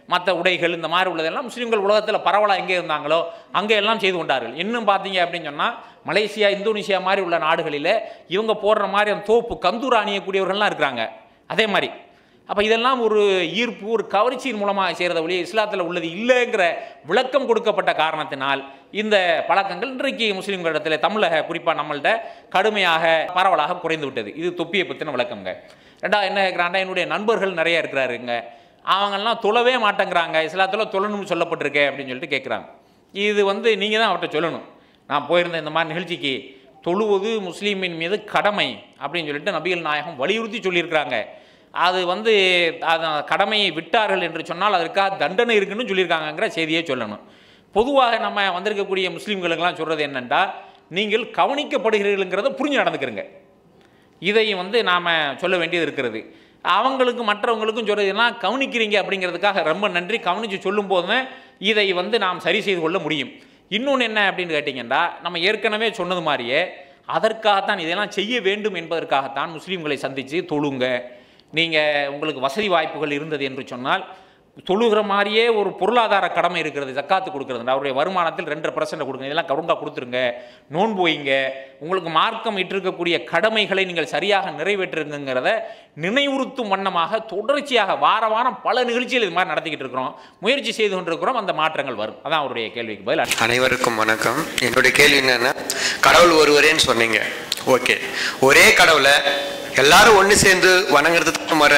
மற்ற உடைகள் இந்த மாதிரி உள்ளதெல்லாம் முஸ்லீம்கள் உலகத்தில் பரவலாக எங்கே இருந்தாங்களோ அங்கே எல்லாம் செய்து கொண்டார்கள் இன்னும் பார்த்தீங்க அப்படின்னு சொன்னால் மலேசியா இந்தோனேசியா மாதிரி உள்ள நாடுகளில் இவங்க போடுற மாதிரி அந்த தோப்பு கந்தூர் அணியக்கூடியவர்கள்லாம் இருக்கிறாங்க அதே மாதிரி அப்போ இதெல்லாம் ஒரு ஈர்ப்பு ஒரு கவர்ச்சியின் மூலமாக செய்கிறத ஒழிய இஸ்லாத்தில் உள்ளது இல்லைங்கிற விளக்கம் கொடுக்கப்பட்ட காரணத்தினால் இந்த பழக்கங்கள் இன்றைக்கு முஸ்லீம்களிடத்தில் தமிழக குறிப்பாக நம்மள்ட்ட கடுமையாக பரவலாக குறைந்து விட்டது இது தொப்பியை பற்றின விளக்கங்க ரெண்டாவது என்ன கேட்குறாண்டா என்னுடைய நண்பர்கள் நிறைய இருக்கிறாருங்க அவங்கெல்லாம் தொழவே மாட்டேங்கிறாங்க இஸ்லாத்தில் தொழணும்னு சொல்லப்பட்டிருக்கே அப்படின்னு சொல்லிட்டு கேட்குறாங்க இது வந்து நீங்கள் தான் அவர்கிட்ட சொல்லணும் நான் போயிருந்த இந்த மாதிரி நிகழ்ச்சிக்கு தொழுவது முஸ்லீமின் மீது கடமை அப்படின்னு சொல்லிட்டு நபிகள் நாயகம் வலியுறுத்தி சொல்லியிருக்கிறாங்க அது வந்து அது கடமையை விட்டார்கள் என்று சொன்னால் அதற்காக தண்டனை இருக்குன்னு சொல்லியிருக்காங்கங்கிற செய்தியை சொல்லணும் பொதுவாக நம்ம வந்திருக்கக்கூடிய முஸ்லீம்களுக்கெல்லாம் சொல்கிறது என்னென்னா நீங்கள் கவனிக்கப்படுகிறீர்கள்ங்கிறத புரிஞ்சு நடந்துக்கிறங்க இதை வந்து நாம் சொல்ல வேண்டியது இருக்கிறது அவங்களுக்கு மற்றவங்களுக்கும் சொல்கிறதுனா கவனிக்கிறீங்க அப்படிங்கிறதுக்காக ரொம்ப நன்றி கவனித்து சொல்லும் போது இதை வந்து நாம் சரி செய்து கொள்ள முடியும் இன்னொன்று என்ன அப்படின்னு கேட்டிங்கன்னா நம்ம ஏற்கனவே சொன்னது மாதிரியே அதற்காகத்தான் இதெல்லாம் செய்ய வேண்டும் என்பதற்காகத்தான் முஸ்லீம்களை சந்தித்து தொழுங்க நீங்கள் உங்களுக்கு வசதி வாய்ப்புகள் இருந்தது என்று சொன்னால் தொழுகிற மாதிரியே ஒரு பொருளாதார கடமை இருக்கிறது ஜக்காத்து கொடுக்குறது அவருடைய வருமானத்தில் ரெண்டரை பர்சன்ட் கொடுங்க இதெல்லாம் கருங்கா கொடுத்துருங்க நோன்பு வைங்க உங்களுக்கு மார்க்கம் இட்டிருக்கக்கூடிய கடமைகளை நீங்கள் சரியாக நிறைவேற்றுங்கிறத நினைவுறுத்தும் வண்ணமாக தொடர்ச்சியாக வார வாரம் பல நிகழ்ச்சிகள் இது மாதிரி நடத்திக்கிட்டு இருக்கிறோம் முயற்சி செய்து கொண்டிருக்கிறோம் அந்த மாற்றங்கள் வரும் அதான் அவருடைய கேள்விக்கு பதில்
அனைவருக்கும் வணக்கம் என்னுடைய கேள்வி என்னன்னா கடவுள் ஒருவரேன்னு சொன்னீங்க ஓகே ஒரே கடவுளை எல்லாரும் ஒன்று சேர்ந்து வணங்குறது முறை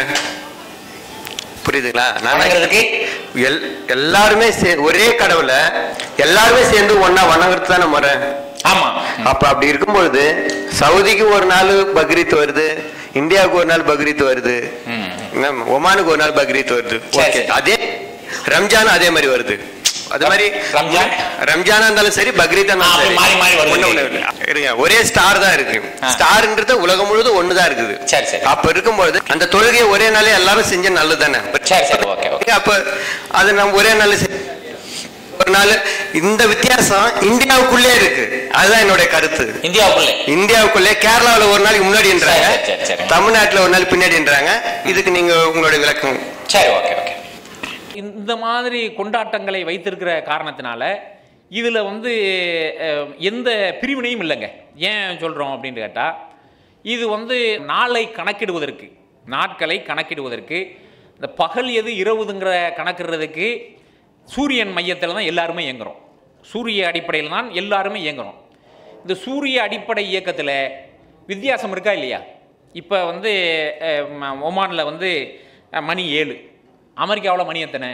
புரியுதுங்களா நான்
வணங்குறதுக்கு?
எல் எல்லாருமே சே ஒரே கடவுளை எல்லாருமே சேர்ந்து ஒண்ணா வணங்குறது தானே முறை
ஆமாம்
அப்ப அப்படி இருக்கும்பொழுது சவுதிக்கு ஒரு நாள் பக்ரீத் வருது இந்தியாவுக்கு ஒரு நாள் பக்ரீத் வருது
ம்.
என்ன, ஒமானுக்கு ஒரு நாள் பக்ரீத் வருது
சரி,
ஓகே
சரி.
அதே ரம்ஜான் அதே மாதிரி வருது அது மாதிரி
ரம்ஜான்?
ரம்ஜானா இருந்தாலும் சரி பக்ரீத்
ஆ, அப்படி மாறி மாறி வருது.
ஒண்ணு ஒண்ணு இல்ல. இருங்க ஒரே ஸ்டார் தான் இருக்கு
ஆ.
ஸ்டார்ன்றது உலகம் முழுவதும் ஒண்ணுதான் இருக்குது
சரி, சரி.
அப்ப இருக்கும்போது அந்த தொழுகையை ஒரே நாளே எல்லாரும் செஞ்ச நல்லது தானே
சரி சரி ஓகே ஓகே
அப்ப அது நம்ம ஒரே நாள் செ- ஒரு நாள் இந்த வித்தியாசம் இந்தியாவுக்குள்ளே இருக்கு அதுதான் என்னுடைய கருத்து
இந்தியாவுக்குள்ளே
இந்தியாவுக்குள்ளே கேரளாவுல ஒரு நாளைக்கு முன்னாடின்றாங்க
சரி, சரி, சரி.
தமிழ்நாட்டுல ஒரு நாள் பின்னாடின்றாங்க இதுக்கு நீங்க உங்களுடைய விளக்கம்
சரி ஓகே ஓகே
இந்த மாதிரி கொண்டாட்டங்களை வைத்திருக்கிற காரணத்தினால இதில் வந்து அஹ், எந்த பிரிவினையும் இல்லைங்க ஏன் சொல்கிறோம் அப்படின்னு கேட்டால் இது வந்து நாளை கணக்கிடுவதற்கு நாட்களை கணக்கிடுவதற்கு இந்த பகல் எது இரவுதுங்கிற கணக்கிடுறதுக்கு சூரியன் மையத்தில் தான் எல்லாருமே இயங்குறோம் சூரிய அடிப்படையில் தான் எல்லாருமே இயங்குறோம் இந்த சூரிய அடிப்படை இயக்கத்தில் வித்தியாசம் இருக்கா இல்லையா இப்போ வந்து ஒமானில் வந்து அஹ், மணி ஏழு அமெரிக்காவில் மணி எத்தனை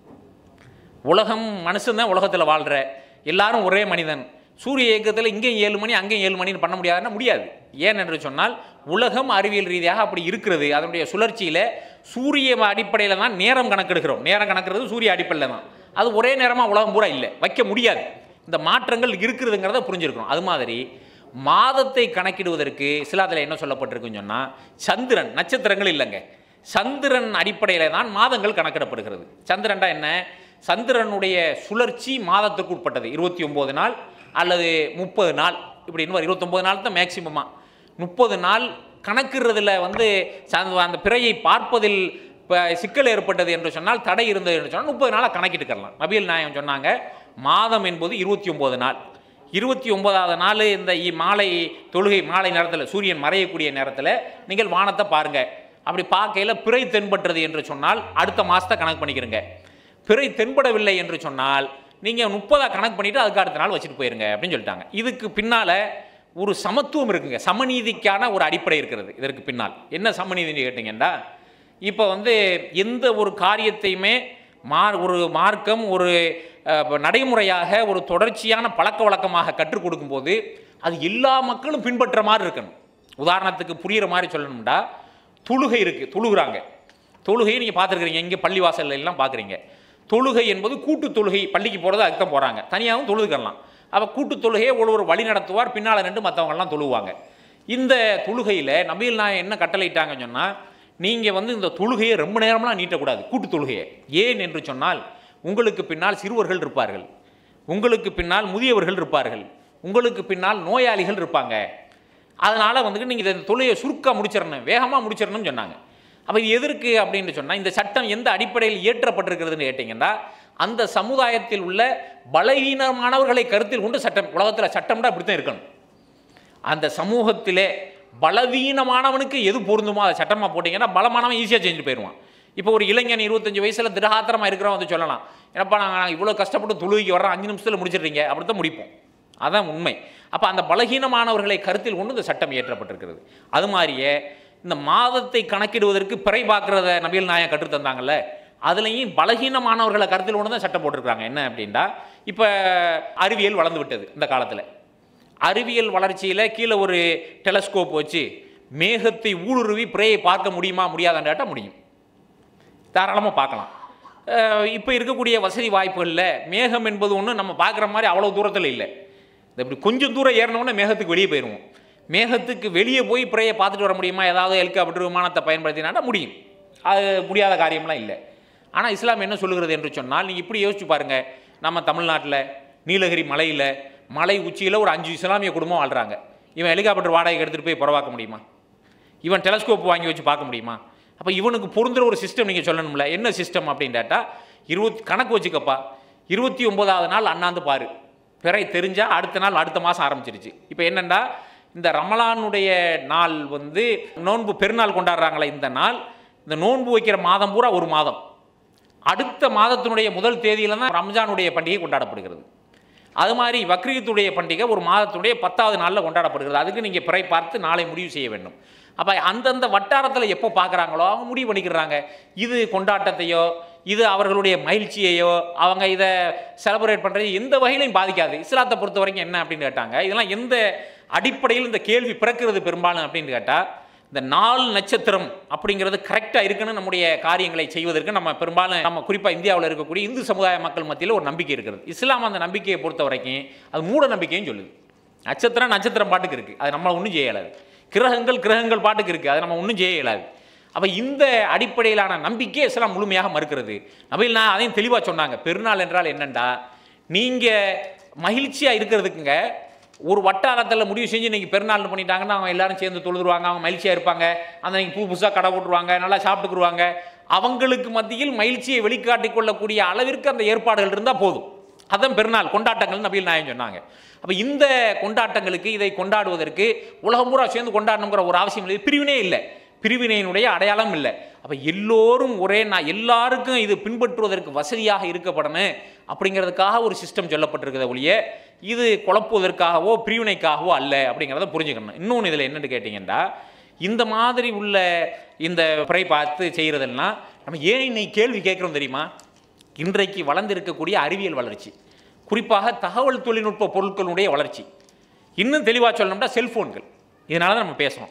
உலகம் மனுஷன்தான் உலகத்தில் வாழ்கிற எல்லாரும் ஒரே மனிதன் சூரிய இயக்கத்தில் இங்கேயும் ஏழு மணி அங்கேயும் ஏழு மணின்னு பண்ண முடியாதுன்னா முடியாது ஏன் என்று சொன்னால் உலகம் அறிவியல் ரீதியாக அப்படி இருக்கிறது அதனுடைய சுழற்சியில் சூரிய அடிப்படையில் தான் நேரம் கணக்கெடுக்கிறோம் நேரம் கணக்கிறது சூரிய அடிப்படையில் தான் அது ஒரே நேரமாக உலகம் பூரா இல்லை வைக்க முடியாது இந்த மாற்றங்கள் இருக்கிறதுங்கிறத புரிஞ்சிருக்கணும் அது மாதிரி மாதத்தை கணக்கிடுவதற்கு இஸ்லாத்தில் என்ன சொல்லப்பட்டிருக்குன்னு சொன்னால் சந்திரன் நட்சத்திரங்கள் இல்லைங்க சந்திரன் அடிப்படையில் தான் மாதங்கள் கணக்கிடப்படுகிறது சந்திரன்டா என்ன சந்திரனுடைய சுழற்சி மாதத்துக்கு உட்பட்டது இருபத்தி ஒம்பது நாள் அல்லது முப்பது நாள் இப்படின்னு வரும் இருபத்தொம்போது நாள் தான் மேக்சிமமாக முப்பது நாள் கணக்குறதுல வந்து சந்த- அந்த பிறையை பார்ப்பதில் இப்போ சிக்கல் ஏற்பட்டது என்று சொன்னால் தடை இருந்தது என்று சொன்னால் முப்பது நாளாக கணக்கிட்டுக்கலாம் நபிகள் நாயகம் சொன்னாங்க மாதம் என்பது இருபத்தி ஒம்பது நாள் இருபத்தி ஒன்பதாவது நாள் இந்த இ- மாலை தொழுகை மாலை நேரத்தில் சூரியன் மறையக்கூடிய நேரத்தில் நீங்கள் வானத்தை பாருங்க அப்படி பார்க்கையில் பிறை தென்பட்டது என்று சொன்னால் அடுத்த மாதத்தை கணக்கு பண்ணிக்கிறங்க பிறை தென்படவில்லை என்று சொன்னால் நீங்கள் முப்பதாக கணக்கு பண்ணிவிட்டு அதுக்கு அடுத்த நாள் வச்சுட்டு போயிருங்க அப்படின்னு சொல்லிட்டாங்க இதுக்கு பின்னால் ஒரு சமத்துவம் இருக்குங்க சமநீதிக்கான ஒரு அடிப்படை இருக்கிறது இதற்கு பின்னால் என்ன சமநீதின்னு கேட்டிங்கன்னா இப்போ வந்து எந்த ஒரு காரியத்தையுமே மார் ஒரு மார்க்கம் ஒரு அஹ், நடைமுறையாக ஒரு தொடர்ச்சியான பழக்க வழக்கமாக கற்றுக் கொடுக்கும்போது அது எல்லா மக்களும் பின்பற்ற மாதிரி இருக்கணும் உதாரணத்துக்கு புரிகிற மாதிரி சொல்லணும்டா தொழுகை இருக்குது தொழுகிறாங்க தொழுகையை நீங்கள் பார்த்துருக்குறீங்க இங்கே பள்ளிவாசல்ல எல்லாம் பார்க்குறீங்க தொழுகை என்பது கூட்டு தொழுகை பள்ளிக்கு போகிறது அதுக்கு தான் போகிறாங்க தனியாகவும் தொழுதுக்கலாம் அப்போ கூட்டு தொழுகையை ஒரு ஒரு வழி நடத்துவார் பின்னால் நின்று மற்றவங்கெல்லாம் தொழுவாங்க இந்த தொழுகையில் நபிகள் நான் என்ன கட்டளையிட்டாங்கன்னு சொன்னால் நீங்கள் வந்து இந்த தொழுகையை ரொம்ப நேரம்லாம் நீட்டக்கூடாது கூட்டு தொழுகையை ஏன் என்று சொன்னால் உங்களுக்கு பின்னால் சிறுவர்கள் இருப்பார்கள் உங்களுக்கு பின்னால் முதியவர்கள் இருப்பார்கள் உங்களுக்கு பின்னால் நோயாளிகள் இருப்பாங்க அதனால் வந்துட்டு நீங்கள் இந்த தொழுகையை சுருக்க முடிச்சிடணும் வேகமாக முடிச்சிடணும்னு சொன்னாங்க அப்போ இது எதற்கு அப்படின்னு சொன்னால் இந்த சட்டம் எந்த அடிப்படையில் இயற்றப்பட்டிருக்கிறதுன்னு கேட்டிங்கன்னா அந்த சமுதாயத்தில் உள்ள பலவீனமானவர்களை கருத்தில் கொண்டு சட்டம் உலகத்தில் சட்டம்னா அப்படி தான் இருக்கணும் அந்த சமூகத்திலே பலவீனமானவனுக்கு எது பொருந்துமோ அதை சட்டமாக போட்டிங்கன்னா பலமானவன் ஈஸியாக செஞ்சுட்டு போயிடுவான் இப்போ ஒரு இளைஞன் இருபத்தஞ்சு வயசில் திடகாத்திரமாக இருக்கிறவன் வந்து சொல்லலாம் ஏன்னப்பா நாங்கள் இவ்வளோ கஷ்டப்பட்டு தொழுகைக்கு வர்றோம் அஞ்சு நிமிஷத்தில் முடிச்சிடுறீங்க அப்படி தான் முடிப்போம் அதான் உண்மை அப்போ அந்த பலகீனமானவர்களை கருத்தில் கொண்டு இந்த சட்டம் இயற்றப்பட்டிருக்கிறது அது மாதிரியே இந்த மாதத்தை கணக்கிடுவதற்கு பிறை பார்க்குறத நபிகள் நாயகம் கற்றுத் தந்தாங்கல்ல அதுலேயும் பலகீனமானவர்களை கருத்தில் கொண்டு தான் சட்டம் போட்டிருக்காங்க என்ன அப்படின்னா இப்போ அறிவியல் வளர்ந்து விட்டது இந்த காலத்தில் அறிவியல் வளர்ச்சியில் கீழே ஒரு டெலஸ்கோப் வச்சு மேகத்தை ஊடுருவி பிறையை பார்க்க முடியுமா முடியாதான்னு கேட்டால் முடியும் தாராளமாக பார்க்கலாம் இப்போ இருக்கக்கூடிய வசதி வாய்ப்புகளில் மேகம் என்பது ஒன்று நம்ம பார்க்குற மாதிரி அவ்வளோ தூரத்தில் இல்லை இந்த இப்படி கொஞ்சம் தூரம் ஏறினோடனே மேகத்துக்கு வெளியே போயிடுவோம் மேகத்துக்கு வெளியே போய் பிறையை பார்த்துட்டு வர முடியுமா ஏதாவது ஹெலிகாப்டர் விமானத்தை பயன்படுத்தினாட்டா முடியும் அது முடியாத காரியம்லாம் இல்லை ஆனால் இஸ்லாம் என்ன சொல்லுகிறது என்று சொன்னால் நீங்கள் இப்படி யோசிச்சு பாருங்கள் நம்ம தமிழ்நாட்டில் நீலகிரி மலையில் மலை உச்சியில் ஒரு அஞ்சு இஸ்லாமிய குடும்பம் வாழ்கிறாங்க இவன் ஹெலிகாப்டர் வாடகை எடுத்துகிட்டு போய் புறவாக்க முடியுமா இவன் டெலஸ்கோப் வாங்கி வச்சு பார்க்க முடியுமா அப்போ இவனுக்கு பொருந்துற ஒரு சிஸ்டம் நீங்கள் சொல்லணும்ல என்ன சிஸ்டம் அப்படின்னு கேட்டால் இருபத்தி கணக்கு வச்சுக்கப்பா இருபத்தி ஒன்பதாவது நாள் அண்ணாந்து பாரு பிறை தெரிஞ்சால் அடுத்த நாள் அடுத்த மாதம் ஆரம்பிச்சிருச்சு இப்போ என்னென்னா இந்த ரமலானுடைய நாள் வந்து நோன்பு பெருநாள் கொண்டாடுறாங்களே இந்த நாள் இந்த நோன்பு வைக்கிற மாதம் பூரா ஒரு மாதம் அடுத்த மாதத்தினுடைய முதல் தேதியில தான் ரம்ஜானுடைய பண்டிகை கொண்டாடப்படுகிறது அது மாதிரி பக்ரீத்துடைய பண்டிகை ஒரு மாதத்துடைய பத்தாவது நாளில் கொண்டாடப்படுகிறது அதுக்கு நீங்கள் பிறை பார்த்து நாளை முடிவு செய்ய வேண்டும் அப்போ அந்தந்த வட்டாரத்தில் எப்போ பார்க்குறாங்களோ அவங்க முடிவு பண்ணிக்கிறாங்க இது கொண்டாட்டத்தையோ இது அவர்களுடைய மகிழ்ச்சியையோ அவங்க இதை செலிப்ரேட் பண்ணுறது எந்த வகையிலையும் பாதிக்காது இஸ்லாத்தை பொறுத்த வரைக்கும் என்ன அப்படின்னு கேட்டாங்க இதெல்லாம் எந்த அடிப்படையில் இந்த கேள்வி பிறக்கிறது பெரும்பாலும் அப்படின்னு கேட்டால் இந்த நாலு நட்சத்திரம் அப்படிங்கிறது கரெக்டாக இருக்குன்னு நம்முடைய காரியங்களை செய்வதற்கு நம்ம பெரும்பாலும் நம்ம குறிப்பாக இந்தியாவில் இருக்கக்கூடிய இந்து சமுதாய மக்கள் மத்தியில் ஒரு நம்பிக்கை இருக்கிறது இஸ்லாம் அந்த நம்பிக்கையை பொறுத்த வரைக்கும் அது மூட நம்பிக்கையும் சொல்லுது நட்சத்திரம் நட்சத்திரம் பாட்டுக்கு இருக்குது அது நம்ம ஒன்றும் செய்ய இயலாது கிரகங்கள் கிரகங்கள் பாட்டுக்கு இருக்குது அதை நம்ம ஒன்றும் செய்ய இயலாது அப்போ இந்த அடிப்படையிலான நம்பிக்கை இஸ்லாம் முழுமையாக மறுக்கிறது நபில் நான் அதையும் தெளிவாக சொன்னாங்க பெருநாள் என்றால் என்னண்டா நீங்கள் மகிழ்ச்சியாக இருக்கிறதுக்குங்க ஒரு வட்டாரத்தில் முடிவு செஞ்சு நீங்கள் பெருநாள் பண்ணிட்டாங்கன்னா அவங்க எல்லாரும் சேர்ந்து தொழுதுருவாங்க அவங்க மகிழ்ச்சியாக இருப்பாங்க அந்த நீங்கள் புது புதுசாக கடை போட்டுருவாங்க நல்லா சாப்பிட்டுக்குருவாங்க அவங்களுக்கு மத்தியில் மகிழ்ச்சியை வெளிக்காட்டிக் கொள்ளக்கூடிய அளவிற்கு அந்த ஏற்பாடுகள் இருந்தால் போதும் அதான் பெருநாள் கொண்டாட்டங்கள் நபிகள் நாயகம் சொன்னாங்க அப்போ இந்த கொண்டாட்டங்களுக்கு இதை கொண்டாடுவதற்கு உலகம் பூரா சேர்ந்து கொண்டாடணுங்கிற ஒரு அவசியம் இல்லை இது பிரிவினே இல்லை பிரிவினையினுடைய அடையாளம் இல்லை அப்போ எல்லோரும் ஒரே நான் எல்லாருக்கும் இது பின்பற்றுவதற்கு வசதியாக இருக்கப்படணும் அப்படிங்கிறதுக்காக ஒரு சிஸ்டம் சொல்லப்பட்டிருக்கிறத ஒழிய இது குழப்புவதற்காகவோ பிரிவினைக்காகவோ அல்ல அப்படிங்கிறத புரிஞ்சுக்கணும் இன்னொன்று இதில் என்னன்னு கேட்டிங்கன்னா இந்த மாதிரி உள்ள இந்த பிறை பார்த்து செய்கிறதெல்லாம் நம்ம ஏன் இன்னைக்கு கேள்வி கேட்குறோம் தெரியுமா இன்றைக்கு வளர்ந்திருக்கக்கூடிய அறிவியல் வளர்ச்சி குறிப்பாக தகவல் தொழில்நுட்ப பொருட்களுடைய வளர்ச்சி இன்னும் தெளிவாக சொல்லணும்னா செல்ஃபோன்கள் இதனால தான் நம்ம பேசுகிறோம்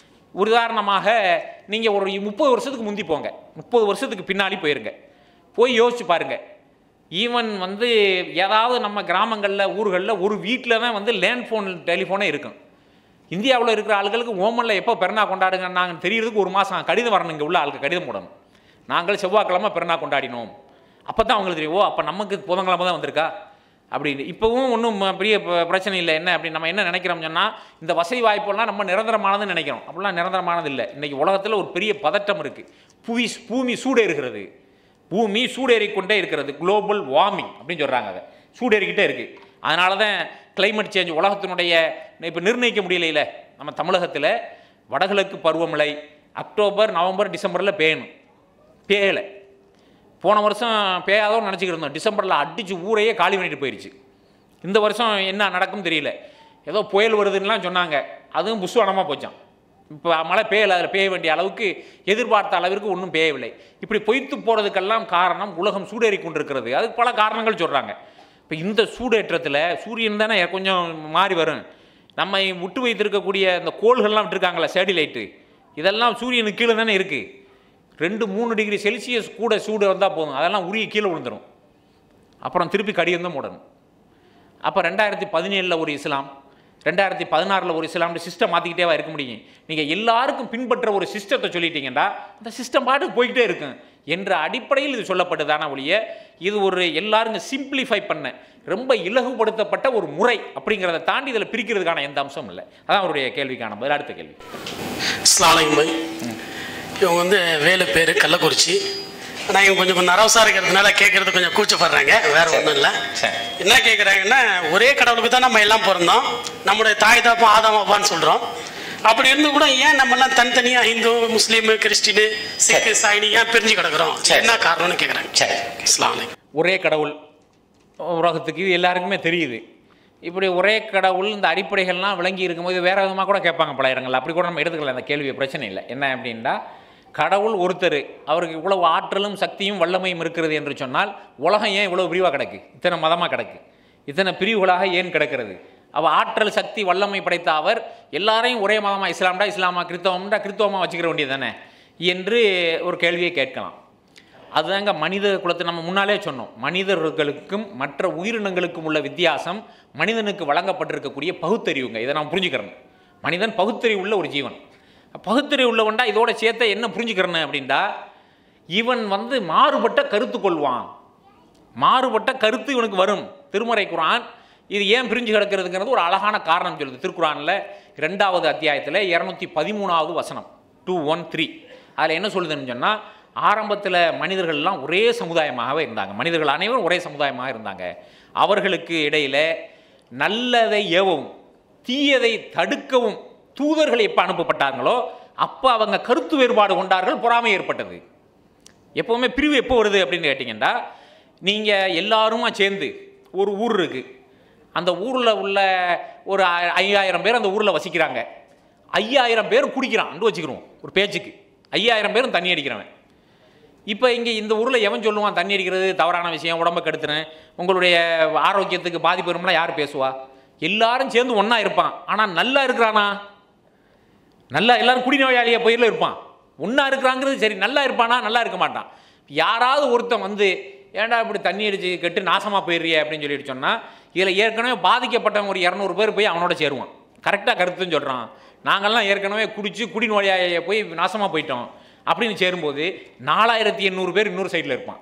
உதாரணமாக நீங்கள் ஒரு முப்பது வருஷத்துக்கு முந்தி போங்க முப்பது வருஷத்துக்கு பின்னாடி போயிருங்க போய் யோசிச்சு பாருங்க ஈவன் வந்து ஏதாவது நம்ம கிராமங்களில் ஊர்களில் ஒரு வீட்டில் தான் வந்து லேண்ட் ஃபோன் டெலிஃபோனே இருக்கும் இந்தியாவில் இருக்கிற ஆளுகளுக்கு ஓமனில் எப்போ பெருநா கொண்டாடுங்க நாங்கள் தெரியறதுக்கு ஒரு மாதம் கடிதம் வரணும் இங்கே உள்ள ஆளுக்கு கடிதம் போடணும் நாங்கள் செவ்வாய்க்கிழமை பெருநா கொண்டாடினோம் அப்போ தான் அவங்களுக்கு தெரியும் ஓ அப்போ நமக்கு புதன்கிழமை தான் வந்திருக்கா அப்படின்னு இப்போவும் ஒன்றும் பெரிய ப- பிரச்சனை இல்லை என்ன அப்படின்னு நம்ம என்ன நினைக்கிறோம் சொன்னால் இந்த வசதி வாய்ப்பெல்லாம் நம்ம நிரந்தரமானதுன்னு நினைக்கிறோம் அப்படிலாம் நிரந்தரமானது இல்லை இன்றைக்கி உலகத்தில் ஒரு பெரிய பதட்டம் இருக்குது புவி பூமி சூடேறுகிறது பூமி சூடேறிக்கொண்டே இருக்கிறது குளோபல் வார்மிங் அப்படின்னு சொல்கிறாங்க அதை சூடேறிக்கிட்டே இருக்குது அதனால தான் climate சேஞ்ச் உலகத்தினுடைய இப்போ நிர்ணயிக்க முடியலையில நம்ம தமிழகத்தில் வடகிழக்கு பருவமழை அக்டோபர் நவம்பர் டிசம்பரில் பெய்யணும் பேயலை போன வருஷம் பேயாதோன்னு நினச்சிக்கிட்டு இருந்தோம் டிசம்பரில் அடித்து ஊரையே காலி பண்ணிட்டு போயிடுச்சு இந்த வருஷம் என்ன நடக்கும் தெரியல ஏதோ புயல் வருதுன்னுலாம் சொன்னாங்க அதுவும் புஸ்வானமாக போச்சான் இப்போ மழை பெய்யலை அதில் பெய்ய வேண்டிய அளவுக்கு எதிர்பார்த்த அளவிற்கு ஒன்றும் பெய்யவில்லை இப்படி பொய்த்து போகிறதுக்கெல்லாம் காரணம் உலகம் சூடேறி கொண்டிருக்கிறது அதுக்கு பல காரணங்கள் சொல்கிறாங்க இப்போ இந்த சூடேற்றத்தில் சூரியன் தானே கொஞ்சம் மாறி வரும் நம்ம விட்டு வைத்திருக்கக்கூடிய இந்த கோள்கள்லாம் விட்டுருக்காங்களே சேட்டிலைட்டு இதெல்லாம் சூரியனுக்கு கீழே தானே இருக்குது ரெண்டு மூணு டிகிரி செல்சியஸ் கூட சூடு வந்தால் போதும் அதெல்லாம் உருகி கீழே விழுந்துடும் அப்புறம் திருப்பி கடியம் தான் மூடணும் அப்போ ரெண்டாயிரத்தி பதினேழில் ஒரு இஸ்லாம் ரெண்டாயிரத்தி பதினாறில் ஒரு இஸ்லாம்னு சிஸ்டம் மாற்றிக்கிட்டேவா இருக்க முடியும் நீங்கள் எல்லாருக்கும் பின்பற்ற ஒரு சிஸ்டத்தை சொல்லிட்டீங்கன்னா அந்த சிஸ்டம் பாட்டுக்கு போய்கிட்டே இருக்கும் என்ற அடிப்படையில் இது சொல்லப்பட்டதான ஒழிய இது ஒரு எல்லாருங்க சிம்பிளிஃபை பண்ண ரொம்ப இலகுபடுத்தப்பட்ட ஒரு முறை அப்படிங்கிறத தாண்டி இதில் பிரிக்கிறதுக்கான எந்த அம்சமும் இல்லை அதான் அவருடைய கேள்விக்கான பதில் அடுத்த கேள்வி
இஸ்லாலைமை
இவங்க வந்து வேலு பேர் கள்ளக்குறிச்சி ஆனால் இவங்க கொஞ்சம் நரவசாக இருக்கிறதுனால கேட்கறது கொஞ்சம் கூச்சப்படுறாங்க வேற ஒன்றும் இல்லை
சரி
என்ன கேட்குறாங்கன்னா ஒரே கடவுளுக்கு தான் நம்ம எல்லாம் பிறந்தோம் நம்முடைய தாய் தாப்பா ஆதாம் அப்பான்னு சொல்கிறோம் அப்படி இருந்து கூட ஏன் நம்மலாம் தனித்தனியாக ஹிந்து முஸ்லீம் கிறிஸ்டினு சிக்கு சாயினி ஏன் பிரிஞ்சு கிடக்குறோம்
சரி.
என்ன காரணம்னு கேட்குறாங்க
சரி
இஸ்லாம் அலைக்கும்
ஒரே கடவுள் உலகத்துக்கு இது எல்லாருக்குமே தெரியுது இப்படி ஒரே கடவுள் இந்த அடிப்படைகள்லாம் விளங்கி இருக்கும்போது வேற விதமாக கூட கேட்பாங்க பல இடங்கள்ல அப்படி கூட நம்ம எடுத்துக்கலாம் அந்த கேள்வி பிரச்சனை இல்லை என்ன அப்படின்னா கடவுள் ஒருத்தர் அவருக்கு இவ்வளவு ஆற்றலும் சக்தியும் வல்லமையும் இருக்கிறது என்று சொன்னால் உலகம் ஏன் இவ்வளவு விரிவாக கிடக்கு இத்தனை மதமாக கிடக்கு இத்தனை பிரிவுகளாக ஏன் கிடக்கிறது அவ ஆற்றல் சக்தி வல்லமை படைத்த அவர் எல்லாரையும் ஒரே மதமா இஸ்லாம்டா இஸ்லாமா கிறிஸ்தவம்டா கிறிஸ்தவமா வச்சுக்கிற வேண்டியது தானே என்று ஒரு கேள்வியை கேட்கலாம் அதுதாங்க மனித குலத்தை நம்ம முன்னாலே சொன்னோம் மனிதர்களுக்கும் மற்ற உயிரினங்களுக்கும் உள்ள வித்தியாசம் மனிதனுக்கு வழங்கப்பட்டிருக்கக்கூடிய பகுத்தறிவுங்க இதை நாம் புரிஞ்சுக்கிறணும் மனிதன் பகுத்தறிவு உள்ள ஒரு ஜீவன் பகுத்தறிவு உள்ளவன்டா இதோட சேர்த்த என்ன புரிஞ்சுக்கிறேன்னு அப்படின்டா இவன் வந்து மாறுபட்ட கருத்து கொள்வான் மாறுபட்ட கருத்து இவனுக்கு வரும் திருமறை குரான் இது ஏன் பிரிஞ்சு கிடக்கிறதுங்கிறது ஒரு அழகான காரணம் சொல்லுது திருக்குறானில் ரெண்டாவது அத்தியாயத்தில் இரநூத்தி பதிமூணாவது வசனம் டூ ஒன் த்ரீ அதில் என்ன சொல்லுதுன்னு சொன்னால் ஆரம்பத்தில் மனிதர்கள்லாம் ஒரே சமுதாயமாகவே இருந்தாங்க மனிதர்கள் அனைவரும் ஒரே சமுதாயமாக இருந்தாங்க அவர்களுக்கு இடையில நல்லதை ஏவவும் தீயதை தடுக்கவும் தூதர்கள் எப்போ அனுப்பப்பட்டாங்களோ அப்போ அவங்க கருத்து வேறுபாடு கொண்டார்கள் பொறாமை ஏற்பட்டது எப்போவுமே பிரிவு எப்போ வருது அப்படின்னு கேட்டிங்கன்னா நீங்கள் எல்லாருமா சேர்ந்து ஒரு ஊர் இருக்குது அந்த ஊரில் உள்ள ஒரு ஐ- ஐயாயிரம் பேர் அந்த ஊரில் வசிக்கிறாங்க ஐயாயிரம் பேர் குடிக்கிறான் வச்சுக்கிறோம் ஒரு பேச்சுக்கு ஐயாயிரம் பேரும் தண்ணி அடிக்கிறவன் இப்போ இங்கே இந்த ஊரில் எவன் சொல்லுவான் தண்ணி அடிக்கிறது தவறான விஷயம் உடம்ப கெடுத்துறேன் உங்களுடைய ஆரோக்கியத்துக்கு பாதிப்பு வரும்னா யார் பேசுவா எல்லாரும் சேர்ந்து ஒன்றா இருப்பான் ஆனால் நல்லா இருக்கிறானா நல்லா எல்லாரும் குடிநோயாளிய பயிரில் இருப்பான் ஒன்றா இருக்கிறாங்கிறது சரி நல்லா இருப்பானா நல்லா இருக்க மாட்டான் யாராவது ஒருத்தன் வந்து ஏன்டா இப்படி தண்ணி அடிச்சு கெட்டு நாசமாக போயிடுறிய அப்படின்னு சொல்லிட்டு சொன்னால் இதில் ஏற்கனவே பாதிக்கப்பட்டவன் ஒரு இரநூறு பேர் போய் அவனோட சேருவான் கரெக்டாக கருத்துன்னு சொல்கிறான் நாங்கள்லாம் ஏற்கனவே குடிச்சு குடிநோயாளியை போய் நாசமாக போயிட்டோம் அப்படின்னு சேரும்போது நாலாயிரத்தி எண்ணூறு பேர் இன்னொரு சைடில் இருப்பான்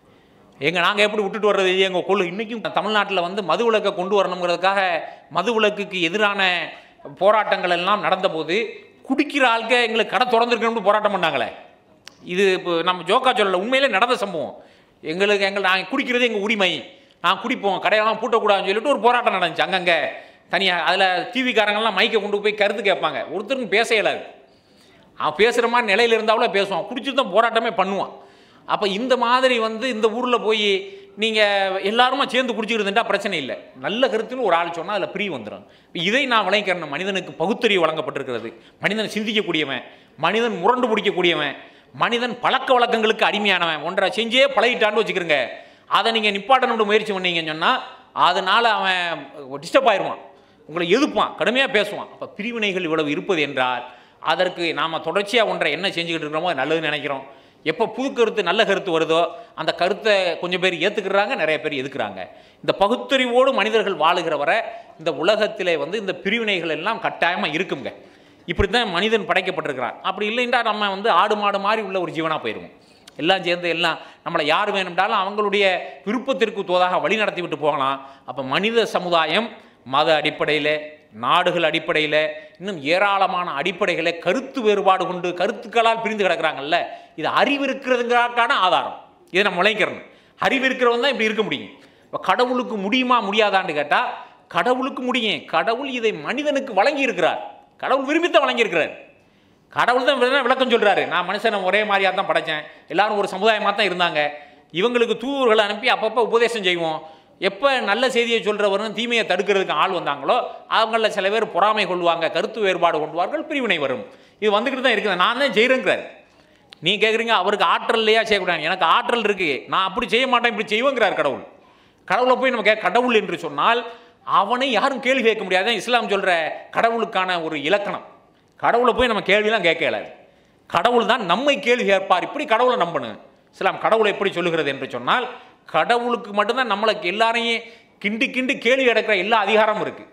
எங்க நாங்கள் எப்படி விட்டுட்டு வர்றது எங்கள் கொள்ளு இன்றைக்கும் தமிழ்நாட்டில் வந்து மது விலக்கை கொண்டு வரணுங்கிறதுக்காக மது விலக்குக்கு எதிரான போராட்டங்கள் எல்லாம் நடந்தபோது குடிக்கிற ஆள்க எங்களுக்கு கடை திறந்துருக்கணும்னு போராட்டம் பண்ணாங்களே இது இப்போ நம்ம ஜோக்கா சொல்லலை உண்மையிலே நடந்த சம்பவம் எங்களுக்கு எங்கள் நாங்கள் குடிக்கிறது எங்கள் உரிமை நான் குடிப்போம் கடையெல்லாம் பூட்டக்கூடாதுன்னு சொல்லிட்டு ஒரு போராட்டம் நடந்துச்சு அங்கங்கே தனியாக அதில் டிவிக்காரங்கெல்லாம் மைக்கை கொண்டு போய் கருத்து கேட்பாங்க ஒருத்தருக்கும் பேச இயலாது அவன் பேசுகிற மாதிரி நிலையில் இருந்தாவில பேசுவான் குடிச்சிட்டு தான் போராட்டமே பண்ணுவான் அப்போ இந்த மாதிரி வந்து இந்த ஊரில் போய் நீங்கள் எல்லாருமா சேர்ந்து குடிச்சிருந்துட்டா பிரச்சனை இல்லை நல்ல கருத்துன்னு ஒரு ஆள் சொன்னால் அதில் பிரிவு வந்துடும் இதை நான் விளைக்கிறேன் மனிதனுக்கு பகுத்தறிவு வழங்கப்பட்டிருக்கிறது மனிதன் சிந்திக்கக்கூடியவன் மனிதன் முரண்டு பிடிக்கக்கூடியவன் மனிதன் பழக்க வழக்கங்களுக்கு அடிமையானவன் ஒன்றை செஞ்சே பழகிட்டான்னு வச்சுக்கிறங்க அதை நீங்கள் நிப்பாட்டணும்னு முயற்சி பண்ணீங்கன்னு சொன்னால் அதனால் அவன் டிஸ்டர்ப் ஆயிடுவான் உங்களை எதிர்ப்பான் கடுமையாக பேசுவான் அப்போ பிரிவினைகள் இவ்வளவு இருப்பது என்றால் அதற்கு நாம் தொடர்ச்சியாக ஒன்றை என்ன செஞ்சுக்கிட்டு இருக்கிறோமோ அது நல்லதுன்னு நினைக்கிறோம் எப்போ புது கருத்து நல்ல கருத்து வருதோ அந்த கருத்தை கொஞ்சம் பேர் ஏற்றுக்கிறாங்க நிறைய பேர் எதுக்குறாங்க இந்த பகுத்தறிவோடு மனிதர்கள் வாழுகிற வரை இந்த உலகத்திலே வந்து இந்த பிரிவினைகள் எல்லாம் கட்டாயமாக இருக்குங்க இப்படி தான் மனிதன் படைக்கப்பட்டிருக்கிறான் அப்படி இல்லைன்றா நம்ம வந்து ஆடு மாடு மாதிரி உள்ள ஒரு ஜீவனாக போயிடுவோம் எல்லாம் சேர்ந்து எல்லாம் நம்மளை யார் வேணும்னாலும் அவங்களுடைய விருப்பத்திற்கு தோதாக வழி நடத்தி விட்டு போகலாம் அப்போ மனித சமுதாயம் மத அடிப்படையில் நாடுகள் அடிப்படையில் இன்னும் ஏராளமான அடிப்படைகளை கருத்து வேறுபாடு கொண்டு கருத்துக்களால் பிரிந்து கிடக்கிறாங்கல்ல இது அறிவு இருக்கிறதுங்கிறதுக்கான ஆதாரம் இதை நம்ம உழைக்கிறணும் அறிவு இருக்கிறவன் தான் இப்படி இருக்க முடியும் இப்போ கடவுளுக்கு முடியுமா முடியாதான்னு கேட்டால் கடவுளுக்கு முடியும் கடவுள் இதை மனிதனுக்கு வழங்கி இருக்கிறார் கடவுள் விரும்பித்தான் வழங்கி இருக்கிறார் கடவுள் தான் விள- விளக்கம் சொல்றாரு நான் மனுஷனை ஒரே மாதிரியாக தான் படைச்சேன் எல்லாரும் ஒரு சமுதாயமாக தான் இருந்தாங்க இவங்களுக்கு தூவர்களை அனுப்பி அப்பப்போ உபதேசம் செய்வோம் எப்போ நல்ல செய்தியை சொல்கிறவரும் தீமையை தடுக்கிறதுக்கு ஆள் வந்தாங்களோ அவங்களில் சில பேர் பொறாமை கொள்வாங்க கருத்து வேறுபாடு கொள்வார்கள் பிரிவினை வரும் இது வந்துக்கிட்டு தான் இருக்குது நான் தான் செய்கிறேங்கிறார் நீ கேட்குறீங்க அவருக்கு ஆற்றல் இல்லையா செய்யக்கூடாது எனக்கு ஆற்றல் இருக்கு நான் அப்படி செய்ய மாட்டேன் இப்படி செய்வேங்கிறார் கடவுள் கடவுளை போய் நம்ம கே கடவுள் என்று சொன்னால் அவனை யாரும் கேள்வி கேட்க முடியாது இஸ்லாம் சொல்கிற கடவுளுக்கான ஒரு இலக்கணம் கடவுளை போய் நம்ம கேள்விலாம் கேட்க இயலாது கடவுள் தான் நம்மை கேள்வி கேட்பார் இப்படி கடவுளை நம்பணும் இஸ்லாம் கடவுளை எப்படி சொல்லுகிறது என்று சொன்னால் கடவுளுக்கு மட்டும்தான் நம்மளுக்கு எல்லாரையும் கிண்டி கிண்டி கேள்வி எடுக்கிற எல்லா அதிகாரமும் இருக்குது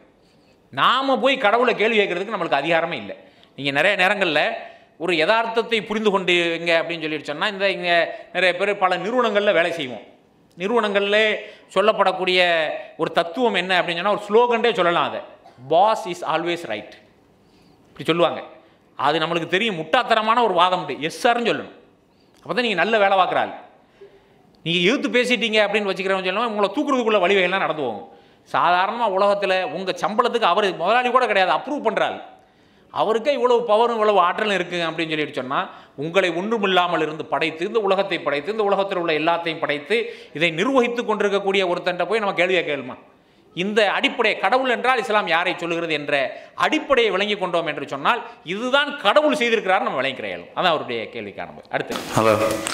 நாம் போய் கடவுளை கேள்வி கேட்கறதுக்கு நம்மளுக்கு அதிகாரமே இல்லை நீங்கள் நிறைய நேரங்களில் ஒரு யதார்த்தத்தை புரிந்து கொண்டு இங்க அப்படின்னு சொல்லிட்டு சொன்னால் இந்த இங்கே நிறைய பேர் பல நிறுவனங்களில் வேலை செய்வோம் நிறுவனங்களில் சொல்லப்படக்கூடிய ஒரு தத்துவம் என்ன அப்படின்னு சொன்னால் ஒரு ஸ்லோகன்டே சொல்லலாம் அதை பாஸ் இஸ் ஆல்வேஸ் ரைட் இப்படி சொல்லுவாங்க அது நம்மளுக்கு தெரியும் முட்டாத்தனமான ஒரு வாதம் உண்டு எஸ் சார்னு சொல்லணும் அப்போ தான் நீங்கள் நல்ல வேலை பார்க்குறாள் நீங்கள் எதிர்த்து பேசிட்டீங்க அப்படின்னு வச்சுக்கிறவங்க சொல்லலாம் உங்களை தூக்குறதுக்குள்ள வழிவகைலாம் நடந்து போகும் சாதாரணமாக உலகத்தில் உங்கள் சம்பளத்துக்கு அவர் முதலாளி கூட கிடையாது அப்ரூவ் பண்ணுறாள் அவருக்கே இவ்வளவு பவரும் இவ்வளவு ஆற்றலும் இருக்குது அப்படின்னு சொல்லிட்டு சொன்னால் உங்களை ஒன்றுமில்லாமல் இருந்து படைத்து இந்த உலகத்தை படைத்து இந்த உலகத்தில் உள்ள எல்லாத்தையும் படைத்து இதை நிர்வகித்து கொண்டிருக்கக்கூடிய ஒருத்தன்ட்ட போய் நம்ம கேள்வியை கேளுமா இந்த அடிப்படை கடவுள் என்றால் இஸ்லாம் யாரை சொல்லுகிறது என்ற அடிப்படையை விளங்கி கொண்டோம் என்று சொன்னால் இதுதான் கடவுள் செய்திருக்கிறார் நம்ம விளங்கிக்கிற இயலும் அதான் அவருடைய கேள்விக்கான அடுத்து
ഹലോ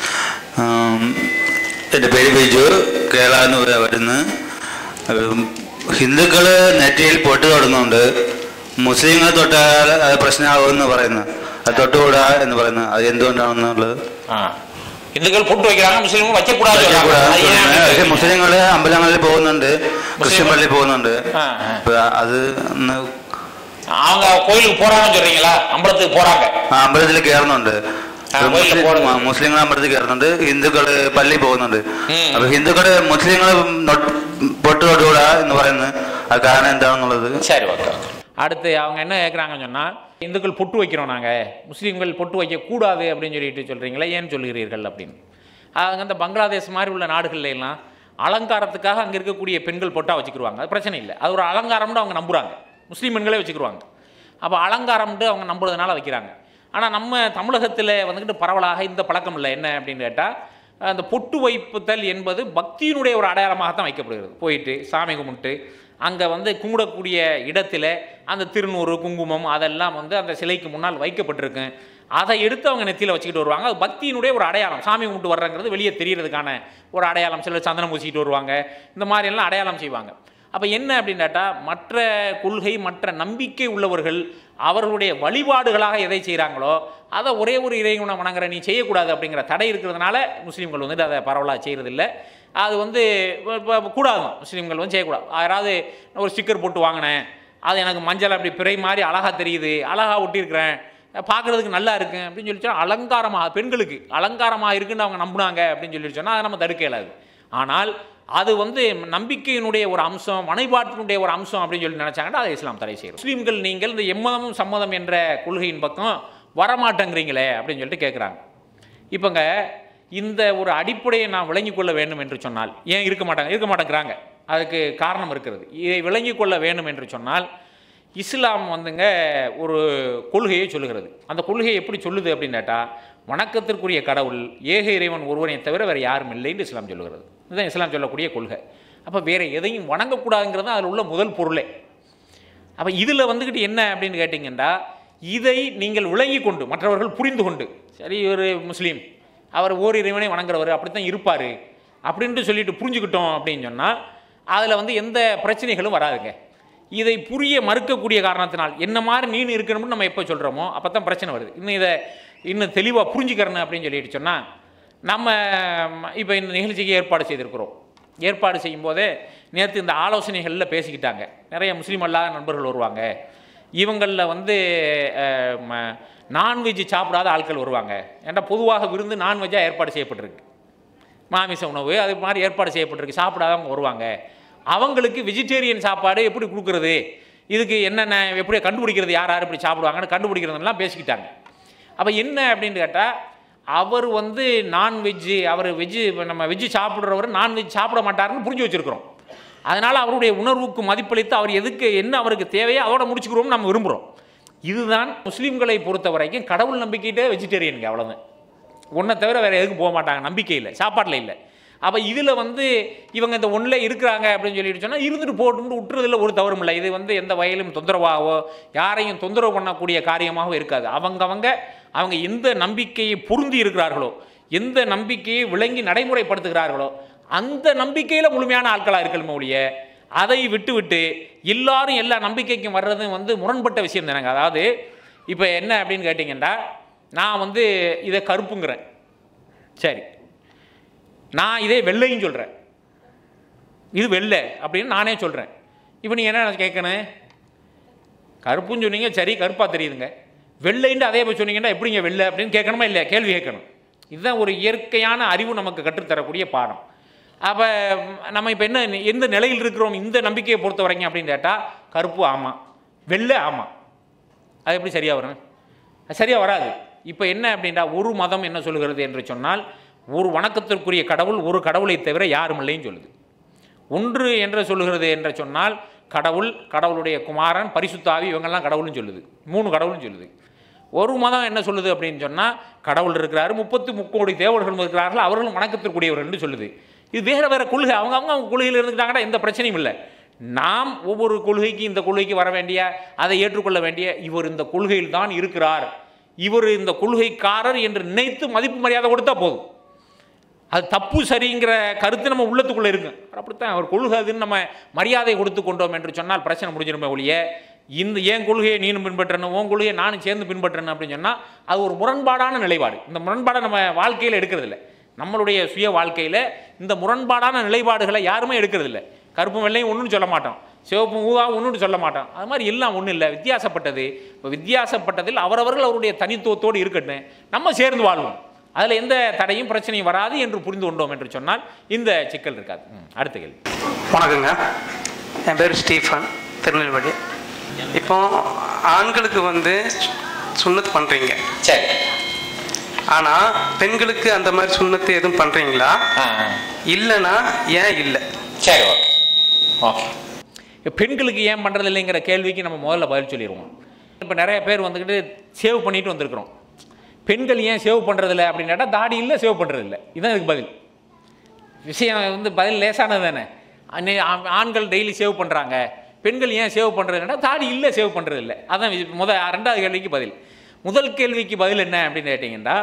എൻ്റെ പേര് ബിജു കേരളാന്ന് വരുന്നു ഹിന്ദുക്കൾ നെറ്റിയിൽ പൊട്ട് തൊടുന്നുണ്ട് മുസ്ലിങ്ങൾ തൊട്ടാൽ അത് പ്രശ്നമാകുമെന്ന് പറയുന്നു അത് തൊട്ടുകൂടാ എന്ന് പറയുന്നു അത് എന്തുകൊണ്ടാണെന്നുള്ളത്
ஆ இந்துக்கள் பொட்டு வைக்கிறாங்க முஸ்லீம்கள் வைக்கக்கூடாது
വയ്ക്കക്കൂടാ
சொல்றாங்க. அது ஏன்
പക്ഷെ
அப்படி
മുസ്ലിങ്ങൾ അമ്പലങ്ങളിൽ പോകുന്നുണ്ട് ക്രിസ്ത്യൻ പള്ളിയിൽ പോകുന്നുണ്ട്
ആ, ആ.
അപ്പൊ അത് ഒന്ന്
அவங்க கோயிலுக்கு போறாங்கன்னு சொல்றீங்களா அம்பலத்துக்கு போறாங்க
ആ, അമ്പലത്തിൽ കയറുന്നുണ്ട്
ആ, കോയിലിൽ പോകുന്നു.
മുസ്ലിങ്ങൾ അമ്പലത്തിൽ കയറുന്നുണ്ട് ഹിന്ദുക്കള് പള്ളിയിൽ പോകുന്നുണ്ട്
ഉം.
അപ്പൊ ഹിന്ദുക്കള് മുസ്ലിങ്ങൾ പൊട്ട് തൊട്ടുകൂടാ എന്ന് പറയുന്നത് അത് കാരണം എന്താണെന്നുള്ളത്
சரி ஓகே ஓகே
அடுத்து அவங்க என்ன கேட்குறாங்கன்னு சொன்னால் இந்துக்கள் பொட்டு வைக்கிறோம் நாங்கள் முஸ்லீம்கள் பொட்டு வைக்கக்கூடாது அப்படின்னு சொல்லிட்டு சொல்கிறீங்களே ஏன் சொல்கிறீர்கள் அப்படின்னு அவங்க அந்த பங்களாதேஷ் மாதிரி உள்ள நாடுகள்ல எல்லாம் அலங்காரத்துக்காக அங்கே இருக்கக்கூடிய பெண்கள் பொட்டா வச்சுக்கிருவாங்க அது பிரச்சனை இல்லை அது ஒரு அலங்காரம்னு அவங்க நம்புகிறாங்க முஸ்லீம் பெண்களே வச்சுக்கிருவாங்க அப்போ அலங்காரம்ட்டு அவங்க நம்புறதுனால வைக்கிறாங்க ஆனால் நம்ம தமிழகத்தில் வந்துக்கிட்டு பரவலாக இந்த பழக்கம் இல்லை என்ன அப்படின்னு கேட்டால் அந்த பொட்டு வைப்புதல் என்பது பக்தியினுடைய ஒரு அடையாளமாகத்தான் வைக்கப்படுகிறது போயிட்டு சாமி கும்பிட்டு அங்கே வந்து கும்பிடக்கூடிய இடத்துல அந்த திருநூறு குங்குமம் அதெல்லாம் வந்து அந்த சிலைக்கு முன்னால் வைக்கப்பட்டிருக்கு அதை எடுத்து அவங்க நெத்தியில் வச்சுக்கிட்டு வருவாங்க அது பக்தியினுடைய ஒரு அடையாளம் சாமி கும்பிட்டு வர்றங்கிறது வெளியே தெரியறதுக்கான ஒரு அடையாளம் சிலர் சந்தனம் பூசிக்கிட்டு வருவாங்க இந்த மாதிரி எல்லாம் அடையாளம் செய்வாங்க அப்போ என்ன அப்படின்னு கேட்டால் மற்ற கொள்கை மற்ற நம்பிக்கை உள்ளவர்கள் அவர்களுடைய வழிபாடுகளாக எதை செய்கிறாங்களோ அதை ஒரே ஒரு இறைவனை வணங்குற நீ செய்யக்கூடாது அப்படிங்கிற தடை இருக்கிறதுனால முஸ்லீம்கள் வந்துட்டு அதை பரவலாக செய்கிறதில்ல அது வந்து இப்போ கூடாது முஸ்லீம்கள் வந்து செய்யக்கூடாது யாராவது ஒரு ஸ்டிக்கர் போட்டு வாங்கினேன் அது எனக்கு மஞ்சள் அப்படி பிறை மாதிரி அழகாக தெரியுது அழகாக ஒட்டியிருக்கிறேன் பார்க்குறதுக்கு நல்லா இருக்கு அப்படின்னு சொல்லி சொன்னா அலங்காரமாக பெண்களுக்கு அலங்காரமாக இருக்குன்னு அவங்க நம்புனாங்க அப்படின்னு சொல்லி சொன்னால் அதை நம்ம தடுக்க இயலாது ஆனால் அது வந்து நம்பிக்கையினுடைய ஒரு அம்சம் வழிபாட்டினுடைய ஒரு அம்சம் அப்படின்னு சொல்லி நினச்சாங்கன்னா அதை இஸ்லாம் தடை செய்யும் முஸ்லீம்கள் நீங்கள் இந்த எம்மதமும் சம்மதம் என்ற கொள்கையின் பக்கம் வரமாட்டேங்கிறீங்களே அப்படின்னு சொல்லிட்டு கேட்குறாங்க இப்போங்க இந்த ஒரு அடிப்படையை நான் விளங்கிக் கொள்ள வேண்டும் என்று சொன்னால் ஏன் இருக்க மாட்டாங்க இருக்க மாட்டேங்கிறாங்க அதுக்கு காரணம் இருக்கிறது இதை விளங்கிக் கொள்ள வேண்டும் என்று சொன்னால் இஸ்லாம் வந்துங்க ஒரு கொள்கையை சொல்லுகிறது அந்த கொள்கையை எப்படி சொல்லுது அப்படின்னு கேட்டால் வணக்கத்திற்குரிய கடவுள் ஏக இறைவன் ஒருவனை தவிர வேறு யாரும் இல்லைன்னு இஸ்லாம் சொல்லுகிறது இதுதான் இஸ்லாம் சொல்லக்கூடிய கொள்கை அப்போ வேறு எதையும் வணங்கக்கூடாதுங்கிறது தான் அதில் உள்ள முதல் பொருளே அப்போ இதில் வந்துக்கிட்டு என்ன அப்படின்னு கேட்டிங்கன்னா இதை நீங்கள் விளங்கி கொண்டு மற்றவர்கள் புரிந்து கொண்டு சரி ஒரு முஸ்லீம் அவர் ஓர் இறைவனை வணங்குறவர் அப்படித்தான் இருப்பார் அப்படின்ட்டு சொல்லிட்டு புரிஞ்சுக்கிட்டோம் அப்படின்னு சொன்னால் அதில் வந்து எந்த பிரச்சனைகளும் வராதுங்க இதை புரிய மறுக்கக்கூடிய காரணத்தினால் என்ன மாதிரி நீனு இருக்கணும்னு நம்ம எப்போ சொல்கிறோமோ அப்போ தான் பிரச்சனை வருது இன்னும் இதை இன்னும் தெளிவாக புரிஞ்சுக்கிறேன்னு அப்படின்னு சொல்லிட்டு சொன்னால் நம்ம இப்போ இந்த நிகழ்ச்சிக்கு ஏற்பாடு செய்திருக்கிறோம் ஏற்பாடு செய்யும்போதே நேற்று இந்த ஆலோசனைகளில் பேசிக்கிட்டாங்க நிறைய முஸ்லீம் அல்லாத நண்பர்கள் வருவாங்க இவங்களில் வந்து நான்வெஜ் சாப்பிடாத ஆட்கள் வருவாங்க ஏன்னா பொதுவாக விருந்து நான்வெஜ்ஜாக ஏற்பாடு செய்யப்பட்டிருக்கு மாமிச உணவு அது மாதிரி ஏற்பாடு செய்யப்பட்டிருக்கு சாப்பிடாதவங்க வருவாங்க அவங்களுக்கு வெஜிடேரியன் சாப்பாடு எப்படி கொடுக்குறது இதுக்கு என்னென்ன எப்படி கண்டுபிடிக்கிறது யார் யார் இப்படி சாப்பிடுவாங்கன்னு கண்டுபிடிக்கிறதுலாம் பேசிக்கிட்டாங்க அப்போ என்ன அப்படின்னு கேட்டால் அவர் வந்து நான்வெஜ்ஜு அவர் வெஜ்ஜு நம்ம வெஜ்ஜு சாப்பிட்றவர் நான்வெஜ் சாப்பிட மாட்டாருன்னு புரிஞ்சு வச்சுருக்கிறோம் அதனால் அவருடைய உணர்வுக்கு மதிப்பளித்து அவர் எதுக்கு என்ன அவருக்கு தேவையோ அதோட முடிச்சுக்கிறோம்னு நம்ம விரும்புகிறோம் இதுதான் முஸ்லீம்களை பொறுத்த வரைக்கும் கடவுள் நம்பிக்கையிட்டே வெஜிடேரியனுங்க அவ்வளோதான் ஒன்றை தவிர வேறு எதுக்கும் போக மாட்டாங்க நம்பிக்கை இல்லை சாப்பாட்டில் இல்லை அப்போ இதில் வந்து இவங்க இந்த ஒன்றில் இருக்கிறாங்க அப்படின்னு சொல்லிட்டு சொன்னால் இருந்துட்டு போட்டுட்டு விட்டுறதுல ஒரு தவறும் இல்லை இது வந்து எந்த வகையிலும் தொந்தரவாகவோ யாரையும் தொந்தரவு பண்ணக்கூடிய காரியமாகவும் இருக்காது அவங்கவங்க அவங்க எந்த நம்பிக்கையை பொருந்தி இருக்கிறார்களோ எந்த நம்பிக்கையை விளங்கி நடைமுறைப்படுத்துகிறார்களோ அந்த நம்பிக்கையில் முழுமையான ஆட்களாக இருக்கணுமே ஒழிய அதை விட்டு விட்டு எல்லாரும் எல்லா நம்பிக்கைக்கும் வர்றது வந்து முரண்பட்ட விஷயம் தானேங்க அதாவது இப்போ என்ன அப்படின்னு கேட்டிங்கன்னா நான் வந்து இதை கருப்புங்கிறேன் சரி நான் இதே வெள்ளையும் சொல்கிறேன் இது வெள்ளை அப்படின்னு நானே சொல்கிறேன் இப்போ நீங்கள் என்ன கேட்கணும் கருப்புன்னு சொன்னீங்க சரி கருப்பாக தெரியுதுங்க வெள்ளைன்னு அதே போய் சொன்னீங்கன்னா எப்படிங்க வெள்ளை அப்படின்னு கேட்கணுமா இல்லையா கேள்வி கேட்கணும் இதுதான் ஒரு இயற்கையான அறிவு நமக்கு கற்றுத்தரக்கூடிய பாடம் அப்போ நம்ம இப்போ என்ன எந்த நிலையில் இருக்கிறோம் இந்த நம்பிக்கையை பொறுத்த வரைக்கும் அப்படின்னு கேட்டால் கருப்பு ஆமாம் வெள்ளை ஆமாம் அது எப்படி சரியாக வரும் அது சரியாக வராது இப்போ என்ன அப்படின்னா ஒரு மதம் என்ன சொல்கிறது என்று சொன்னால் ஒரு வணக்கத்திற்குரிய கடவுள் ஒரு கடவுளை தவிர யாரும் இல்லைன்னு சொல்லுது ஒன்று என்று சொல்லுகிறது என்று சொன்னால் கடவுள் கடவுளுடைய குமாரன் பரிசுத்தாவி இவங்கெல்லாம் கடவுள்னு சொல்லுது மூணு கடவுள்னு சொல்லுது ஒரு மதம் என்ன சொல்லுது அப்படின்னு சொன்னால் கடவுள் இருக்கிறாரு முப்பத்து முக்கோடி தேவர்கள் இருக்கிறார்கள் அவர்களும் வணக்கத்திற்குரியவர்கள்னு சொல்லுது இது வேறு வேறு கொள்கை அவங்க அவங்க அவங்க கொள்கையில் இருந்துக்கிட்டாங்கன்னா எந்த பிரச்சனையும் இல்லை நாம் ஒவ்வொரு கொள்கைக்கு இந்த கொள்கைக்கு வர வேண்டிய அதை ஏற்றுக்கொள்ள வேண்டிய இவர் இந்த கொள்கையில் தான் இருக்கிறார் இவர் இந்த கொள்கைக்காரர் என்று நினைத்து மதிப்பு மரியாதை கொடுத்தா போதும் அது தப்பு சரிங்கிற கருத்து நம்ம உள்ளத்துக்குள்ளே இருக்கு அப்படித்தான் அவர் கொள்கை அதுன்னு நம்ம மரியாதை கொடுத்து கொண்டோம் என்று சொன்னால் பிரச்சனை முடிஞ்சிருமே ஒழிய இந்த என் கொள்கையை நீனும் பின்பற்றணும் உன் கொள்கையை நானும் சேர்ந்து பின்பற்றணும் அப்படின்னு சொன்னால் அது ஒரு முரண்பாடான நிலைப்பாடு இந்த முரண்பாடை நம்ம வாழ்க்கையில் எடுக்கிறதில்ல நம்மளுடைய சுய வாழ்க்கையில் இந்த முரண்பாடான நிலைப்பாடுகளை யாருமே எடுக்கிறதில்ல கருப்பும் வெள்ளையும் ஒன்றும் சொல்ல மாட்டோம் சிவப்பும் ஊவா ஒன்றும் சொல்ல மாட்டோம் அது மாதிரி எல்லாம் ஒன்றும் இல்லை வித்தியாசப்பட்டது இப்போ வித்தியாசப்பட்டதில் அவரவர்கள் அவருடைய தனித்துவத்தோடு இருக்கட்டும் நம்ம சேர்ந்து வாழ்வோம் அதில் எந்த தடையும் பிரச்சனையும் வராது என்று புரிந்து கொண்டோம் என்று சொன்னால் இந்த சிக்கல் இருக்காது ம், அடுத்த கேள்வி
வணக்கங்க என் பேர் ஸ்டீஃபன் திருநெல்வேலி இப்போ ஆண்களுக்கு வந்து சுண்ணத் பண்ணுறீங்க
சரி
ஆனால் பெண்களுக்கு அந்த மாதிரி சுண்ணத்து எதுவும் பண்ணுறீங்களா இல்லைன்னா ஏன் இல்லை
சரி ஓகே ஓகே
இப்ப பெண்களுக்கு ஏன் பண்ணுறது இல்லைங்கிற கேள்விக்கு நம்ம முதல்ல பதில் சொல்லிடுவோம் இப்போ நிறைய பேர் வந்துக்கிட்டு சேவ் பண்ணிட்டு வந்திருக்கிறோம் பெண்கள் ஏன் சேவ் பண்ணுறதில்ல அப்படின்னு கேட்டால் தாடி இல்லை சேவ் பண்ணுறதில்ல இதுதான் இதுக்கு பதில் விஷயம் வந்து பதில் லேசானது தானே அன்னை- ஆ- ஆண்கள் டெய்லி சேவ் பண்ணுறாங்க பெண்கள் ஏன் சேவ் பண்ணுறதுன்னா தாடி இல்லை சேவ் பண்ணுறது இல்லை அதான் இது முத ரெண்டாவது கேள்விக்கு பதில் முதல் கேள்விக்கு பதில் என்ன அப்படின்னு கேட்டிங்கன்னா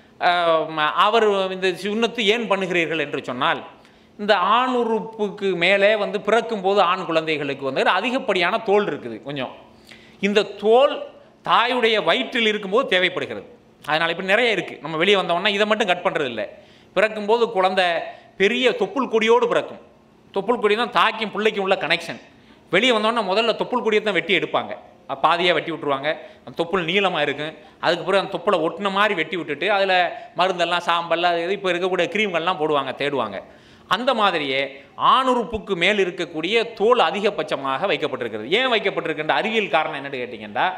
ஆம், அவர் இந்த சுண்ணத்து ஏன் பண்ணுகிறீர்கள் என்று சொன்னால் இந்த ஆண் உறுப்புக்கு மேலே வந்து பிறக்கும்போது ஆண் குழந்தைகளுக்கு வந்து அதிகப்படியான தோல் இருக்குது கொஞ்சம் இந்த தோல் தாயுடைய வயிற்றில் இருக்கும்போது தேவைப்படுகிறது அதனால் இப்போ நிறைய இருக்குது நம்ம வெளியே வந்தோம்னா இதை மட்டும் கட் பண்ணுறது இல்லை பிறக்கும்போது குழந்தை பெரிய தொப்புள் கொடியோடு பிறக்கும் தொப்புள் கொடி தான் தாக்கியும் பிள்ளைக்கும் உள்ள கனெக்ஷன் வெளியே வந்தோன்னா முதல்ல தொப்புள் கொடியை தான் வெட்டி எடுப்பாங்க அஹ் பாதியாக வெட்டி விட்ருவாங்க அந்த தொப்புள் நீளமாக இருக்கும் அதுக்கு பிறகு அந்த தொப்புளை ஒட்டின மாதிரி வெட்டி விட்டுட்டு அதில் மருந்தெல்லாம் சாம்பல் அது இது இப்போ இருக்கக்கூடிய க்ரீம்கள்லாம் போடுவாங்க தேடுவாங்க அந்த மாதிரியே ஆணுறுப்புக்கு மேல் இருக்கக்கூடிய தோல் அதிகபட்சமாக வைக்கப்பட்டிருக்கிறது ஏன் வைக்கப்பட்டிருக்கின்ற அறிவியல் காரணம் என்னன்னு கேட்டிங்கன்னா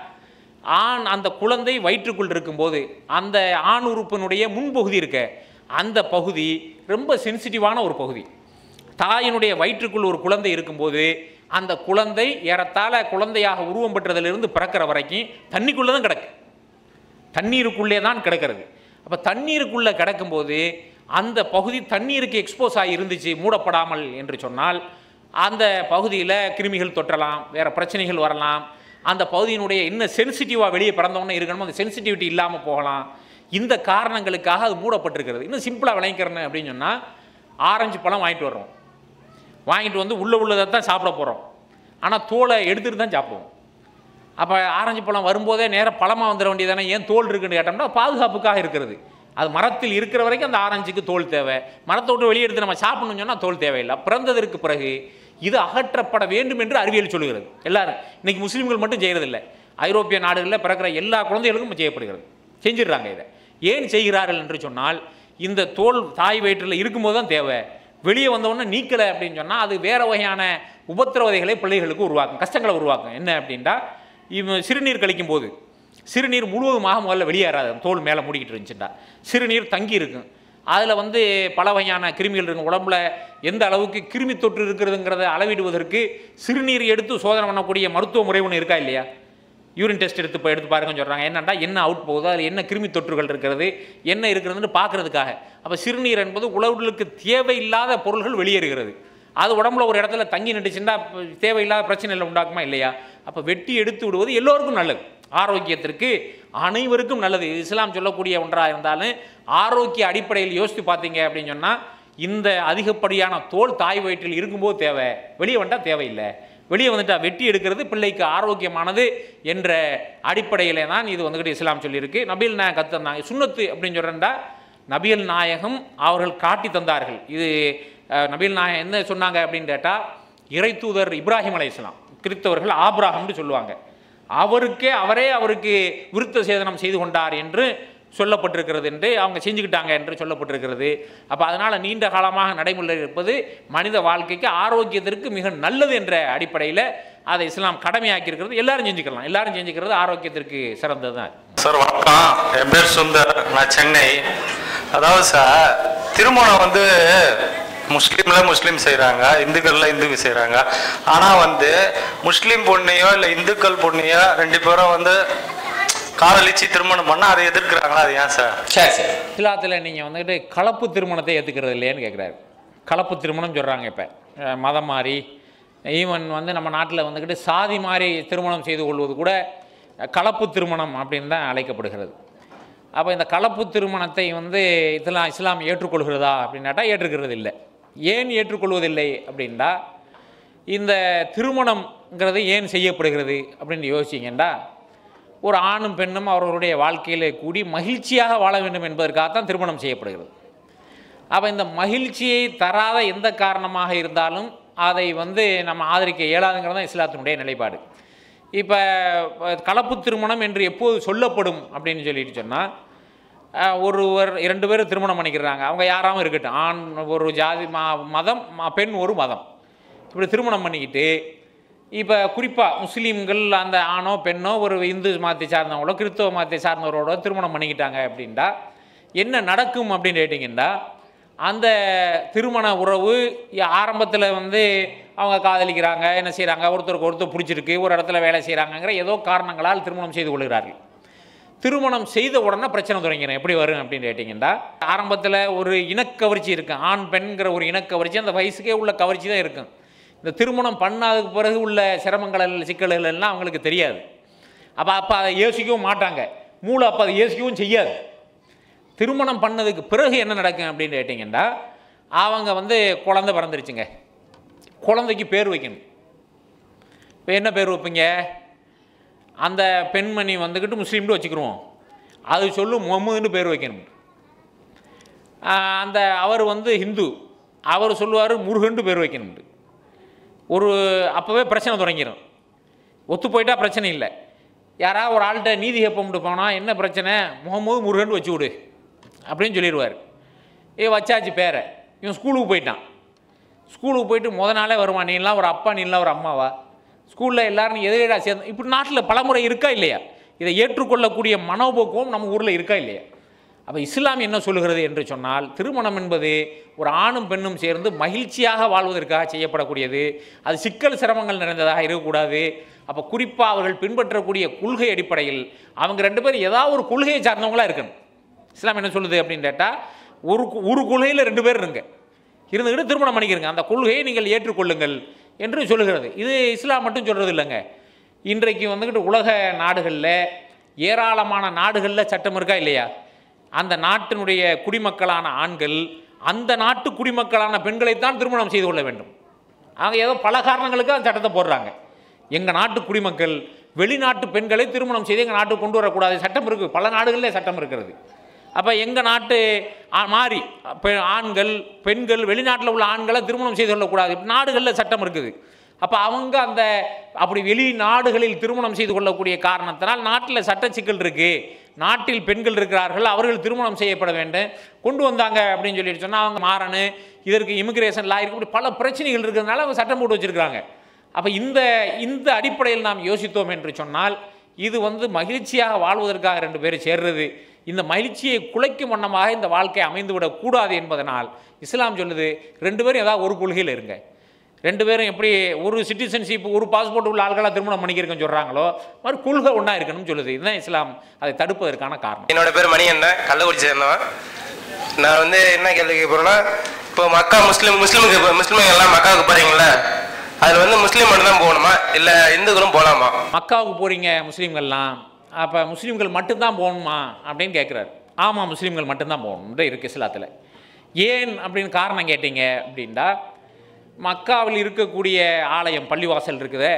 ஆண் அந்த குழந்தை வயிற்றுக்குள் இருக்கும்போது அந்த ஆண் உறுப்பினுடைய முன்பகுதி இருக்க அந்த பகுதி ரொம்ப சென்சிட்டிவான ஒரு பகுதி தாயினுடைய வயிற்றுக்குள் ஒரு குழந்தை இருக்கும்போது அந்த குழந்தை ஏறத்தாழ குழந்தையாக உருவம் பெற்றதிலிருந்து பிறக்கிற வரைக்கும் தண்ணிக்குள்ளே தான் கிடக்கு தண்ணீருக்குள்ளே தான் கிடக்கிறது அப்போ தண்ணீருக்குள்ளே கிடக்கும்போது அந்த பகுதி தண்ணீருக்கு எக்ஸ்போஸ் ஆகி இருந்துச்சு மூடப்படாமல் என்று சொன்னால் அந்த பகுதியில் கிருமிகள் தொற்றலாம் வேறு பிரச்சனைகள் வரலாம் அந்த பகுதியினுடைய இன்னும் சென்சிட்டிவாக வெளியே பிறந்தவொன்னே இருக்கணும் அந்த சென்சிட்டிவிட்டி இல்லாமல் போகலாம் இந்த காரணங்களுக்காக அது மூடப்பட்டிருக்கிறது இன்னும் சிம்பிளாக விளைவிக்கிறேன்னு அப்படின்னு சொன்னால் ஆரஞ்சு பழம் வாங்கிட்டு வர்றோம் வாங்கிட்டு வந்து உள்ளே உள்ளதை தான் சாப்பிட போகிறோம் ஆனால் தோலை எடுத்துகிட்டு தான் சாப்பிடுவோம் அப்போ ஆரஞ்சு பழம் வரும்போதே நேராக பழமாக வந்துட வேண்டியதானே ஏன் தோல் இருக்குன்னு கேட்டோம்னா பாதுகாப்புக்காக இருக்கிறது அது மரத்தில் இருக்கிற வரைக்கும் அந்த ஆரஞ்சுக்கு தோல் தேவை மரத்தை விட்டு வெளியே எடுத்து நம்ம சாப்பிடணும்னு சொன்னால் தோல் தேவையில்லை பிறந்ததற்கு பிறகு இது அகற்றப்பட வேண்டும் என்று அறிவியல் சொல்லுகிறது எல்லாரும் இன்னைக்கு முஸ்லீம்கள் மட்டும் செய்கிறதில்லை ஐரோப்பிய நாடுகளில் பிறக்கிற எல்லா குழந்தைகளுக்கும் செய்யப்படுகிறது செஞ்சிடுறாங்க இதை ஏன் செய்கிறார்கள் என்று சொன்னால் இந்த தோல் தாய் வயிற்றில் இருக்கும்போது தான் தேவை வெளியே வந்தவொடனே நீக்கலை அப்படின்னு சொன்னால் அது வேற வகையான உபத்திரவதைகளை பிள்ளைகளுக்கு உருவாக்கும் கஷ்டங்களை உருவாக்கும் என்ன அப்படின்ட்டா இவன் சிறுநீர் கழிக்கும் போது சிறுநீர் முழுவதுமாக முதல்ல வெளியேறாது அந்த தோல் மேலே மூடிக்கிட்டு இருந்துச்சுட்டா சிறுநீர் தங்கி இருக்கும் அதில் வந்து பல வகையான கிருமிகள் இருக்கும் உடம்புல எந்த அளவுக்கு கிருமி தொற்று இருக்கிறதுங்கிறத அளவிடுவதற்கு சிறுநீர் எடுத்து சோதனை பண்ணக்கூடிய மருத்துவ முறை ஒன்று இருக்கா இல்லையா யூரின் டெஸ்ட் எடுத்து இப்போ எடுத்து பாருங்கன்னு சொல்கிறாங்க என்னன்னா என்ன அவுட் போகுது அதில் என்ன கிருமி தொற்றுகள் இருக்கிறது என்ன இருக்கிறதுன்னு பார்க்கறதுக்காக அப்போ சிறுநீர் என்பது உடலுக்கு தேவையில்லாத பொருள்கள் வெளியேறுகிறது அது உடம்புல ஒரு இடத்துல தங்கி நின்றுச்சுன்னா அப்ப தேவையில்லாத பிரச்சனைகளை உண்டாக்குமா இல்லையா அப்போ வெட்டி எடுத்து விடுவது எல்லோருக்கும் நல்லது ஆரோக்கியத்திற்கு அனைவருக்கும் நல்லது இஸ்லாம் சொல்லக்கூடிய ஒன்றாக இருந்தாலும் ஆரோக்கிய அடிப்படையில் யோசித்து பார்த்தீங்க அப்படின்னு சொன்னால் இந்த அதிகப்படியான தோல் தாய் வயிற்றில் இருக்கும்போது தேவை வெளியே வந்தால் தேவையில்லை வெளியே வந்துட்டா வெட்டி எடுக்கிறது பிள்ளைக்கு ஆரோக்கியமானது என்ற அடிப்படையிலே தான் இது வந்துக்கிட்டு இஸ்லாம் சொல்லியிருக்கு நபிகள் நாயகம் கற்று தந்தாங்க சுன்னத்து அப்படின்னு சொல்கிறேன்டா நபிகள் நாயகம் அவர்கள் காட்டி தந்தார்கள் இது அஹ், நபிகள் நாயகம் என்ன சொன்னாங்க அப்படின்னு கேட்டால் இறைத்தூதர் இப்ராஹிம் அலைஹிஸ்ஸலாம் கிறிஸ்தவர்கள் ஆப்ராஹம்னு சொல்லுவாங்க அவருக்கே அவரே அவருக்கு விருத்த சேதனம் செய்து கொண்டார் என்று சொல்லப்பட்டிருக்கிறது என்று அவங்க செஞ்சுக்கிட்டாங்க என்று சொல்லப்பட்டிருக்கிறது அப்போ அதனால் நீண்ட காலமாக நடைமுறையில் இருப்பது மனித வாழ்க்கைக்கு ஆரோக்கியத்திற்கு மிக நல்லது என்ற அடிப்படையில் அதை இஸ்லாம் கடமையாக்கி இருக்கிறது எல்லாரும் செஞ்சுக்கலாம் எல்லாரும் செஞ்சுக்கிறது ஆரோக்கியத்திற்கு சிறந்தது தான்
சார் வணக்கம் என் பேர் சுந்தர் நான் சென்னை அதாவது சார் திருமணம் வந்து முஸ்லீம்ல முஸ்லீம் செய்கிறாங்க இந்துக்கள்ல இந்துக்கு செய்கிறாங்க ஆனால் வந்து முஸ்லீம் பொண்ணையோ இல்லை இந்துக்கள் பொண்ணையோ ரெண்டு பேரும் வந்து காதலிச்சு திருமணம் பண்ணால் அதை எதிர்க்கிறாங்களா அது ஏன் சார்
சரி சரி இஸ்லாத்தில் நீங்கள் வந்துக்கிட்டு கலப்பு திருமணத்தை ஏற்றுக்கிறது இல்லையான்னு கேட்குறாரு கலப்பு திருமணம் சொல்கிறாங்க இப்போ மதம் மாறி ஈவன் வந்து நம்ம நாட்டில் வந்துக்கிட்டு சாதி மாறி திருமணம் செய்து கொள்வது கூட அஹ், கலப்பு திருமணம் அப்படின்னு தான் அழைக்கப்படுகிறது அப்போ இந்த கலப்பு திருமணத்தை வந்து இஸ்லாம் இஸ்லாம் ஏற்றுக்கொள்கிறதா அப்படின்னாட்டா ஏற்றுக்கிறது இல்லை ஏன் ஏற்றுக்கொள்வதில்லை அப்படின்னா இந்த திருமணம்ங்கிறது ஏன் செய்யப்படுகிறது அப்படின்னு யோசிச்சிங்கன்னா ஒரு ஆணும் பெண்ணும் அவர்களுடைய வாழ்க்கையில் கூடி மகிழ்ச்சியாக வாழ வேண்டும் என்பதற்காகத்தான் திருமணம் செய்யப்படுகிறது அப்போ இந்த மகிழ்ச்சியை தராத எந்த காரணமாக இருந்தாலும் அதை வந்து நம்ம ஆதரிக்க இயலாதுங்கிறது தான் இஸ்லாத்தினுடைய நிலைப்பாடு இப்போ கலப்பு திருமணம் என்று எப்போது சொல்லப்படும் அப்படின்னு சொல்லிட்டு சொன்னால் ஒருவர் இரண்டு பேர் திருமணம் பண்ணிக்கிறாங்க அவங்க யாராவும் இருக்கட்டும் ஆண் ஒரு ஜாதி ம மதம் ம- பெண் ஒரு மதம் இப்படி திருமணம் பண்ணிக்கிட்டு இப்போ குறிப்பாக முஸ்லீம்கள் அந்த ஆணோ பெண்ணோ ஒரு இந்து மதத்தை சார்ந்தவங்களோ கிறிஸ்தவ மதத்தை சார்ந்தவரோட திருமணம் பண்ணிக்கிட்டாங்க அப்படின்டா என்ன நடக்கும் அப்படின்னு கேட்டிங்கன்னா அந்த திருமண உறவு ஆரம்பத்தில் வந்து அவங்க காதலிக்கிறாங்க என்ன செய்கிறாங்க ஒருத்தருக்கு ஒருத்தர் பிடிச்சிருக்கு ஒரு இடத்துல வேலை செய்கிறாங்கங்கிற ஏதோ காரணங்களால் திருமணம் செய்து கொள்கிறார்கள் திருமணம் செய்த உடனே பிரச்சனை தொடங்கிடும் எப்படி வரும் அப்படின்னு கேட்டிங்கன்னா ஆரம்பத்தில் ஒரு இனக்கவர்ச்சி இருக்கும் ஆண் பெண்கிற ஒரு இனக்கவர்ச்சி அந்த வயசுக்கே உள்ள கவர்ச்சி தான் இருக்கும் இந்த திருமணம் பண்ணாததுக்கு பிறகு உள்ள சிரமங்கள் சிக்கல்கள் எல்லாம் அவங்களுக்கு தெரியாது அப்போ அப்போ அதை யோசிக்கவும் மாட்டாங்க மூளை அப்போ அதை யோசிக்கவும் செய்யாது திருமணம் பண்ணதுக்கு பிறகு என்ன நடக்கும் அப்படின்னு கேட்டிங்கன்னா அவங்க வந்து குழந்தை பிறந்துருச்சுங்க குழந்தைக்கு பேர் வைக்கணும் இப்போ என்ன பேர் வைப்பீங்க அந்த பெண்மணி வந்துக்கிட்டு முஸ்லீம்னு வச்சுக்கிருவோம் அது சொல்லும் முகமதுன்னு பேர் வைக்கணும் ஆஹ் அந்த அவர் வந்து ஹிந்து அவர் சொல்லுவார் முருகன்ட்டு பேர் வைக்கணும் ஒரு அப்போவே பிரச்சனை தொடங்கிடும் ஒத்து போயிட்டா பிரச்சனை இல்லை யாராவது ஒரு ஆள்கிட்ட நீதி கேட்போம்ட்டு போனால் என்ன பிரச்சனை முகமது முருகன் வச்சு விடு அப்படின்னு சொல்லிடுவார் ஏ வச்சாச்சு பேரை இவன் ஸ்கூலுக்கு போயிட்டான் ஸ்கூலுக்கு போயிட்டு முத நாளே வருவான் நீலாம் ஒரு அப்பா நீலாம் ஒரு அம்மாவா ஸ்கூலில் எல்லாரும் எதிரேடா சேர்ந்து இப்படி நாட்டில் பலமுறை இருக்கா இல்லையா இதை ஏற்றுக்கொள்ளக்கூடிய மனோபோக்குவம் நம்ம ஊரில் இருக்கா இல்லையா அப்போ இஸ்லாம் என்ன சொல்லுகிறது என்று சொன்னால் திருமணம் என்பது ஒரு ஆணும் பெண்ணும் சேர்ந்து மகிழ்ச்சியாக வாழ்வதற்காக செய்யப்படக்கூடியது அது சிக்கல் சிரமங்கள் நிறைந்ததாக இருக்கக்கூடாது அப்போ குறிப்பாக அவர்கள் பின்பற்றக்கூடிய கொள்கை அடிப்படையில் அவங்க ரெண்டு பேரும் ஏதாவது ஒரு கொள்கையை சார்ந்தவங்களா இருக்கணும் இஸ்லாம் என்ன சொல்லுது அப்படின்னு கேட்டால் ஒரு கு- ஒரு கொள்கையில் ரெண்டு பேர் இருங்க இருந்துக்கிட்டு திருமணம் பண்ணிக்கிறங்க அந்த கொள்கையை நீங்கள் ஏற்றுக்கொள்ளுங்கள் என்று சொல்லுகிறது இது இஸ்லாம் மட்டும் சொல்கிறது இல்லைங்க இன்றைக்கு வந்துக்கிட்டு உலக நாடுகளில் ஏராளமான நாடுகளில் சட்டம் இருக்கா இல்லையா அந்த நாட்டினுடைய குடிமக்களான ஆண்கள் அந்த நாட்டு குடிமக்களான பெண்களைத்தான் திருமணம் செய்து கொள்ள வேண்டும் அவங்க ஏதோ பல காரணங்களுக்கு அந்த சட்டத்தை போடுறாங்க எங்கள் நாட்டு குடிமக்கள் வெளிநாட்டு பெண்களை திருமணம் செய்து எங்கள் நாட்டுக்கு கொண்டு வரக்கூடாது சட்டம் இருக்குது பல நாடுகளிலே சட்டம் இருக்கிறது அப்போ எங்கள் நாட்டு ஆ- மாறி பெ- ஆண்கள் பெண்கள் வெளிநாட்டில் உள்ள ஆண்களை திருமணம் செய்து கொள்ளக்கூடாது நாடுகளில் சட்டம் இருக்குது அப்போ அவங்க அந்த அப்படி வெளிநாடுகளில் திருமணம் செய்து கொள்ளக்கூடிய காரணத்தினால் நாட்டில் சட்ட சிக்கல் இருக்குது நாட்டில் பெண்கள் இருக்கிறார்கள் அவர்கள் திருமணம் செய்யப்பட வேண்டும் கொண்டு வந்தாங்க அப்படின்னு சொல்லிட்டு சொன்னால் அவங்க மாறனு இதற்கு இமிகிரேஷன் லா இருக்கு இப்படி பல பிரச்சனைகள் இருக்கிறதுனால அவங்க சட்டம் போட்டு வச்சிருக்காங்க அப்போ இந்த இந்த அடிப்படையில் நாம் யோசித்தோம் என்று சொன்னால் இது வந்து மகிழ்ச்சியாக வாழ்வதற்காக ரெண்டு பேரும் சேர்றது இந்த மகிழ்ச்சியை குலைக்கும் வண்ணமாக இந்த வாழ்க்கை அமைந்து விடக்கூடாது என்பதனால் இஸ்லாம் சொல்லுது ரெண்டு பேரும் ஏதாவது ஒரு கொள்கையில் இருங்க ரெண்டு பேரும் எப்படி ஒரு சிட்டிசன்ஷிப் ஒரு பாஸ்போர்ட் உள்ள ஆள்களாக திருமணம் பண்ணிக்கிறேன்னு சொல்கிறாங்களோ மாதிரி கொள்கை ஒன்றா இருக்கணும்னு சொல்லுது இதுதான் இஸ்லாம் அதை தடுப்பதற்கான காரணம்
என்னோட பேர் மணிகண்டன் கள்ளக்குறிச்சி சேர்ந்தவன் நான் வந்து என்ன கேள்வி கேட்குறேன்னா இப்போ மக்கா முஸ்லீம் முஸ்லீமுக்கு இப்போ முஸ்லீம் எல்லாம் மக்காவுக்கு போகிறீங்களா அதில் வந்து முஸ்லீம் மட்டும் தான் போகணுமா இல்லை இந்துக்களும் போகலாமா
மக்காவுக்கு போகிறீங்க முஸ்லீம்கள்லாம் அப்போ முஸ்லீம்கள் மட்டும்தான் போகணுமா அப்படின்னு கேட்குறாரு ஆமாம் முஸ்லீம்கள் மட்டும்தான் போகணும் இருக்குது இஸ்லாத்தில் ஏன் அப்படின்னு காரணம் கேட்டீங்க அப்படின்னா மக்காவில் இருக்கக்கூடிய ஆலயம் பள்ளிவாசல் இருக்குதே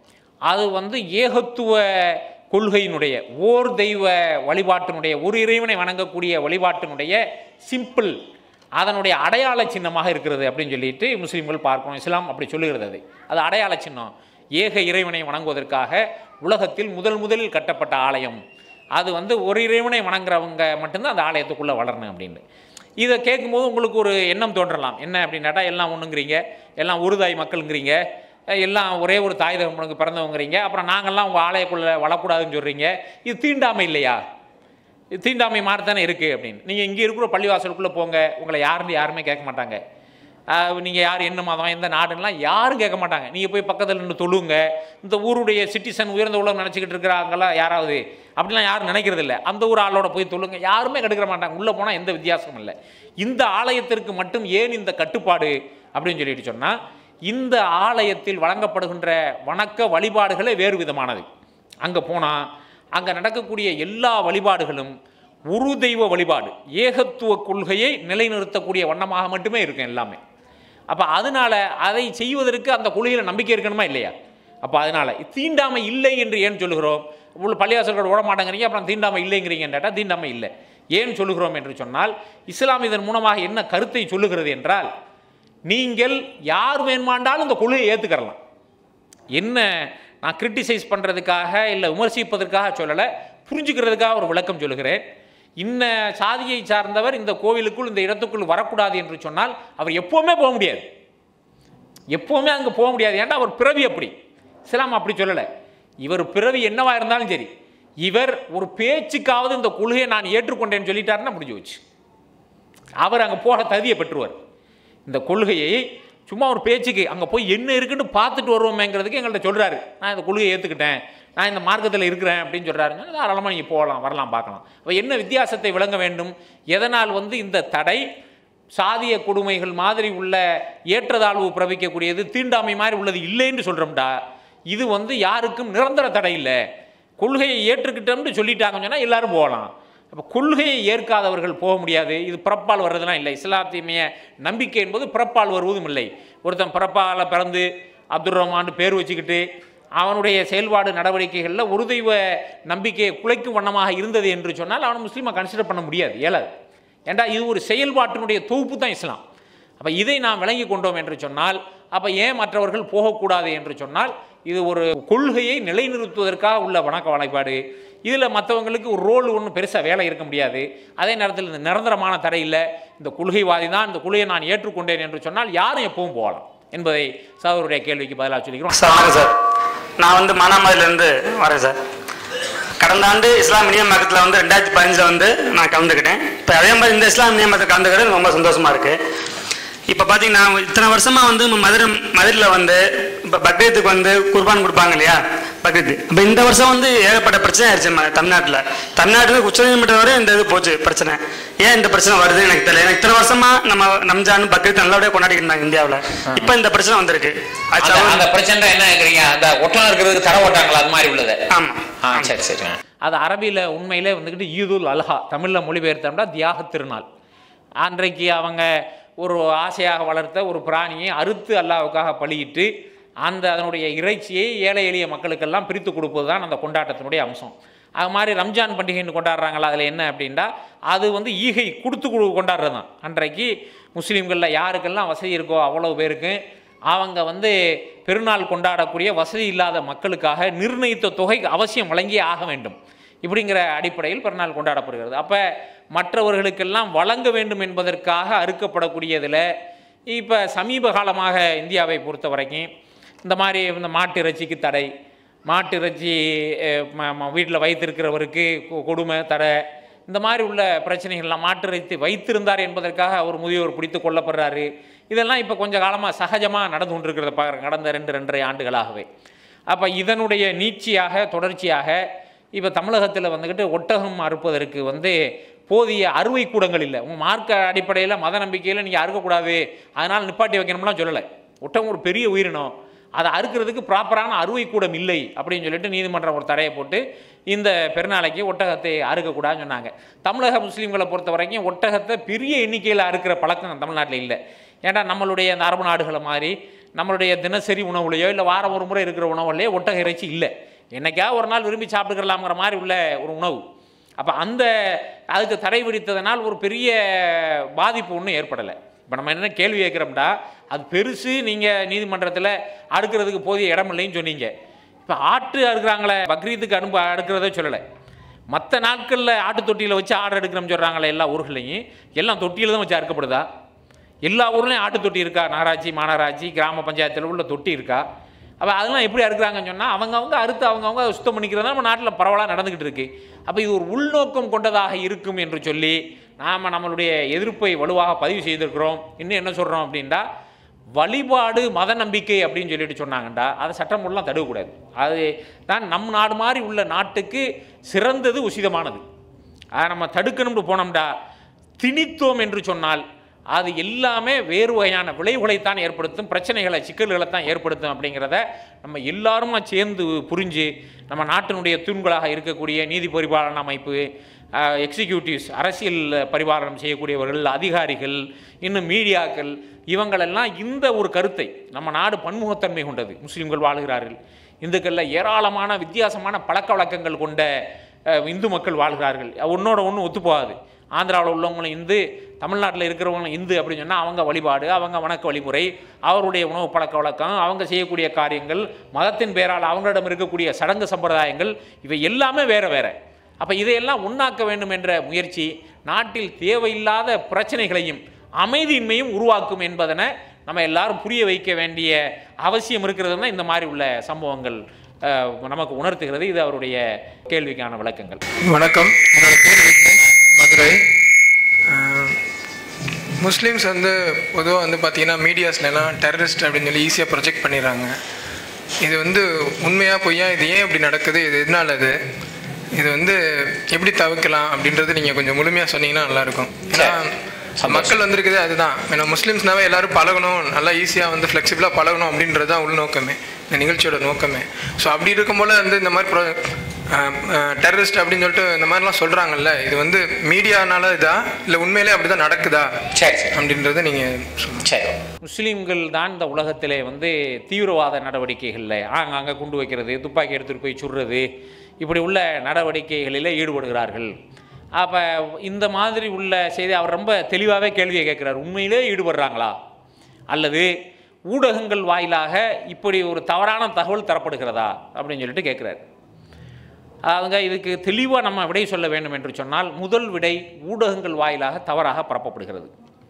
அது வந்து ஏகத்துவ கொள்கையினுடைய ஓர் தெய்வ வழிபாட்டினுடைய ஒரு இறைவனை வணங்கக்கூடிய வழிபாட்டினுடைய சிம்பிள் அதனுடைய அடையாள சின்னமாக இருக்கிறது அப்படின்னு சொல்லிட்டு முஸ்லீம்கள் பார்க்கணும் இஸ்லாம் அப்படி சொல்லுகிறது அது அது அடையாள சின்னம் ஏக இறைவனை வணங்குவதற்காக உலகத்தில் முதல் முதலில் கட்டப்பட்ட ஆலயம் அது வந்து ஒரு இறைவனை வணங்குறவங்க மட்டும்தான் அந்த ஆலயத்துக்குள்ளே வளரணும் அப்படின்னு இதை கேட்கும்போது உங்களுக்கு ஒரு எண்ணம் தோன்றலாம் என்ன அப்படின்னாட்டா எல்லாம் ஒன்றுங்கிறீங்க எல்லாம் உருதாய் மக்களுங்கிறீங்க அஹ், எல்லாம் ஒரே ஒரு தாய் தகப்பனுக்கு பிறந்தவங்கிறீங்க அப்புறம் நாங்கள்லாம் உங்கள் ஆலயக்குள்ளே வளக்கூடாதுன்னு சொல்கிறீங்க இது தீண்டாமை இல்லையா இது தீண்டாமை மாதிரி தானே இருக்குது அப்படின்னு நீங்கள் இங்கே இருக்கிற பள்ளிவாசலுக்குள்ளே போங்க உங்களை யாருன்னு யாருமே கேட்க மாட்டாங்க நீங்கள் யார் என்ன மதம் எந்த நாடுலாம் யாரும் கேட்க மாட்டாங்க நீங்கள் போய் பக்கத்தில் நின்று தொழுங்க இந்த ஊருடைய சிட்டிசன் உயர்ந்த உலகம் நினச்சிக்கிட்டு இருக்கிறாங்களாம் யாராவது அப்படிலாம் யாரும் நினைக்கிறது இல்லை அந்த ஊர் ஆளோட போய் தொழுங்க யாருமே கெடுக்கிற மாட்டாங்க உள்ளே போனால் எந்த வித்தியாசமும் இல்லை இந்த ஆலயத்திற்கு மட்டும் ஏன் இந்த கட்டுப்பாடு அப்படின்னு சொல்லிட்டு சொன்னால் இந்த ஆலயத்தில் வழங்கப்படுகின்ற வணக்க வழிபாடுகளே வேறு விதமானது அங்கே போனால் அங்கே நடக்கக்கூடிய எல்லா வழிபாடுகளும் ஒரு தெய்வ வழிபாடு ஏகத்துவ கொள்கையை நிலைநிறுத்தக்கூடிய வண்ணமாக மட்டுமே இருக்கும் எல்லாமே அப்போ அதனால அதை செய்வதற்கு அந்த கொள்கையில் நம்பிக்கை இருக்கணுமா இல்லையா அப்போ அதனால தீண்டாமை இல்லை என்று ஏன் சொல்லுகிறோம் உள்ள பள்ளியாசல்கள் ஓட மாட்டேங்கிறீங்க அப்புறம் தீண்டாமை இல்லைங்கிறீங்கன்னு கேட்டால் தீண்டாமை இல்லை ஏன் சொல்லுகிறோம் என்று சொன்னால் இஸ்லாம் இதன் மூலமாக என்ன கருத்தை சொல்லுகிறது என்றால் நீங்கள் யார் வேணுமாண்டாலும் இந்த கொள்கையை ஏற்றுக்கிறலாம் என்ன நான் கிரிட்டிசைஸ் பண்ணுறதுக்காக இல்லை விமர்சிப்பதற்காக சொல்லலை புரிஞ்சுக்கிறதுக்காக ஒரு விளக்கம் சொல்லுகிறேன் இன்ன சாதியை சார்ந்தவர் இந்த கோவிலுக்குள் இந்த இடத்துக்குள் வரக்கூடாது என்று சொன்னால் அவர் எப்போவுமே போக முடியாது எப்போவுமே அங்கே போக முடியாது ஏன்டா அவர் பிறவி அப்படி இஸ்லாம் அப்படி சொல்லலை இவர் பிறவி என்னவா இருந்தாலும் சரி இவர் ஒரு பேச்சுக்காவது இந்த கொள்கையை நான் ஏற்றுக்கொண்டேன்னு சொல்லிட்டாருன்னா முடிஞ்சு வச்சு அவர் அங்கே போக தகுதியை பெற்றுவார் இந்த கொள்கையை சும்மா ஒரு பேச்சுக்கு அங்கே போய் என்ன இருக்குன்னு பார்த்துட்டு வருவோமேங்கிறதுக்கு எங்கள்கிட்ட சொல்கிறாரு நான் இந்த கொள்கையை ஏற்றுக்கிட்டேன் நான் இந்த மார்க்கத்தில் இருக்கிறேன் அப்படின்னு சொல்கிறாருங்க தாராளமாக நீங்கள் போகலாம் வரலாம் பார்க்கலாம் அப்போ என்ன வித்தியாசத்தை விளங்க வேண்டும் எதனால் வந்து இந்த தடை சாதிய கொடுமைகள் மாதிரி உள்ள ஏற்றதாழ்வு பிறப்பிக்கக்கூடியது தீண்டாமை மாதிரி உள்ளது இல்லைன்னு சொல்கிறோம்டா இது வந்து யாருக்கும் நிரந்தர தடை இல்லை கொள்கையை ஏற்றுக்கிட்டோம்னு சொல்லிட்டாங்கன்னு சொன்னால் எல்லாரும் போகலாம் அப்போ கொள்கையை ஏற்காதவர்கள் போக முடியாது இது பிறப்பால் வர்றதெல்லாம் இல்லை இஸ்லாத்தியமைய நம்பிக்கை என்பது பிறப்பால் வருவதும் இல்லை ஒருத்தன் பிறப்பால் பிறந்து அப்துல் ரஹ்மான் பேர் வச்சுக்கிட்டு அவனுடைய செயல்பாடு நடவடிக்கைகளில் ஒரு தெய்வ நம்பிக்கையை குலைக்கும் வண்ணமாக இருந்தது என்று சொன்னால் அவனை முஸ்லீமை கன்சிடர் பண்ண முடியாது இயலாது ஏண்டா இது ஒரு செயல்பாட்டினுடைய தொகுப்பு தான் இஸ்லாம் அப்போ இதை நாம் விளங்கி கொண்டோம் என்று சொன்னால் அப்போ ஏன் மற்றவர்கள் போகக்கூடாது என்று சொன்னால் இது ஒரு கொள்கையை நிலைநிறுத்துவதற்காக உள்ள வணக்க வழிபாடு இதில் மற்றவங்களுக்கு ஒரு ரோல் ஒன்றும் பெருசாக வேலை இருக்க முடியாது அதே நேரத்தில் இந்த நிரந்தரமான தடை இல்லை இந்த கொள்கைவாதி தான் இந்த கொள்கையை நான் ஏற்றுக்கொண்டேன் என்று சொன்னால் யாரும் எப்பவும் போகலாம் என்பதை சகோதரருடைய கேள்விக்கு பதிலாக சொல்லிக்கிறோம்
சார் வணக்கம் சார் நான் வந்து மானாமதுலேருந்து வரேன் சார் கடந்த ஆண்டு இஸ்லாம் நியமக்கத்தில் வந்து ரெண்டாயிரத்தி பதினஞ்சில் வந்து நான் கலந்துக்கிட்டேன் இப்போ அதே மாதிரி இந்த இஸ்லாம் நியமத்தில் கலந்துக்கிறது ரொம்ப சந்தோஷமாக இருக்குது இப்போ பார்த்தீங்கன்னா இத்தனை வருஷமாக வந்து மதுரை மதுரையில் வந்து இப்போ பக்ரீத்துக்கு வந்து குர்பான் கொடுப்பாங்க இல்லையா பக்ரீத் இப்போ இந்த வருஷம் வந்து ஏகப்பட்ட பிரச்சனை ஆயிடுச்சு ம- தமிழ்நாட்டில் தமிழ்நாட்டில் உச்சநீதிமன்றம் வரை இந்த இது போச்சு பிரச்சனை ஏன் இந்த பிரச்சனை வருதுன்னு எனக்கு தெரியல எனக்கு இத்தனை வருஷமா நம்ம ரம்ஜான் பக்ரீத் நல்லபடியாக கொண்டாடிட்டு இருந்தாங்க இந்தியாவில் இப்போ இந்த பிரச்சனை வந்திருக்கு அது
அந்த அந்த பிரச்சனை என்ன கேக்குறீங்க அந்த ஒட்டம் இருக்கிறதுக்கு தர ஓட்டாங்களா அது மாதிரி உள்ளது
ஆமா
ஆ சரி சரி
அது அரபியில் உண்மையிலே வந்துக்கிட்டு ஈதுல் அல்ஹா தமிழில் மொழிபெயர்த்தோம்னா தியாக திருநாள் அன்றைக்கு அவங்க ஒரு ஆசையாக வளர்த்த ஒரு பிராணியை அறுத்து அல்லாவுக்காக பலியிட்டு அந்த அதனுடைய இறைச்சியை ஏழை எளிய மக்களுக்கெல்லாம் பிரித்து கொடுப்பது தான் அந்த கொண்டாட்டத்தினுடைய அம்சம் அது மாதிரி ரம்ஜான் பண்டிகைன்னு கொண்டாடுறாங்களா அதில் என்ன அப்படின்னா அது வந்து ஈகை கொடுத்து கொடு கொண்டாடுறது தான் அன்றைக்கு முஸ்லீம்களில் யாருக்கெல்லாம் வசதி இருக்கோ அவ்வளோ பேருக்கு அவங்க வந்து பெருநாள் கொண்டாடக்கூடிய வசதி இல்லாத மக்களுக்காக நிர்ணயித்த தொகை அவசியம் வழங்கியே ஆக வேண்டும் இப்படிங்கிற அடிப்படையில் பிறநாள் கொண்டாடப்படுகிறது அப்போ மற்றவர்களுக்கெல்லாம் வழங்க வேண்டும் என்பதற்காக அறுக்கப்படக்கூடியதில் இப்போ சமீப காலமாக இந்தியாவை பொறுத்த வரைக்கும் இந்த மாதிரி இந்த மாட்டு இறைச்சிக்கு தடை மாட்டு இறைச்சி வீட்டில் வைத்திருக்கிறவருக்கு கொ- கொடுமை தடை இந்த மாதிரி உள்ள பிரச்சனைகள்லாம் மாட்டு இறைச்சி வைத்திருந்தார் என்பதற்காக அவர் முதியோர் பிடித்து கொல்லப்படுறாரு இதெல்லாம் இப்போ கொஞ்ச காலமாக சகஜமாக நடந்து கொண்டிருக்கிறத பார்க்குறேன் கடந்த ரெண்டு ரெண்டரை ஆண்டுகளாகவே அப்போ இதனுடைய நீட்சியாக தொடர்ச்சியாக இப்போ தமிழகத்தில் வந்துக்கிட்டு ஒட்டகம் அறுப்பதற்கு வந்து போதிய அறுவை கூடங்கள் இல்லை உங்கள் மார்க்க அடிப்படையில் மத நம்பிக்கையில் நீங்கள் அறுக்கக்கூடாது அதனால் நிப்பாட்டி வைக்கணும்லாம் சொல்லலை ஒட்டகம் ஒரு பெரிய உயிரினம் அதை அறுக்கிறதுக்கு ப்ராப்பரான அறுவை கூடம் இல்லை அப்படின்னு சொல்லிட்டு நீதிமன்றம் ஒரு தடையை போட்டு இந்த பெருநாளைக்கு ஒட்டகத்தை அறுக்கக்கூடாதுன்னு சொன்னாங்க தமிழக முஸ்லீம்களை பொறுத்த வரைக்கும் ஒட்டகத்தை பெரிய எண்ணிக்கையில் அறுக்கிற பழக்கம் தமிழ்நாட்டில் இல்லை ஏன்டா நம்மளுடைய இந்த அரபு அதுகளை மாதிரி நம்மளுடைய தினசரி உணவுலையோ இல்லை வாரம் ஒரு முறை இருக்கிற உணவுலையோ ஒட்டக இறைச்சி இல்லை என்னைக்கா ஒரு நாள் விரும்பி சாப்பிட்டுக்கலாங்கிற மாதிரி உள்ள ஒரு உணவு அப்போ அந்த அதுக்கு தடை விதித்ததனால் ஒரு பெரிய பாதிப்பு ஒன்றும் ஏற்படலை இப்போ நம்ம என்ன கேள்வி கேட்குறோம்டா அது பெருசு நீங்கள் நீதிமன்றத்தில் அடுக்கிறதுக்கு போதிய இடம் இல்லைன்னு சொன்னீங்க இப்போ ஆட்டு அறுக்குறாங்களே பக்ரீத்துக்கு அனுப்ப அடுக்கிறத சொல்லலை மற்ற நாட்களில் ஆட்டு தொட்டியில் வச்சு ஆர்டர் எடுக்கிறோம்னு சொல்கிறாங்களே எல்லா ஊர்களையும் எல்லாம் தொட்டியில் தான் வச்சு அறுக்கப்படுதா எல்லா ஊர்லேயும் ஆட்டு தொட்டி இருக்கா நகராட்சி மாநகராட்சி கிராம பஞ்சாயத்தில் உள்ள தொட்டி இருக்கா அப்போ அதெல்லாம் எப்படி அறுக்குறாங்கன்னு சொன்னால் அவங்கவுங்க அறுத்து அவங்கவுங்க அதை சுத்தம் பண்ணிக்கிறது நம்ம நாட்டில் பரவலாக நடந்துக்கிட்டு இருக்கு அப்போ இது ஒரு உள்நோக்கம் கொண்டதாக இருக்கும் என்று சொல்லி நாம் நம்மளுடைய எதிர்ப்பை வலுவாக பதிவு செய்திருக்கிறோம் இன்னும் என்ன சொல்கிறோம் அப்படின்னா வழிபாடு மத நம்பிக்கை அப்படின்னு சொல்லிட்டு சொன்னாங்கண்டா அதை சட்டமூலம் தடுக்கக்கூடாது அது தான் நம் நாடு மாதிரி உள்ள நாட்டுக்கு சிறந்தது உசிதமானது அதை நம்ம தடுக்கணும்னு போனோம்டா திணித்தோம் என்று சொன்னால் அது எல்லாமே வேறு வகையான விளைவுகளைத்தான் ஏற்படுத்தும் பிரச்சனைகளை சிக்கல்களை தான் ஏற்படுத்தும் அப்படிங்கிறத நம்ம எல்லாருமா சேர்ந்து புரிஞ்சு நம்ம நாட்டினுடைய தூண்களாக இருக்கக்கூடிய நீதி பரிபாலன அமைப்பு எக்ஸிக்யூட்டிவ்ஸ் அரசியல் பரிபாலனம் செய்யக்கூடியவர்கள் அதிகாரிகள் இன்னும் மீடியாக்கள் இவங்களெல்லாம் இந்த ஒரு கருத்தை நம்ம நாடு பன்முகத்தன்மை கொண்டது முஸ்லீம்கள் வாழுகிறார்கள் இந்துக்களில் ஏராளமான வித்தியாசமான பழக்க வழக்கங்கள் கொண்ட அஹ், இந்து மக்கள் வாழ்கிறார்கள் ஒன்றோட ஒன்று ஒத்துப்போகாது ஆந்திராவில் உள்ளவங்களும் இந்து தமிழ்நாட்டில் இருக்கிறவங்களும் இந்து அப்படின்னு சொன்னால் அவங்க வழிபாடு அவங்க வணக்க வழிமுறை அவருடைய உணவு பழக்க வழக்கம் அவங்க செய்யக்கூடிய காரியங்கள் மதத்தின் பேரால் அவங்களிடம் இருக்கக்கூடிய சடங்கு சம்பிரதாயங்கள் இவை எல்லாமே வேற வேற அப்போ இதையெல்லாம் உண்ணாக்க வேண்டும் என்ற முயற்சி நாட்டில் தேவையில்லாத பிரச்சனைகளையும் அமைதியின்மையும் உருவாக்கும் என்பதனை நம்ம எல்லாரும் புரிய வைக்க வேண்டிய அவசியம் இருக்கிறதுனா இந்த மாதிரி உள்ள சம்பவங்கள் அஹ், நமக்கு உணர்த்துகிறது இது அவருடைய கேள்விக்கான விளக்கங்கள்
வணக்கம் என்னோட பேர் விக்னேஷ் மதுரை அஹ், முஸ்லீம்ஸ் வந்து பொதுவாக வந்து பார்த்தீங்கன்னா மீடியாஸ்லாம் டெரரிஸ்ட் அப்படின்னு சொல்லி ஈஸியாக ப்ரொஜெக்ட் பண்ணிடுறாங்க இது வந்து உண்மையா பொய்யா இது ஏன் இப்படி நடக்குது இது எதனால இது இது வந்து எப்படி தவிர்க்கலாம் அப்படின்றது நீங்கள் கொஞ்சம் முழுமையாக சொன்னீங்கன்னா நல்லாயிருக்கும் ஏன்னா மக்கள் வந்திருக்குது அதுதான் ஏன்னா முஸ்லீம்ஸ்னாவே எல்லாரும் பழகணும் நல்லா ஈஸியாக வந்து ஃப்ளெக்சிபிளாக பழகணும் அப்படின்றது தான் உள்நோக்கமே இந்த நிகழ்ச்சியோட நோக்கமே ஸோ அப்படி இருக்கும் போல வந்து இந்த மாதிரி ப்ரொ டெரரிஸ்ட் அப்படின்னு சொல்லிட்டு இந்த மாதிரிலாம் சொல்கிறாங்கல்ல இது வந்து மீடியானால இதா இல்லை உண்மையிலே அப்படி தான் நடக்குதா அப்படின்றத நீங்கள்
சரி முஸ்லீம்கள் தான் இந்த உலகத்திலே வந்து தீவிரவாத நடவடிக்கைகளில் ஆங்காங்கே குண்டு வைக்கிறது துப்பாக்கி எடுத்துகிட்டு போய் சுடுறது இப்படி உள்ள நடவடிக்கைகளில் ஈடுபடுகிறார்கள் அப்போ இந்த மாதிரி உள்ள செய்தி அவர் ரொம்ப தெளிவாகவே கேள்வியை கேட்குறார் உண்மையிலே ஈடுபடுறாங்களா அல்லது ஊடகங்கள் வாயிலாக இப்படி ஒரு தவறான தகவல் தரப்படுகிறதா அப்படின்னு சொல்லிட்டு கேட்குறாரு அவங்க இதுக்கு தெளிவாக நம்ம விடை சொல்ல வேண்டும் என்று சொன்னால் முதல் விடை ஊடகங்கள் வாயிலாக தவறாக பரப்பப்படுகிறது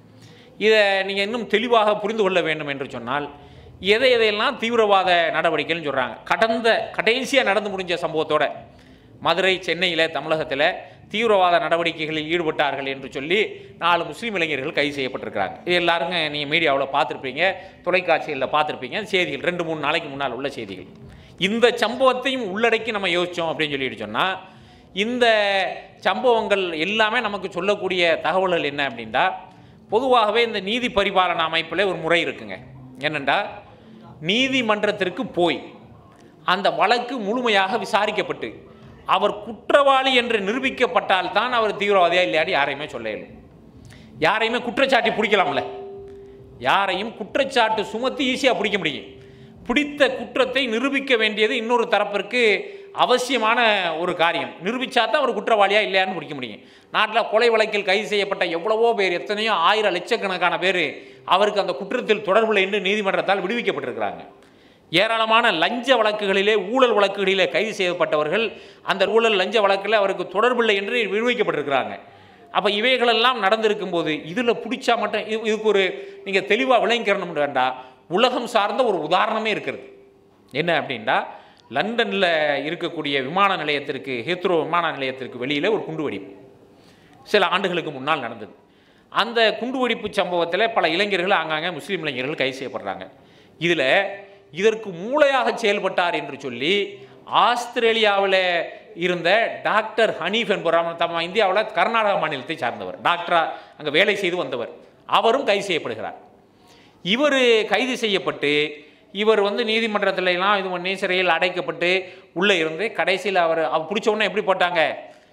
இதை நீங்கள் இன்னும் தெளிவாக புரிந்து கொள்ள வேண்டும் என்று சொன்னால் எதை எதையெல்லாம் தீவிரவாத நடவடிக்கைன்னு சொல்கிறாங்க கடந்த கடைசியாக நடந்து முடிஞ்ச சம்பவத்தோட மதுரை சென்னையில் தமிழகத்தில் தீவிரவாத நடவடிக்கைகளில் ஈடுபட்டார்கள் என்று சொல்லி நாலு முஸ்லீம் இளைஞர்கள் கைது செய்யப்பட்டிருக்கிறாங்க இது எல்லாருங்க நீங்கள் மீடியாவில் பார்த்துருப்பீங்க தொலைக்காட்சிகளில் பார்த்துருப்பீங்க செய்திகள் ரெண்டு மூணு நாளைக்கு முன்னால் உள்ள செய்திகள் இந்த சம்பவத்தையும் உள்ளடக்கி நம்ம யோசித்தோம் அப்படின்னு சொல்லிட்டு சொன்னால் இந்த சம்பவங்கள் எல்லாமே நமக்கு சொல்லக்கூடிய தகவல்கள் என்ன அப்படின்னா பொதுவாகவே இந்த நீதி பரிபாலன அமைப்பில் ஒரு முறை இருக்குங்க என்னென்னா நீதிமன்றத்திற்கு போய் அந்த வழக்கு முழுமையாக விசாரிக்கப்பட்டு அவர் குற்றவாளி என்று நிரூபிக்கப்பட்டால் தான் அவர் தீவிரவாதியா இல்லையாடி யாரையுமே சொல்ல இயலும் யாரையுமே குற்றச்சாட்டி பிடிக்கலாம்ல யாரையும் குற்றச்சாட்டு சுமத்தி ஈஸியாக பிடிக்க முடியும் பிடித்த குற்றத்தை நிரூபிக்க வேண்டியது இன்னொரு தரப்பிற்கு அவசியமான ஒரு காரியம் நிரூபிச்சா தான் அவர் குற்றவாளியா இல்லையான்னு பிடிக்க முடியும் நாட்டில் கொலை வழக்கில் கைது செய்யப்பட்ட எவ்வளவோ பேர் எத்தனையோ ஆயிரம் லட்சக்கணக்கான பேர் அவருக்கு அந்த குற்றத்தில் தொடர்புள்ள என்று நீதிமன்றத்தால் விடுவிக்கப்பட்டிருக்கிறாங்க ஏராளமான லஞ்ச வழக்குகளிலே ஊழல் வழக்குகளிலே கைது செய்யப்பட்டவர்கள் அந்த ஊழல் லஞ்ச வழக்கில் அவருக்கு தொடர்பில்லை என்று விடுவிக்கப்பட்டிருக்கிறாங்க அப்போ இவைகளெல்லாம் நடந்திருக்கும் போது இதில் பிடிச்சா மட்டும் இது இதுக்கு ஒரு நீங்கள் தெளிவாக விளங்கிக்கிறணும் வேண்டாம் உலகம் சார்ந்த ஒரு உதாரணமே இருக்கிறது என்ன அப்படின்னா லண்டனில் இருக்கக்கூடிய விமான நிலையத்திற்கு ஹேத்ரோ விமான நிலையத்திற்கு வெளியில் ஒரு குண்டுவெடிப்பு சில ஆண்டுகளுக்கு முன்னால் நடந்தது அந்த குண்டுவெடிப்பு சம்பவத்தில் பல இளைஞர்கள் ஆங்காங்கே முஸ்லீம் இளைஞர்கள் கைது செய்யப்படுறாங்க இதில் இதற்கு மூளையாக செயல்பட்டார் என்று சொல்லி ஆஸ்திரேலியாவில் இருந்த டாக்டர் ஹனீஃப் என்பவர் தம்ம இந்தியாவில் கர்நாடக மாநிலத்தை சார்ந்தவர் டாக்டரா அங்கே வேலை செய்து வந்தவர் அவரும் கைது செய்யப்படுகிறார் இவர் கைது செய்யப்பட்டு இவர் வந்து நீதிமன்றத்துல எல்லாம் இது பண்ணி சிறையில் அடைக்கப்பட்டு உள்ளே இருந்து கடைசியில் அவர் அவர் பிடிச்ச உடனே எப்படி போட்டாங்க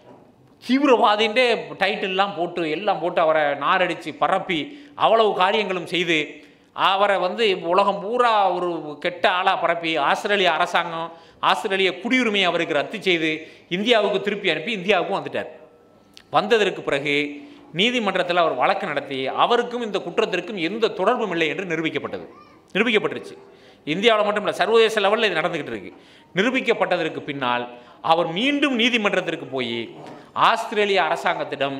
தீவிரவாதின்டே டைட்டில்லாம் போட்டு எல்லாம் போட்டு அவரை நாரடித்து பரப்பி அவ்வளவு காரியங்களும் செய்து அவரை வந்து உலகம் பூரா ஒரு கெட்ட ஆளாக பரப்பி ஆஸ்திரேலிய அரசாங்கம் ஆஸ்திரேலிய குடியுரிமையை அவருக்கு ரத்து செய்து இந்தியாவுக்கு திருப்பி அனுப்பி இந்தியாவுக்கும் வந்துட்டார் வந்ததற்கு பிறகு நீதிமன்றத்தில் அவர் வழக்கு நடத்தி அவருக்கும் இந்த குற்றத்திற்கும் எந்த தொடர்பும் இல்லை என்று நிரூபிக்கப்பட்டது நிரூபிக்கப்பட்டுருச்சு இந்தியாவில் மட்டும் இல்லை சர்வதேச லெவலில் இது நடந்துக்கிட்டு இருக்கு நிரூபிக்கப்பட்டதற்கு பின்னால் அவர் மீண்டும் நீதிமன்றத்திற்கு போய் ஆஸ்திரேலிய அரசாங்கத்திடம்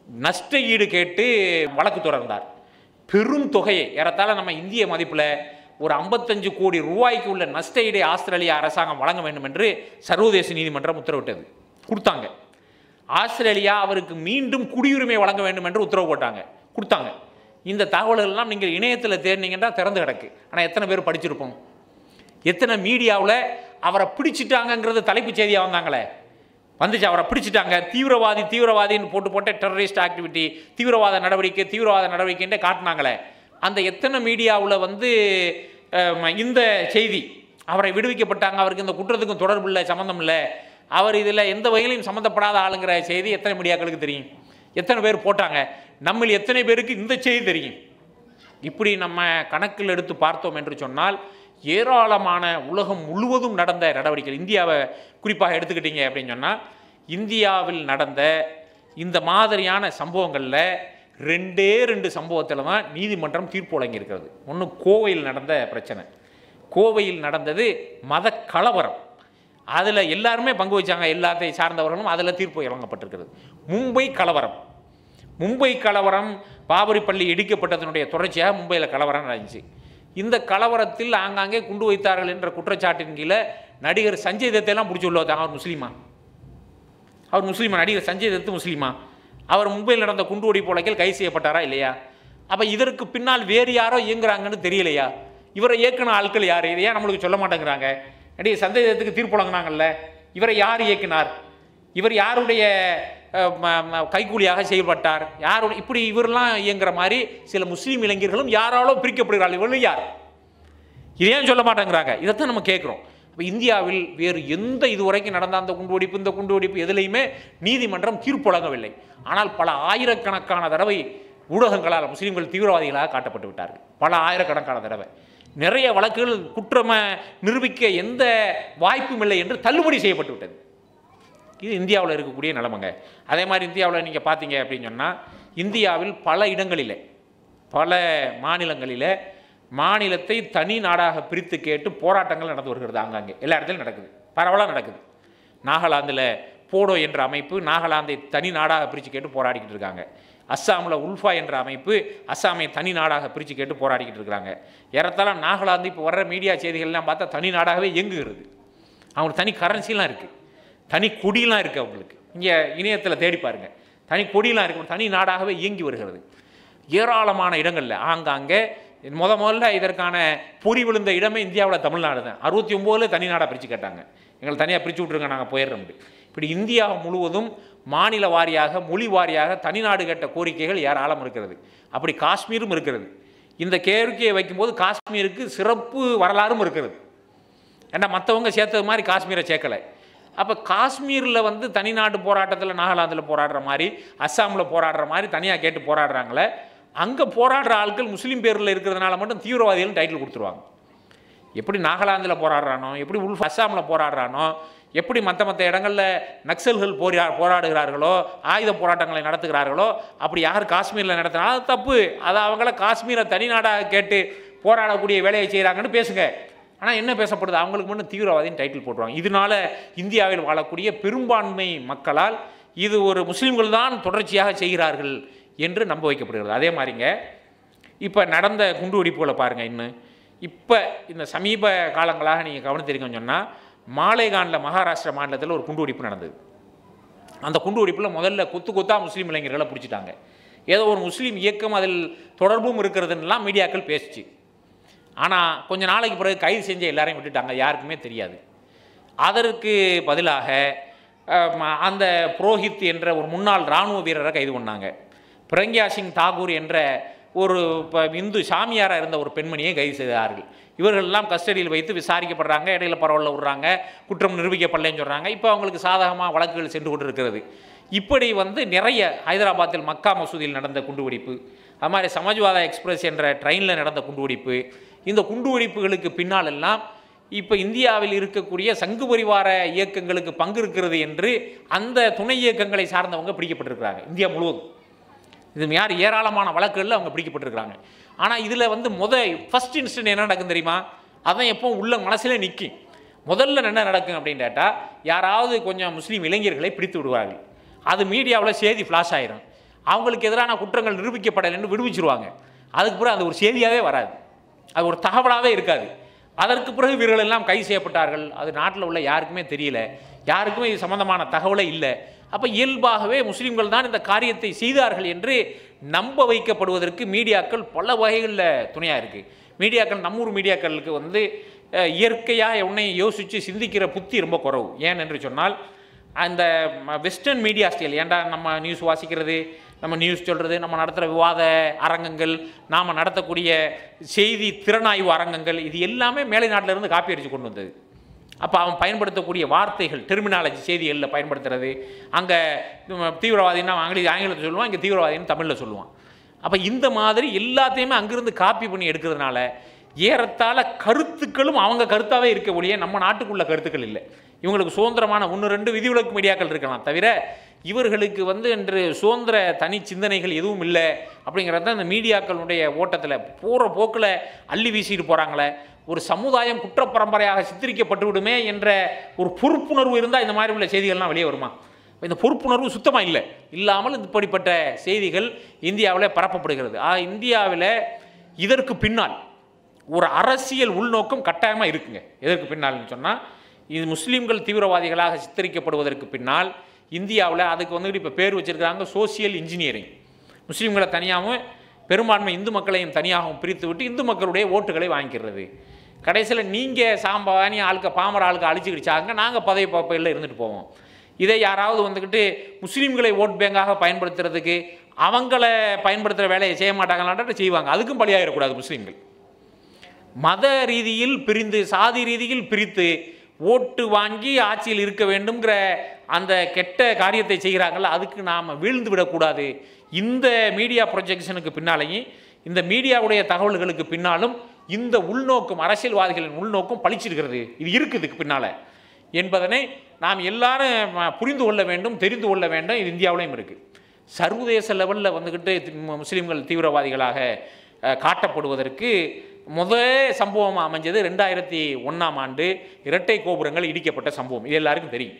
நஷ்ட ஈடு கேட்டு வழக்கு தொடர்ந்தார் பெரும் தொகையை ஏறத்தாழ நம்ம இந்திய மதிப்பில் ஒரு ஐம்பத்தஞ்சு கோடி ரூபாய்க்கு உள்ள நஷ்ட ஈடை ஆஸ்திரேலியா அரசாங்கம் வழங்க வேண்டும் என்று சர்வதேச நீதிமன்றம் உத்தரவிட்டது கொடுத்தாங்க ஆஸ்திரேலியா அவருக்கு மீண்டும் குடியுரிமை வழங்க வேண்டும் என்று உத்தரவு போட்டாங்க கொடுத்தாங்க இந்த தகவல்கள் எல்லாம் நீங்கள் இணையத்தில் தேடினீங்கன்னா திறந்து கிடக்கு ஆனால் எத்தனை பேர் படிச்சிருப்போம் எத்தனை மீடியாவில் அவரை பிடிச்சிட்டாங்கங்கிறது தலைப்புச் செய்தியாக வந்தாங்களே வந்துச்சு அவரை பிடிச்சிட்டாங்க தீவிரவாதி தீவிரவாதின்னு போட்டு போட்டு டெரரிஸ்ட் ஆக்டிவிட்டி தீவிரவாத நடவடிக்கை தீவிரவாத நடவடிக்கைன்னு காட்டினாங்களே அந்த எத்தனை மீடியாவில் வந்து அஹ், இந்த செய்தி அவரை விடுவிக்கப்பட்டாங்க அவருக்கு இந்த குற்றத்துக்கும் தொடர்பு இல்லை சம்மந்தம் இல்லை அவர் இதில் எந்த வகையிலையும் சம்மந்தப்படாத ஆளுங்கிற செய்தி எத்தனை மீடியாக்களுக்கு தெரியும் எத்தனை பேர் போட்டாங்க நம்மில் எத்தனை பேருக்கு இந்த செய்தி தெரியும் இப்படி நம்ம கணக்கில் எடுத்து பார்த்தோம் என்று சொன்னால் ஏராளமான உலகம் முழுவதும் நடந்த நடவடிக்கைகள் இந்தியாவை குறிப்பாக எடுத்துக்கிட்டீங்க அப்படின்னு சொன்னால் இந்தியாவில் நடந்த இந்த மாதிரியான சம்பவங்களில் ரெண்டே ரெண்டு சம்பவத்தில் தான் நீதிமன்றம் தீர்ப்பு வழங்கியிருக்கிறது ஒன்று கோவையில் நடந்த பிரச்சனை கோவையில் நடந்தது மத கலவரம் அதில் எல்லாருமே பங்கு வச்சாங்க எல்லாத்தை சார்ந்தவர்களும் அதில் தீர்ப்பு வழங்கப்பட்டிருக்கிறது மும்பை கலவரம் மும்பை கலவரம் பாபரி பள்ளி இடிக்கப்பட்டதனுடைய தொடர்ச்சியாக மும்பையில் கலவரம் நடந்துச்சு இந்த கலவரத்தில் ஆங்காங்கே குண்டு வைத்தார்கள் என்ற குற்றச்சாட்டின் கீழே நடிகர் சஞ்சய் தத்தையெல்லாம் பிடிச்சி உள்ள வந்தாங்க அவர் முஸ்லீமா அவர் முஸ்லீமா நடிகர் சஞ்சய் தத்து முஸ்லீமா அவர் மும்பையில் நடந்த குண்டு வெடிப்பு வழக்கில் கைது செய்யப்பட்டாரா இல்லையா அப்போ இதற்கு பின்னால் வேறு யாரோ இயங்குறாங்கன்னு தெரியலையா இவரை இயக்குன ஆட்கள் யார் இதை ஏன் நம்மளுக்கு சொல்ல மாட்டேங்கிறாங்க நடிகர் சஞ்சய் தத்துக்கு தீர்ப்பு வழங்கினாங்கல்ல இவரை யார் இயக்கினார் இவர் யாருடைய அஹ், ம- ம- கைக்கூலியாக செயல்பட்டார் யாருடைய இப்படி இவரெல்லாம் இயங்குற மாதிரி சில முஸ்லீம் இளைஞர்களும் யாராலோ பிரிக்கப்படுகிறார்கள் இவர்கள் யார் இது ஏன் சொல்ல மாட்டேங்கிறாங்க இதைத்தான் நம்ம கேட்குறோம் இப்போ இந்தியாவில் வேறு எந்த இதுவரைக்கும் நடந்த அந்த குண்டுவெடிப்பு இந்த குண்டுவெடிப்பு எதுலையுமே நீதிமன்றம் தீர்ப்பு வழங்கவில்லை ஆனால் பல ஆயிரக்கணக்கான தடவை ஊடகங்களால் முஸ்லீம்கள் தீவிரவாதிகளாக காட்டப்பட்டு விட்டார்கள் பல ஆயிரக்கணக்கான தடவை நிறைய வழக்குகள் குற்றம நிரூபிக்க எந்த வாய்ப்பும் இல்லை என்று தள்ளுபடி செய்யப்பட்டு விட்டது இது இந்தியாவில் இருக்கக்கூடிய நிலைமைங்க அதே மாதிரி இந்தியாவில் நீங்கள் பார்த்தீங்க அப்படின்னு சொன்னால் இந்தியாவில் பல இடங்களிலே பல மாநிலங்களிலே மாநிலத்தை தனி நாடாக பிரித்து கேட்டு போராட்டங்கள் நடந்து வருகிறது ஆங்காங்கே எல்லா இடத்துலையும் நடக்குது பரவலாக நடக்குது நாகாலாந்தில் போடோ என்ற அமைப்பு நாகாலாந்தை தனி நாடாக பிரித்து கேட்டு போராடிக்கிட்டு இருக்காங்க அஸ்ஸாமில் உல்ஃபா என்ற அமைப்பு அஸ்ஸாமை தனி நாடாக பிரித்து கேட்டு போராடிக்கிட்டு இருக்கிறாங்க ஏறத்தாழ நாகாலாந்து இப்போ வர்ற மீடியா செய்திகள்லாம் பார்த்தா தனி நாடாகவே இயங்குகிறது அவங்களுக்கு தனி கரன்சிலாம் இருக்குது தனி கொடியெலாம் இருக்குது அவங்களுக்கு இங்கே இணையத்தில் தேடி பாருங்க தனி கொடியெலாம் இருக்கு தனி நாடாகவே இயங்கி வருகிறது ஏராளமான இடங்களில் ஆங்காங்கே முத முதல்ல இதற்கான பொறி விழுந்த இடமே இந்தியாவில் தமிழ்நாடு தான் அறுபத்தி ஒம்போதில் தனி நாடாக பிரித்து கேட்டாங்க எங்களை தனியாக பிரித்து விட்ருங்க நாங்கள் போயிடுறோம் இப்படி இந்தியா முழுவதும் மாநில வாரியாக மொழி வாரியாக தனிநாடு கேட்ட கோரிக்கைகள் ஏராளம் இருக்கிறது அப்படி காஷ்மீரும் இருக்கிறது இந்த கோரிக்கையை வைக்கும்போது காஷ்மீருக்கு சிறப்பு வரலாறும் இருக்கிறது ஏன்னா மற்றவங்க சேர்த்தது மாதிரி காஷ்மீரை சேர்க்கலை அப்போ காஷ்மீரில் வந்து தனிநாடு போராட்டத்தில் நாகாலாந்தில் போராடுற மாதிரி அஸ்ஸாமில் போராடுற மாதிரி தனியாக கேட்டு போராடுறாங்களே அங்கே போராடுற ஆட்கள் முஸ்லீம் பேரில் இருக்கிறதுனால மட்டும் தீவிரவாதிகள் டைட்டில் கொடுத்துருவாங்க எப்படி நாகாலாந்தில் போராடுறானோ எப்படி உல்ஃப் அஸ்ஸாமில் போராடுறானோ எப்படி மற்ற மற்ற இடங்களில் நக்சல்கள் போரா போராடுகிறார்களோ ஆயுத போராட்டங்களை நடத்துகிறார்களோ அப்படி யார் காஷ்மீரில் நடத்தினா அது தப்பு அது அவங்கள காஷ்மீரை தனிநாடாக கேட்டு போராடக்கூடிய வேலையை செய்கிறாங்கன்னு பேசுங்க ஆனால் என்ன பேசப்படுது அவங்களுக்கு மட்டும் தீவிரவாதின்னு டைட்டில் போட்டுருவாங்க இதனால இந்தியாவில் வாழக்கூடிய பெரும்பான்மை மக்களால் இது ஒரு முஸ்லீம்கள் தான் தொடர்ச்சியாக செய்கிறார்கள் என்று நம்ப வைக்கப்படுகிறது அதே மாதிரிங்க இப்போ நடந்த குண்டு வெடிப்புகளை பாருங்கள் இன்னும் இப்போ இந்த சமீப காலங்களாக நீங்கள் கவனித்திருக்கீங்கன்னு சொன்னால் மாலேகானில் மகாராஷ்டிரா மாநிலத்தில் ஒரு குண்டு வெடிப்பு நடந்தது அந்த குண்டு வெடிப்பில் முதல்ல கொத்து கொத்தா முஸ்லீம் இளைஞர்களை பிடிச்சிட்டாங்க ஏதோ ஒரு முஸ்லீம் இயக்கம் அதில் தொடர்பும் இருக்கிறதுன்னெலாம் மீடியாக்கள் பேசுச்சு ஆனால் கொஞ்ச நாளைக்கு பிறகு கைது செஞ்ச எல்லாரையும் விட்டுட்டாங்க யாருக்குமே தெரியாது அதற்கு பதிலாக அஹ், ம- அந்த புரோஹித் என்ற ஒரு முன்னாள் இராணுவ வீரரை கைது பண்ணாங்க பிரக்யா சிங் தாகூர் என்ற ஒரு ப- இந்து சாமியாராக இருந்த ஒரு பெண்மணியை கைது செய்தார்கள் இவர்கள் எல்லாம் கஸ்டடியில் வைத்து விசாரிக்கப்படுறாங்க இடையில பரவலில் விடுறாங்க குற்றம் நிரூபிக்கப்படலைன்னு சொல்கிறாங்க இப்போ அவங்களுக்கு சாதகமாக வழக்குகள் சென்று கொண்டு இருக்கிறது இப்படி வந்து நிறைய ஹைதராபாத்தில் மக்கா மசூதியில் நடந்த குண்டுவெடிப்பு அது மாதிரி சமாஜ்வாதா எக்ஸ்பிரஸ் என்ற ட்ரெயினில் நடந்த குண்டுவெடிப்பு இந்த குண்டுவெடிப்புகளுக்கு பின்னால் எல்லாம் இப்போ இந்தியாவில் இருக்கக்கூடிய சங்கு பரிவார இயக்கங்களுக்கு பங்கு இருக்கிறது என்று அந்த துணை இயக்கங்களை சார்ந்தவங்க பிடிக்கப்பட்டிருக்கிறாங்க இந்தியா முழுவதும் இது யார் ஏராளமான வழக்குகளில் அவங்க பிடிக்கப்பட்டிருக்கிறாங்க ஆனால் இதில் வந்து முத ஃபர்ஸ்ட் இன்ஸ்டன்ட் என்ன நடக்கும் தெரியுமா அதான் எப்போ உள்ள மனசிலே நிற்கும் முதல்ல என்ன நடக்கும் அப்படின்னு கேட்டால் யாராவது கொஞ்சம் முஸ்லீம் இளைஞர்களை பிடித்து விடுவார்கள் அது மீடியாவில் செய்தி ஃப்ளாஷ் ஆயிரும் அவங்களுக்கு எதிரான குற்றங்கள் நிரூபிக்கப்படலைன்னு விடுவிச்சிருவாங்க அதுக்கு பிறகு அது ஒரு செய்தியாகவே வராது அது ஒரு தகவலாகவே இருக்காது அதற்கு பிறகு இவர்கள் எல்லாம் கைது செய்யப்பட்டார்கள் அது நாட்டில் உள்ள யாருக்குமே தெரியல யாருக்குமே இது சம்பந்தமான தகவலே இல்லை அப்போ இயல்பாகவே முஸ்லீம்கள் தான் இந்த காரியத்தை செய்தார்கள் என்று நம்ப வைக்கப்படுவதற்கு மீடியாக்கள் பல வகைகளில் துணையாக இருக்குது மீடியாக்கள் நம்மூர் மீடியாக்களுக்கு வந்து இயற்கையாக உன்னை யோசித்து சிந்திக்கிற புத்தி ரொம்ப குறவு ஏன் என்று சொன்னால் அந்த வெஸ்டர்ன் மீடியா ஸ்டைல் ஏன்டா நம்ம நியூஸ் வாசிக்கிறது நம்ம நியூஸ் சொல்கிறது நம்ம நடத்துகிற விவாத அரங்கங்கள் நாம் நடத்தக்கூடிய செய்தி திறனாய்வு அரங்கங்கள் இது எல்லாமே மேலை நாட்டில இருந்து காப்பி அடித்து கொண்டு வந்தது அப்போ அவன் பயன்படுத்தக்கூடிய வார்த்தைகள் டெர்மினாலஜி செய்திகளில் பயன்படுத்துறது அங்கே தீவிரவாதின்னா ஆங்கில ஆங்கிலத்தில் சொல்லுவான் இங்கே தீவிரவாதின்னு தமிழில் சொல்லுவான் அப்போ இந்த மாதிரி எல்லாத்தையுமே அங்கிருந்து காப்பி பண்ணி எடுக்கிறதுனால ஏறத்தாழ கருத்துக்களும் அவங்க கருத்தாகவே இருக்க ஒழிய நம்ம நாட்டுக்குள்ள கருத்துக்கள் இல்லை இவங்களுக்கு சுதந்திரமான ஒன்று ரெண்டு விதிவிலக்கு மீடியாக்கள் இருக்கலாம் தவிர இவர்களுக்கு வந்து இன்று சுதந்திர தனி சிந்தனைகள் எதுவும் இல்லை அப்படிங்கிறத அந்த மீடியாக்களுடைய ஓட்டத்தில் போகிற போக்கில் அள்ளி வீசிட்டு போகிறாங்களே ஒரு சமுதாயம் குற்றப்பரம்பரையாக சித்தரிக்கப்பட்டு விடுமே என்ற ஒரு பொறுப்புணர்வு இருந்தால் இந்த மாதிரி உள்ள செய்திகள்லாம் வெளியே வருமா இந்த பொறுப்புணர்வு சுத்தமாக இல்லை இல்லாமல் இப்படிப்பட்ட செய்திகள் இந்தியாவில் பரப்பப்படுகிறது ஆ இந்தியாவில் இதற்கு பின்னால் ஒரு அரசியல் உள்நோக்கம் கட்டாயமாக இருக்குங்க எதற்கு பின்னால்னு சொன்னால் இது முஸ்லீம்கள் தீவிரவாதிகளாக சித்தரிக்கப்படுவதற்கு பின்னால் இந்தியாவில் அதுக்கு வந்துட்டு இப்போ பேர் வச்சுருக்காங்க சோசியல் இன்ஜினியரிங் முஸ்லீம்களை தனியாகவும் பெரும்பான்மை இந்து மக்களையும் தனியாகவும் பிரித்து விட்டு இந்து மக்களுடைய ஓட்டுகளை வாங்கிக்கிறது கடைசியில் நீங்கள் சாம்பானி ஆளுக்க பாமர ஆளுக்க அழிச்சுக்கிடிச்சாங்க நாங்கள் பதவி பப்பையில் இருந்துட்டு போவோம் இதை யாராவது வந்துக்கிட்டு முஸ்லீம்களை ஓட் பேங்காக பயன்படுத்துறதுக்கு அவங்கள பயன்படுத்துகிற வேலையை செய்ய மாட்டாங்களான்ட்டு செய்வாங்க அதுக்கும் பலியாகிடக்கூடாது முஸ்லீம்கள் மத ரீதியில் பிரிந்து சாதி ரீதியில் பிரித்து ஓட்டு வாங்கி ஆட்சியில் இருக்க வேண்டும்ங்கிற அந்த கெட்ட காரியத்தை செய்கிறாங்கல்ல அதுக்கு நாம் வீழ்ந்து விடக்கூடாது இந்த மீடியா ப்ரொஜெக்ஷனுக்கு பின்னாலேயும் இந்த மீடியாவுடைய தகவல்களுக்கு பின்னாலும் இந்த உள்நோக்கம் அரசியல்வாதிகளின் உள்நோக்கம் பளிச்சிருக்கிறது இது இருக்குது இதுக்கு பின்னால் என்பதனை நாம் எல்லாரும் ம- புரிந்து கொள்ள வேண்டும் தெரிந்து கொள்ள வேண்டும் இது இந்தியாவிலையும் இருக்குது சர்வதேச லெவலில் வந்துக்கிட்டு தி- மு- முஸ்லீம்கள் தீவிரவாதிகளாக அஹ், காட்டப்படுவதற்கு முத சம்பவம் அமைஞ்சது ரெண்டாயிரத்தி ஒன்றாம் ஆண்டு இரட்டை கோபுரங்கள் இடிக்கப்பட்ட சம்பவம் இது எல்லாருக்கும் தெரியும்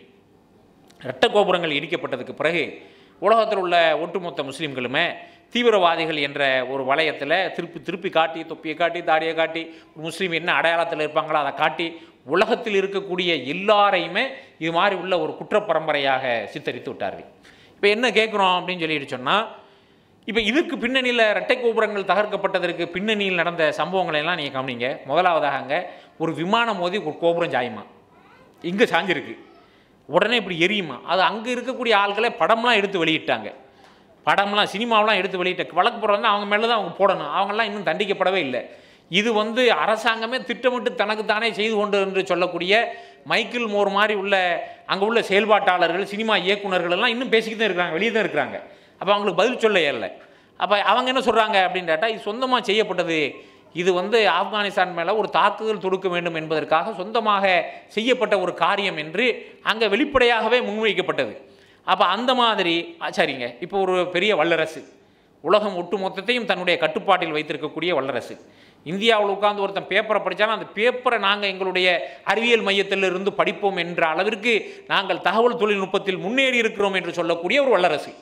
இரட்டை கோபுரங்கள் இடிக்கப்பட்டதுக்கு பிறகு உலகத்தில் உள்ள ஒட்டுமொத்த முஸ்லீம்களுமே தீவிரவாதிகள் என்ற ஒரு வளையத்தில் திருப்பி திருப்பி காட்டி தொப்பியை காட்டி தாடியை காட்டி ஒரு முஸ்லீம் என்ன அடையாளத்தில் இருப்பாங்களோ அதை காட்டி உலகத்தில் இருக்கக்கூடிய எல்லாரையுமே இது மாதிரி உள்ள ஒரு குற்றப்பரம்பரையாக சித்தரித்து விட்டார்கள் இப்போ என்ன கேட்குறோம் அப்படின்னு சொல்லிட்டு சொன்னால் இப்போ இதுக்கு பின்னணியில் இரட்டை கோபுரங்கள் தகர்க்கப்பட்டதற்கு பின்னணியில் நடந்த சம்பவங்களை எல்லாம் நீங்கள் கவனிங்க முதலாவதாக அங்கே ஒரு விமானம் மோதி ஒரு கோபுரம் சாயுமா இங்கே சாஞ்சிருக்கு உடனே இப்படி எரியுமா அது அங்கே இருக்கக்கூடிய ஆட்களை படம்லாம் எடுத்து வெளியிட்டாங்க படம்லாம் சினிமாவெலாம் எடுத்து வெளியிட்ட வழக்கு போடுறதுனா அவங்க மேலே தான் அவங்க போடணும் அவங்கெல்லாம் இன்னும் தண்டிக்கப்படவே இல்லை இது வந்து அரசாங்கமே திட்டமிட்டு தனக்குத்தானே செய்து கொண்டு என்று சொல்லக்கூடிய மைக்கேல் மோர் மாதிரி உள்ள அங்கே உள்ள செயல்பாட்டாளர்கள் சினிமா இயக்குனர்கள் எல்லாம் இன்னும் பேசிக்கிட்டு தான் இருக்கிறாங்க வெளியே தான் இருக்கிறாங்க அப்போ அவங்களுக்கு பதில் சொல்ல இயலல அப்போ அவங்க என்ன சொல்கிறாங்க அப்படின்னு கேட்டால் இது சொந்தமாக செய்யப்பட்டது இது வந்து ஆப்கானிஸ்தான் மேலே ஒரு தாக்குதல் தொடுக்க வேண்டும் என்பதற்காக சொந்தமாக செய்யப்பட்ட ஒரு காரியம் என்று அங்கே வெளிப்படையாகவே முன்வைக்கப்பட்டது அப்போ அந்த மாதிரி ஆ, சரிங்க இப்போ ஒரு பெரிய வல்லரசு உலகம் ஒட்டு மொத்தத்தையும் தன்னுடைய கட்டுப்பாட்டில் வைத்திருக்கக்கூடிய வல்லரசு இந்தியாவில் உட்கார்ந்து ஒருத்தன் பேப்பரை படித்தாலும் அந்த பேப்பரை நாங்கள் எங்களுடைய அறிவியல் மையத்தில் இருந்து படிப்போம் என்ற அளவிற்கு நாங்கள் தகவல் தொழில்நுட்பத்தில் முன்னேறி இருக்கிறோம் என்று சொல்லக்கூடிய ஒரு வல்லரசு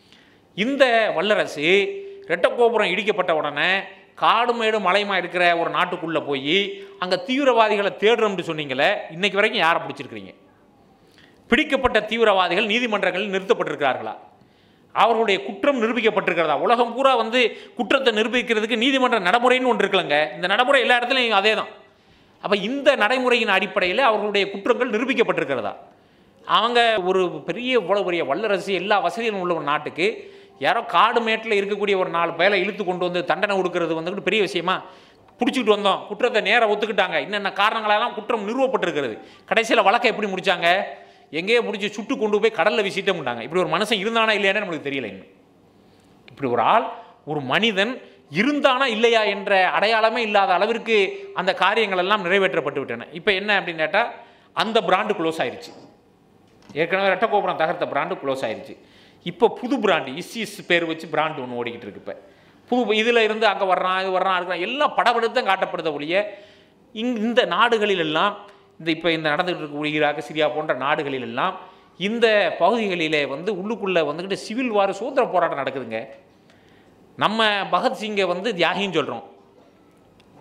இந்த வல்லரசு ரெட்டக்கோபுரம் இடிக்கப்பட்ட உடனே காடு மேடு மலைமா இருக்கிற ஒரு நாட்டுக்குள்ளே போய் அங்கே தீவிரவாதிகளை தேடுறோம்னு சொன்னீங்களே இன்னைக்கு வரைக்கும் யாரை பிடிச்சிருக்கிறீங்க பிடிக்கப்பட்ட தீவிரவாதிகள் நீதிமன்றங்களில் நிறுத்தப்பட்டிருக்கிறார்களா அவர்களுடைய குற்றம் நிரூபிக்கப்பட்டிருக்கிறதா உலகம் பூரா வந்து குற்றத்தை நிரூபிக்கிறதுக்கு நீதிமன்ற நடைமுறைன்னு ஒன்று இருக்குல்லங்க இந்த நடைமுறை எல்லா இடத்துலையும் அதே தான் அப்போ இந்த நடைமுறையின் அடிப்படையில் அவர்களுடைய குற்றங்கள் நிரூபிக்கப்பட்டிருக்கிறதா அவங்க ஒரு பெரிய இவ்வளோ பெரிய வல்லரசு எல்லா வசதியும் உள்ள ஒரு நாட்டுக்கு யாரோ காடு மேட்டில் இருக்கக்கூடிய ஒரு நாலு பேரை இழுத்து கொண்டு வந்து தண்டனை கொடுக்கறது வந்துட்டு பெரிய விஷயமா பிடிச்சிக்கிட்டு வந்தோம் குற்றத்தை நேராக ஒத்துக்கிட்டாங்க என்னென்ன காரணங்களெல்லாம் குற்றம் நிறுவப்பட்டிருக்கிறது கடைசியில் வழக்கை எப்படி முடிச்சாங்க எங்கேயோ முடிச்சு சுட்டு கொண்டு போய் கடலில் வீசிட்டே முட்டாங்க இப்படி ஒரு மனுஷன் இருந்தானா இல்லையானே நம்மளுக்கு தெரியல இன்னும் இப்படி ஒரு ஆள் ஒரு மனிதன் இருந்தானா இல்லையா என்ற அடையாளமே இல்லாத அளவிற்கு அந்த காரியங்கள் எல்லாம் நிறைவேற்றப்பட்டு விட்டன இப்போ என்ன அப்படின்னு கேட்டால் அந்த பிராண்டு க்ளோஸ் ஆயிருச்சு ஏற்கனவே ரெட்டகோபுரம் தகர்த்த பிராண்டு க்ளோஸ் ஆயிருச்சு இப்போ புது பிராண்டு இஸ்இஸ் பேர் வச்சு பிராண்டு ஒன்று ஓடிக்கிட்டு இருக்கு இப்போ புது இதில் இருந்து அங்கே வர்றான் இது வர்றான் இருக்கிறான் எல்லாம் படபடுத்து தான் காட்டப்படுத ஒழிய இங் இந்த நாடுகளில் எல்லாம் இந்த இப்போ இந்த நடந்துகிட்டு இருக்கக்கூடிய ஈராக் சிரியா போன்ற நாடுகளில் எல்லாம் இந்த பகுதிகளிலே வந்து உள்ளுக்குள்ளே வந்துக்கிட்டு சிவில் வார் சுதந்திர போராட்டம் நடக்குதுங்க நம்ம பகத்சிங்கை வந்து தியாகின்னு சொல்கிறோம்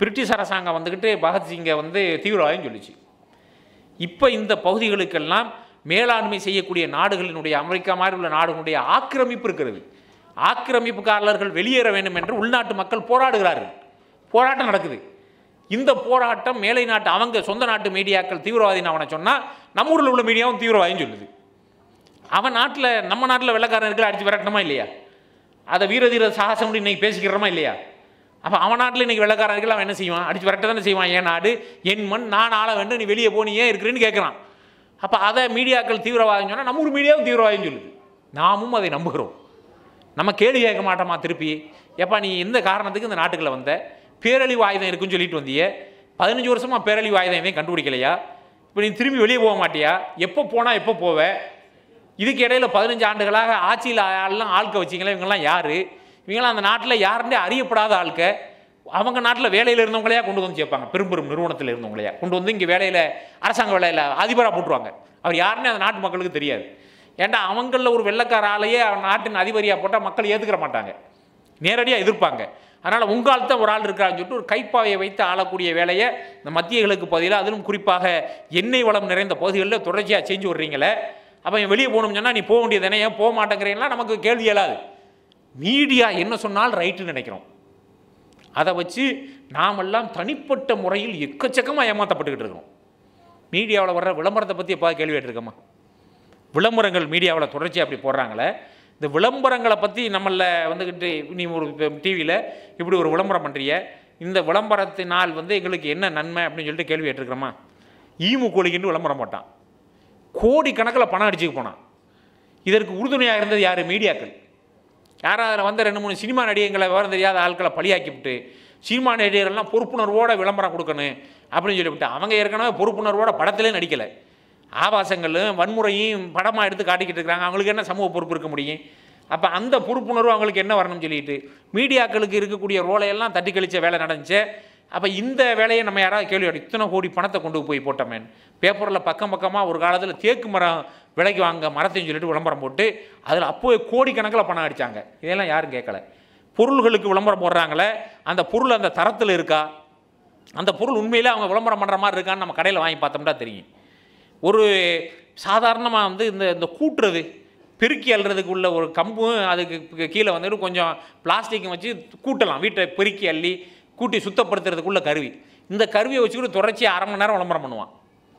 பிரிட்டிஷ் அரசாங்கம் வந்துக்கிட்டு பகத்சிங்கை வந்து தீவிரவாதம் சொல்லிச்சு இப்போ இந்த பகுதிகளுக்கெல்லாம் மேலாண்மை செய்யக்கூடிய நாடுகளினுடைய அமெரிக்கா மாதிரி உள்ள நாடுகளுடைய ஆக்கிரமிப்பு இருக்கிறது ஆக்கிரமிப்புக்காரர்கள் வெளியேற வேண்டும் என்று உள்நாட்டு மக்கள் போராடுகிறார்கள் போராட்டம் நடக்குது இந்த போராட்டம் மேலை நாட்டு அவங்க சொந்த நாட்டு மீடியாக்கள் தீவிரவாதின்னு அவனை சொன்னால் நம்ம ஊரில் உள்ள மீடியாவும் தீவிரவாதின்னு சொல்லுது அவன் நாட்டில் நம்ம நாட்டில் வெள்ளக்காரன் இருக்கிற அடித்து விரட்டணுமா இல்லையா அதை வீரதீர சாகசம் இன்னைக்கு பேசிக்கிறோமா இல்லையா அப்போ அவன் நாட்டில் இன்னைக்கு வெள்ளக்காரன் இருக்கிற அவன் என்ன செய்வான் அடித்து விரட்ட தானே செய்வான் என் நாடு என் மண் நான் ஆள வேண்டும் நீ வெளியே போ நீ ஏன் இருக்கிறேன்னு கேட்குறான் அப்போ அதை மீடியாக்கள் தீவிரவாதம் சொன்னால் நம்ம ஊர் மீடியாவும் தீவிரவாதம் சொல்லுது நாமும் அதை நம்புகிறோம் நம்ம கேள்வி கேட்க மாட்டோமா திருப்பி எப்பா நீ எந்த காரணத்துக்கு இந்த நாட்டுக்குள்ள வந்த பேரழிவு ஆயுதம் இருக்குன்னு சொல்லிட்டு வந்தியே பதினஞ்சு வருஷமா பேரழிவு ஆயுதம் எதையும் கண்டுபிடிக்கலையா இப்போ நீ திரும்பி வெளியே போக மாட்டியா எப்போ போனால் எப்போ போவ இதுக்கு இடையில பதினஞ்சு ஆண்டுகளாக ஆட்சியில் எல்லாம் ஆட்க வச்சிங்களே இவங்கெல்லாம் யார் இவங்கெல்லாம் அந்த நாட்டில் யாருன்னே அறியப்படாத ஆட்க அவங்க நாட்டில் வேலையில் இருந்தவங்களையா கொண்டு வந்து சேர்ப்பாங்க பெரும் பெரும் நிறுவனத்தில் இருந்தவங்களையா கொண்டு வந்து இங்கே வேலையில் அரசாங்க வேலையில் அதிபராக போட்டுருவாங்க அவர் யாருன்னே அந்த நாட்டு மக்களுக்கு தெரியாது ஏன்டா அவங்களில் ஒரு வெள்ளக்கார ஆளையே அவன் நாட்டின் அதிபதியாக போட்டால் மக்கள் ஏற்றுக்கிற மாட்டாங்க நேரடியாக எதிர்ப்பாங்க அதனால் உங்கள் தான் ஒரு ஆள் இருக்கான்னு சொல்லிட்டு ஒரு கைப்பாவையை வைத்து ஆளக்கூடிய வேலையை இந்த மத்தியர்களுக்கு பகுதியில் அதிலும் குறிப்பாக எண்ணெய் வளம் நிறைந்த பகுதிகளில் தொடர்ச்சியாக செஞ்சு விட்றீங்களே அப்போ வெளியே போகணும்னு சொன்னால் நீ போக வேண்டியது தானே ஏன் போக மாட்டேங்கிறீங்களா நமக்கு கேள்வி இயலாது மீடியா என்ன சொன்னால் ரைட்டுன்னு நினைக்கிறோம் அதை வச்சு நாமெல்லாம் தனிப்பட்ட முறையில் எக்கச்சக்கமாக ஏமாற்றப்பட்டுக்கிட்டு இருக்கோம் மீடியாவில் வர்ற விளம்பரத்தை பற்றி எப்போ கேள்வி கேட்டிருக்கோமா விளம்பரங்கள் மீடியாவில் தொடர்ச்சியாக அப்படி போடுறாங்களே இந்த விளம்பரங்களை பற்றி நம்மள வந்துக்கிட்டு நீ ஒரு டிவியில் இப்படி ஒரு விளம்பரம் பண்ணுறிய இந்த விளம்பரத்தினால் வந்து எங்களுக்கு என்ன நன்மை அப்படின்னு சொல்லிட்டு கேள்வி கேட்டிருக்கிறோமா ஈமு கோழிக்குன்னு விளம்பரம் போட்டான் கோடி கணக்கில் பணம் அடிச்சுக்க போனான் இதற்கு உறுதுணையாக இருந்தது யார் மீடியாக்கள் யாராவது அதில் வந்த ரெண்டு மூணு சினிமா நடிகங்களை விவரம் தெரியாத ஆட்களை பழியாக்கிவிட்டு சினிமா நடிகர்கள்லாம் பொறுப்புணர்வோட விளம்பரம் கொடுக்கணும் அப்படின்னு சொல்லிவிட்டு அவங்க ஏற்கனவே பொறுப்புணர்வோட படத்திலே நடிக்கலை ஆபாசங்களும் வன்முறையும் படமாக எடுத்து காட்டிக்கிட்டு இருக்கிறாங்க அவங்களுக்கு என்ன சமூக பொறுப்பு இருக்க முடியும் அப்போ அந்த பொறுப்புணர்வு அவங்களுக்கு என்ன வரணும்னு சொல்லிட்டு மீடியாக்களுக்கு இருக்கக்கூடிய ரோலையெல்லாம் தட்டி கழிச்ச வேலை நடந்துச்சு அப்போ இந்த வேலையை நம்ம யாராவது கேள்வி கேட்டோம். இத்தனை கோடி பணத்தை கொண்டு போய் போட்டோமேன் பேப்பரில் பக்கம் பக்கமாக ஒரு காலத்தில் தேக்கு மரம் விலைக்கு வாங்க மரத்தையும் சொல்லிட்டு விளம்பரம் போட்டு அதில் அப்போவே கோடிக்கணக்கில் பணம் அடித்தாங்க இதெல்லாம் யாரும் கேட்கல பொருள்களுக்கு விளம்பரம் போடுறாங்களே அந்த பொருள் அந்த தரத்தில் இருக்கா அந்த பொருள் உண்மையிலே அவங்க விளம்பரம் பண்ணுற மாதிரி இருக்கான்னு நம்ம கடையில் வாங்கி பார்த்தோம்னா தெரியும் ஒரு சாதாரணமாக வந்து இந்த இந்த கூட்டுறது பெருக்கி அள்ளுறதுக்கு உள்ள ஒரு கம்பும் அதுக்கு கீ- கீழே வந்துட்டு கொஞ்சம் பிளாஸ்டிக்கும் வச்சு கூட்டலாம் வீட்டை பெருக்கி அள்ளி கூட்டி சுத்தப்படுத்துறதுக்குள்ள கருவி இந்த கருவியை வச்சுக்கிட்டு தொடர்ச்சி அரை மணி நேரம் விளம்பரம் பண்ணுவான்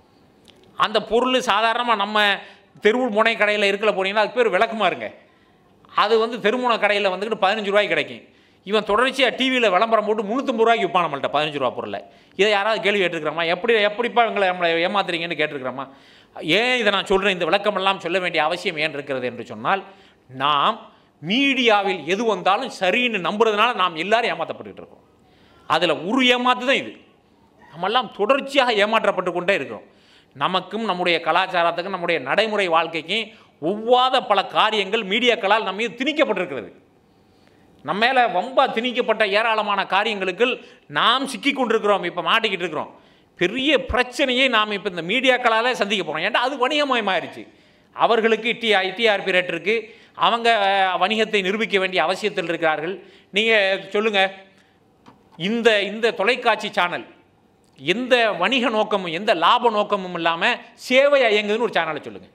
அந்த பொருள் சாதாரணமாக நம்ம தெருவு முனை கடையில் இருக்கல போனீங்கன்னா அதுக்கு பேர் விளக்குமா இருங்க அது வந்து தெருமுனை கடையில் வந்துக்கிட்டு பதினஞ்சு ரூபாய்க்கு கிடைக்கும் இவன் தொடர்ச்சியாக டிவியில் விளம்பரம் போட்டு முந்நூற்றம்பது ரூபாய்க்கு விற்பான் நம்மள்ட்ட பதினஞ்சு ரூபா பொருளை இதை யாராவது கேள்வி கேட்டிருக்கிறோமா எப்படி எப்படிப்பா எங்களை நம்மளை ஏமாத்துறீங்கன்னு கேட்டிருக்கிறோமா ஏன் இதை நான் சொல்கிறேன் இந்த விளக்கமெல்லாம் சொல்ல வேண்டிய அவசியம் ஏன் இருக்கிறது என்று சொன்னால் நாம் மீடியாவில் எது வந்தாலும் சரின்னு நம்புறதுனால நாம் எல்லாரும் ஏமாற்றப்பட்டுக்கிட்டு இருக்கோம் அதில் ஒரு ஏமாத்து தான் இது நம்மெல்லாம் தொடர்ச்சியாக ஏமாற்றப்பட்டு கொண்டே இருக்கிறோம் நமக்கும் நம்முடைய கலாச்சாரத்துக்கும் நம்முடைய நடைமுறை வாழ்க்கைக்கும் ஒவ்வாத பல காரியங்கள் மீடியாக்களால் நம்ம மீது திணிக்கப்பட்டிருக்கிறது நம்ம மேலே வம்பா திணிக்கப்பட்ட ஏராளமான காரியங்களுக்கு நாம் சிக்கி கொண்டிருக்கிறோம் இப்போ மாட்டிக்கிட்டு இருக்கிறோம் பெரிய பிரச்சனையை நாம் இப்போ இந்த மீடியாக்களால் சந்திக்க போகிறோம் ஏன்டா அது வணிகமயமாயிருச்சு அவர்களுக்கு டி டிஆர்பி ரேட் இருக்குது அவங்க அஹ், வணிகத்தை நிரூபிக்க வேண்டிய அவசியத்தில் இருக்கிறார்கள் நீங்கள் சொல்லுங்கள் இந்த இந்த தொலைக்காட்சி சேனல் எந்த வணிக நோக்கமும் எந்த லாப நோக்கமும் இல்லாமல் சேவை இயங்குதுன்னு ஒரு சேனலை சொல்லுங்கள்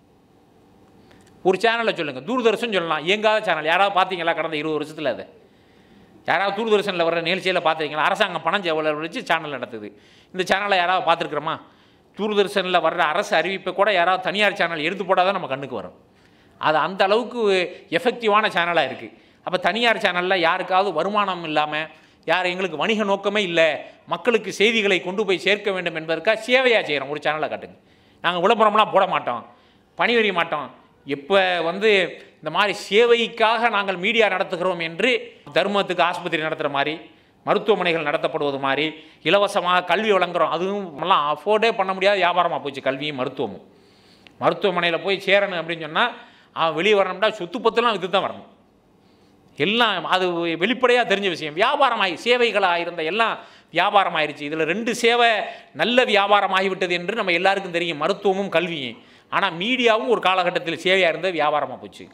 ஒரு சேனலை சொல்லுங்கள் தூர்தர்ஷன் சொல்லலாம் இயங்காத சேனல் யாராவது பார்த்தீங்களா கடந்த இருபது வருஷத்தில் அது யாராவது தூர்தர்ஷனில் வர நிகழ்ச்சியில் பார்த்துருக்கீங்களா அரசாங்கம் பணம் செலவழிச்சு சேனல் நடத்துது இந்த சேனலை யாராவது பார்த்துருக்குறோமா தூர்தர்ஷனில் வர்ற அரசு அறிவிப்பை கூட யாராவது தனியார் சேனல் எடுத்து போட்டால் தான் நம்ம கண்ணுக்கு வரும் அது அந்த அளவுக்கு எஃபெக்டிவான சேனலாக இருக்குது அப்போ தனியார் சேனலில் யாருக்காவது வருமானம் இல்லாமல் யார் எங்களுக்கு வணிக நோக்கமே இல்லை மக்களுக்கு செய்திகளை கொண்டு போய் சேர்க்க வேண்டும் என்பதற்காக சேவையாக செய்கிறோம் ஒரு சேனலை காட்டுங்க நாங்கள் விளம்பரம்லாம் போட மாட்டோம் பணிபுரிய மாட்டோம் எப்போ வந்து இந்த மாதிரி சேவைக்காக நாங்கள் மீடியா நடத்துகிறோம் என்று தர்மத்துக்கு ஆஸ்பத்திரி நடத்துகிற மாதிரி மருத்துவமனைகள் நடத்தப்படுவது மாதிரி இலவசமாக கல்வி வழங்குறோம் அதுவும் எல்லாம் அஃபோர்டே பண்ண முடியாத வியாபாரமாக போச்சு கல்வியும் மருத்துவமும் மருத்துவமனையில் போய் சேரணும் அப்படின்னு சொன்னால் அவன் வெளியே வரணும்னா சொத்து பத்துலாம் இது தான் வரணும் எல்லாம் அது வெளிப்படையாக தெரிஞ்ச விஷயம் வியாபாரமாகி சேவைகளாக இருந்த எல்லாம் வியாபாரம் ஆயிருச்சு இதில் ரெண்டு சேவை நல்ல வியாபாரம் ஆகிவிட்டது என்று நம்ம எல்லாருக்கும் தெரியும் மருத்துவமும் கல்வியும் ஆனால் மீடியாவும் ஒரு காலகட்டத்தில் சேவையாக இருந்தது வியாபாரமாக போச்சு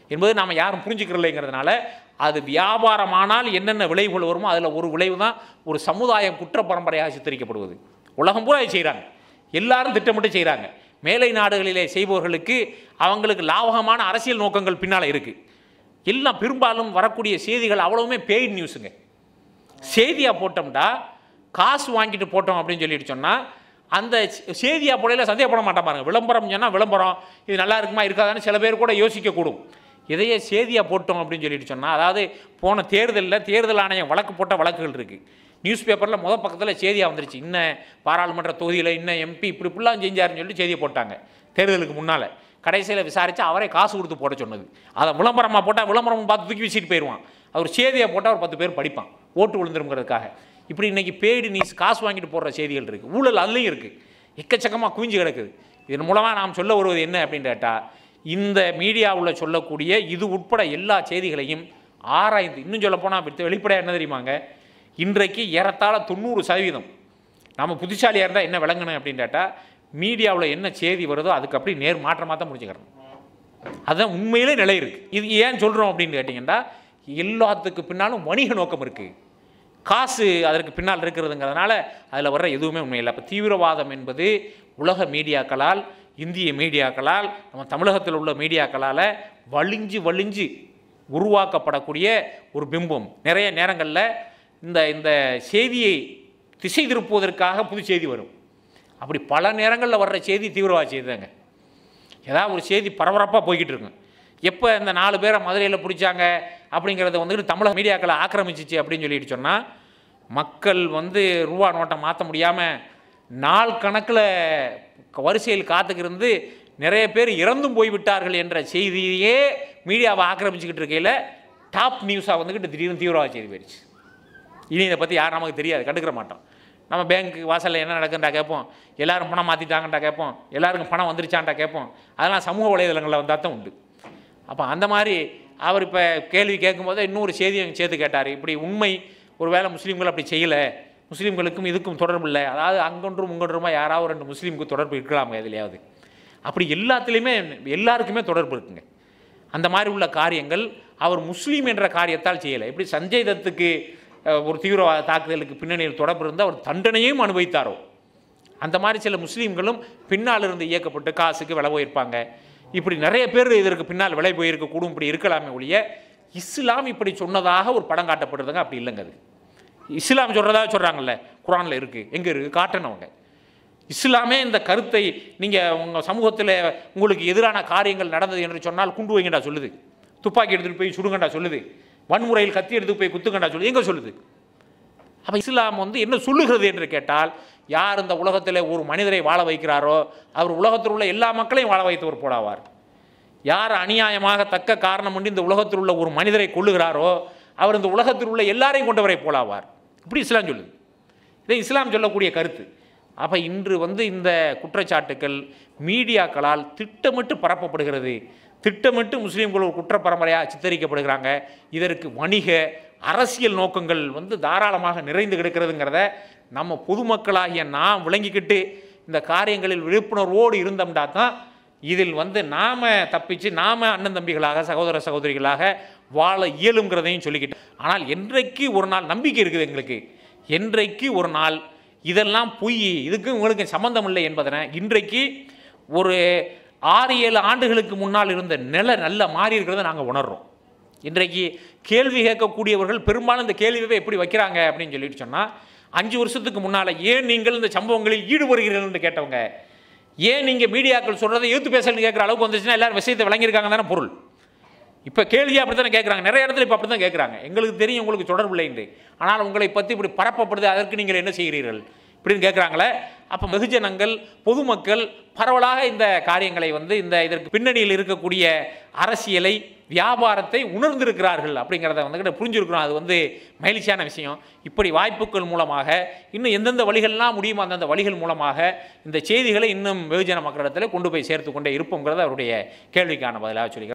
என்பது நாம் யாரும் புரிஞ்சுக்கிறலைங்கிறதுனால அது வியாபாரமானால் என்னென்ன விளைவுகள் வருமோ அதில் ஒரு விளைவு தான் ஒரு சமுதாயம் குற்ற பரம்பரையாக சித்தரிக்கப்படுவது உலகம் பூரா இதை செய்கிறாங்க எல்லாரும் திட்டமிட்டு செய்கிறாங்க மேலை நாடுகளிலே செய்பவர்களுக்கு அவங்களுக்கு லாபகமான அரசியல் நோக்கங்கள் பின்னால் இருக்குது எல்லாம் பெரும்பாலும் வரக்கூடிய செய்திகள் அவ்வளவுமே பெய்ட் நியூஸுங்க செய்தியாக போட்டோம்டா காசு வாங்கிட்டு போட்டோம் அப்படின்னு சொல்லிட்டு சொன்னால் அந்த செய்தியாக போடையில் சந்தேகப்பட மாட்டான் பாருங்க விளம்பரம் சொன்னால் விளம்பரம் இது நல்லா இருக்குமா இருக்காதான்னு சில பேர் கூட யோசிக்கக்கூடும் இதையே செய்தியாக போட்டோம் அப்படின்னு சொல்லிட்டு சொன்னால் அதாவது போன தேர்தலில் தேர்தல் ஆணையம் வழக்கு போட்ட வழக்குகள் இருக்குது நியூஸ் பேப்பரில் முத பக்கத்தில் செய்தியாக வந்துருச்சு இன்ன பாராளுமன்ற தொகுதியில் இன்ன எம்பி இப்படி இப்படிலாம் செஞ்சாருன்னு சொல்லிட்டு செய்தியை போட்டாங்க தேர்தலுக்கு முன்னால் கடைசியில் விசாரித்து அவரே காசு கொடுத்து போட சொன்னது அதை விளம்பரமாக போட்டால் விளம்பரம் பார்த்து தூக்கி வீசிட்டு போயிடுவான் அவர் செய்தியை போட்டால் ஒரு பத்து பேர் படிப்பான் ஓட்டு விழுந்துருங்கிறதுக்காக இப்படி இன்றைக்கி பேய்டு நியூஸ் காசு வாங்கிட்டு போடுற செய்திகள் இருக்குது ஊழல் அதுலேயும் இருக்குது எக்கச்சக்கமாக குவிஞ்சு கிடக்குது இதன் மூலமாக நாம் சொல்ல வருவது என்ன அப்படின்னு கேட்டால் இந்த மீடியாவில் சொல்லக்கூடிய இது உட்பட எல்லா செய்திகளையும் ஆராய்ந்து இன்னும் சொல்ல போனால் வெளிப்படையாக என்ன தெரியுமாங்க இன்றைக்கு ஏறத்தாழ தொண்ணூறு சதவீதம் நம்ம புத்திசாலியாக இருந்தால் என்ன விளங்கணும் அப்படின்னு கேட்டால் மீடியாவில் என்ன செய்தி வருதோ அதுக்கு அப்படி நேர் மாற்றமாக தான் முடிச்சுக்கிறோம் அதுதான் உண்மையிலே நிலை இருக்குது இது ஏன் சொல்கிறோம் அப்படின்னு கேட்டிங்கன்னா எல்லாத்துக்கு பின்னாலும் வணிக நோக்கம் இருக்குது காசு அதற்கு பின்னால் இருக்கிறதுங்கிறதுனால அதில் வர்ற எதுவுமே உண்மை இல்லை அப்போ தீவிரவாதம் என்பது உலக மீடியாக்களால் இந்திய மீடியாக்களால் நம்ம தமிழகத்தில் உள்ள மீடியாக்களால் வலிஞ்சு வலிஞ்சு உருவாக்கப்படக்கூடிய ஒரு பிம்பம் நிறைய நேரங்களில் இந்த இந்த செய்தியை திசை திருப்புவதற்காக புது செய்தி வரும் அப்படி பல நேரங்களில் வர்ற செய்தி தீவிரவாத செய்தி தாங்க ஏதாவது ஒரு செய்தி பரபரப்பாக போய்கிட்டு இருக்கும் எப்போ இந்த நாலு பேரை மதுரையில் பிடிச்சாங்க அப்படிங்கிறத வந்துட்டு தமிழக மீடியாக்களை ஆக்கிரமிச்சிச்சு அப்படின்னு சொல்லிட்டு சொன்னால் மக்கள் வந்து ரூபா நோட்டை மாற்ற முடியாமல் நாள் கணக்கில் வரிசையில் காத்துக்கிருந்து நிறைய பேர் இறந்தும் போய்விட்டார்கள் என்ற செய்தியே மீடியாவை ஆக்கிரமிச்சுக்கிட்டு இருக்கையில் டாப் நியூஸாக வந்துக்கிட்டு திடீர்னு தீவிரவாத செய்தி போயிடுச்சு இனி இதை பற்றி யாரும் நமக்கு தெரியாது கண்டுக்கிற மாட்டோம் நம்ம பேங்க் வாசலில் என்ன நடக்குன்றா கேட்போம் எல்லாரும் பணம் மாற்றிட்டாங்கன்றா கேட்போம் எல்லாருக்கும் பணம் வந்துருச்சான்டா கேட்போம் அதெல்லாம் சமூக வலைதளங்களில் வந்தால் தான் உண்டு அப்போ அந்த மாதிரி அவர் இப்போ கேள்வி கேட்கும்போது இன்னொரு செய்தியும் சேர்த்து கேட்டார் இப்படி உண்மை ஒருவேளை முஸ்லீம்கள் அப்படி செய்யலை முஸ்லீம்களுக்கும் இதுக்கும் தொடர்பு இல்லை அதாவது அங்கொன்றும் இங்கொன்றுமா யாராவது ரெண்டு முஸ்லீமுக்கு தொடர்பு இருக்கலாமா எதுலையாவது அப்படி எல்லாத்துலேயுமே எல்லாருக்குமே தொடர்பு இருக்குங்க அந்த மாதிரி உள்ள காரியங்கள் அவர் முஸ்லீம் என்ற காரியத்தால் செய்யலை எப்படி சஞ்சய் தத்துக்கு அஹ், ஒரு தீவிரவாத தாக்குதலுக்கு பின்னணியில் தொடர்பு இருந்து அவர் தண்டனையும் அனுபவித்தாரோ அந்த மாதிரி சில முஸ்லீம்களும் பின்னால் இருந்து இயக்கப்பட்டு காசுக்கு விலை போயிருப்பாங்க இப்படி நிறைய பேர் இதற்கு பின்னால் விலை போயிருக்க கூடும் இப்படி இருக்கலாமே ஒழிய இஸ்லாம் இப்படி சொன்னதாக ஒரு படம் காட்டப்படுறதுங்க அப்படி இல்லைங்க அது இஸ்லாம் சொல்கிறதா சொல்கிறாங்கல்ல குரானில் இருக்குது எங்கே இருக்குது காட்டணும் அவங்க இஸ்லாமே இந்த கருத்தை நீங்கள் உங்கள் சமூகத்தில் உங்களுக்கு எதிரான காரியங்கள் நடந்தது என்று சொன்னால் குண்டு வைங்கடா சொல்லுது துப்பாக்கி எடுத்துகிட்டு போய் சுடுங்கண்டா சொல்லுது வன்முறையில் கத்தி எடுத்து போய் குத்துங்கண்டா சொல்லுது எங்கே சொல்லுது அப்போ இஸ்லாம் வந்து என்ன சொல்லுகிறது என்று கேட்டால் யார் இந்த உலகத்தில் ஒரு மனிதரை வாழ வைக்கிறாரோ அவர் உலகத்தில் உள்ள எல்லா மக்களையும் வாழ வைத்தவர் போலாவார் யார் அநியாயமாக தக்க காரணம் கொண்டு இந்த உலகத்தில் உள்ள ஒரு மனிதரை கொள்ளுகிறாரோ அவர் இந்த உலகத்தில் உள்ள எல்லாரையும் கொண்டவரை போலாவார் இப்படி இஸ்லாம் சொல்லுது இதை இஸ்லாம் சொல்லக்கூடிய கருத்து அப்போ இன்று வந்து இந்த குற்றச்சாட்டுக்கள் மீடியாக்களால் திட்டமிட்டு பரப்பப்படுகிறது திட்டமிட்டு முஸ்லீம்கள் ஒரு குற்ற பரம்பரையாக சித்தரிக்கப்படுகிறாங்க இதற்கு வணிக அரசியல் நோக்கங்கள் வந்து தாராளமாக நிறைந்து கிடக்கிறதுங்கிறத நம்ம பொதுமக்களாகிய நாம் விளங்கிக்கிட்டு இந்த காரியங்களில் விழிப்புணர்வோடு இருந்தோம்னா தான் இதில் வந்து நாம் தப்பிச்சு நாம் அண்ணன் தம்பிகளாக சகோதர சகோதரிகளாக வாழ இயலுங்கிறதையும் சொல்லிக்கிட்டு ஆனால் என்றைக்கு ஒரு நாள் நம்பிக்கை இருக்குது எங்களுக்கு என்றைக்கு ஒரு நாள் இதெல்லாம் பொய் இதுக்கு உங்களுக்கு சம்பந்தம் இல்லை என்பதனை இன்றைக்கு ஒரு ஆறு ஏழு ஆண்டுகளுக்கு முன்னால் இருந்த நிலை நல்ல மாறி இருக்கிறத நாங்கள் உணர்றோம் இன்றைக்கு கேள்வி கேட்கக்கூடியவர்கள் பெரும்பாலும் இந்த கேள்வியை எப்படி வைக்கிறாங்க அப்படின்னு சொல்லிட்டு சொன்னால் அஞ்சு வருஷத்துக்கு முன்னால் ஏன் நீங்கள் இந்த சம்பவங்களில் ஈடுபடுகிறீர்கள் என்று கேட்டவங்க ஏன் நீங்கள் மீடியாக்கள் சொல்கிறதை எதிர்த்து பேசணும்னு கேட்குற அளவுக்கு வந்துச்சுன்னா எல்லாரும் விஷயத்தை விளங்கியிருக்காங்க தானே பொருள் இப்போ கேள்வியாக அப்படி தானே கேட்குறாங்க நிறைய இடத்துல இப்போ அப்படி தான் கேட்குறாங்க எங்களுக்கு தெரியும் உங்களுக்கு தொடர்பு இல்லை என்று ஆனால் உங்களை பற்றி இப்படி பரப்பப்படுது அதற்கு நீங்கள் என்ன செய்கிறீர்கள் இப்படின்னு கேட்குறாங்களே அப்போ வெகுஜனங்கள் பொதுமக்கள் பரவலாக இந்த காரியங்களை வந்து இந்த இதற்கு பின்னணியில் இருக்கக்கூடிய அரசியலை வியாபாரத்தை உணர்ந்திருக்கிறார்கள் அப்படிங்கிறத வந்து புரிஞ்சிருக்கிறோம் அது வந்து மகிழ்ச்சியான விஷயம் இப்படி வாய்ப்புகள் மூலமாக இன்னும் எந்தெந்த வழிகள்லாம் முடியுமோ அந்தந்த வழிகள் மூலமாக இந்த செய்திகளை இன்னும் வெகுஜன மக்களிடத்தில் கொண்டு போய் சேர்த்து கொண்டே இருப்போங்கிறத அவருடைய கேள்விக்கான பதிலாக சொல்லிக்கிறேன்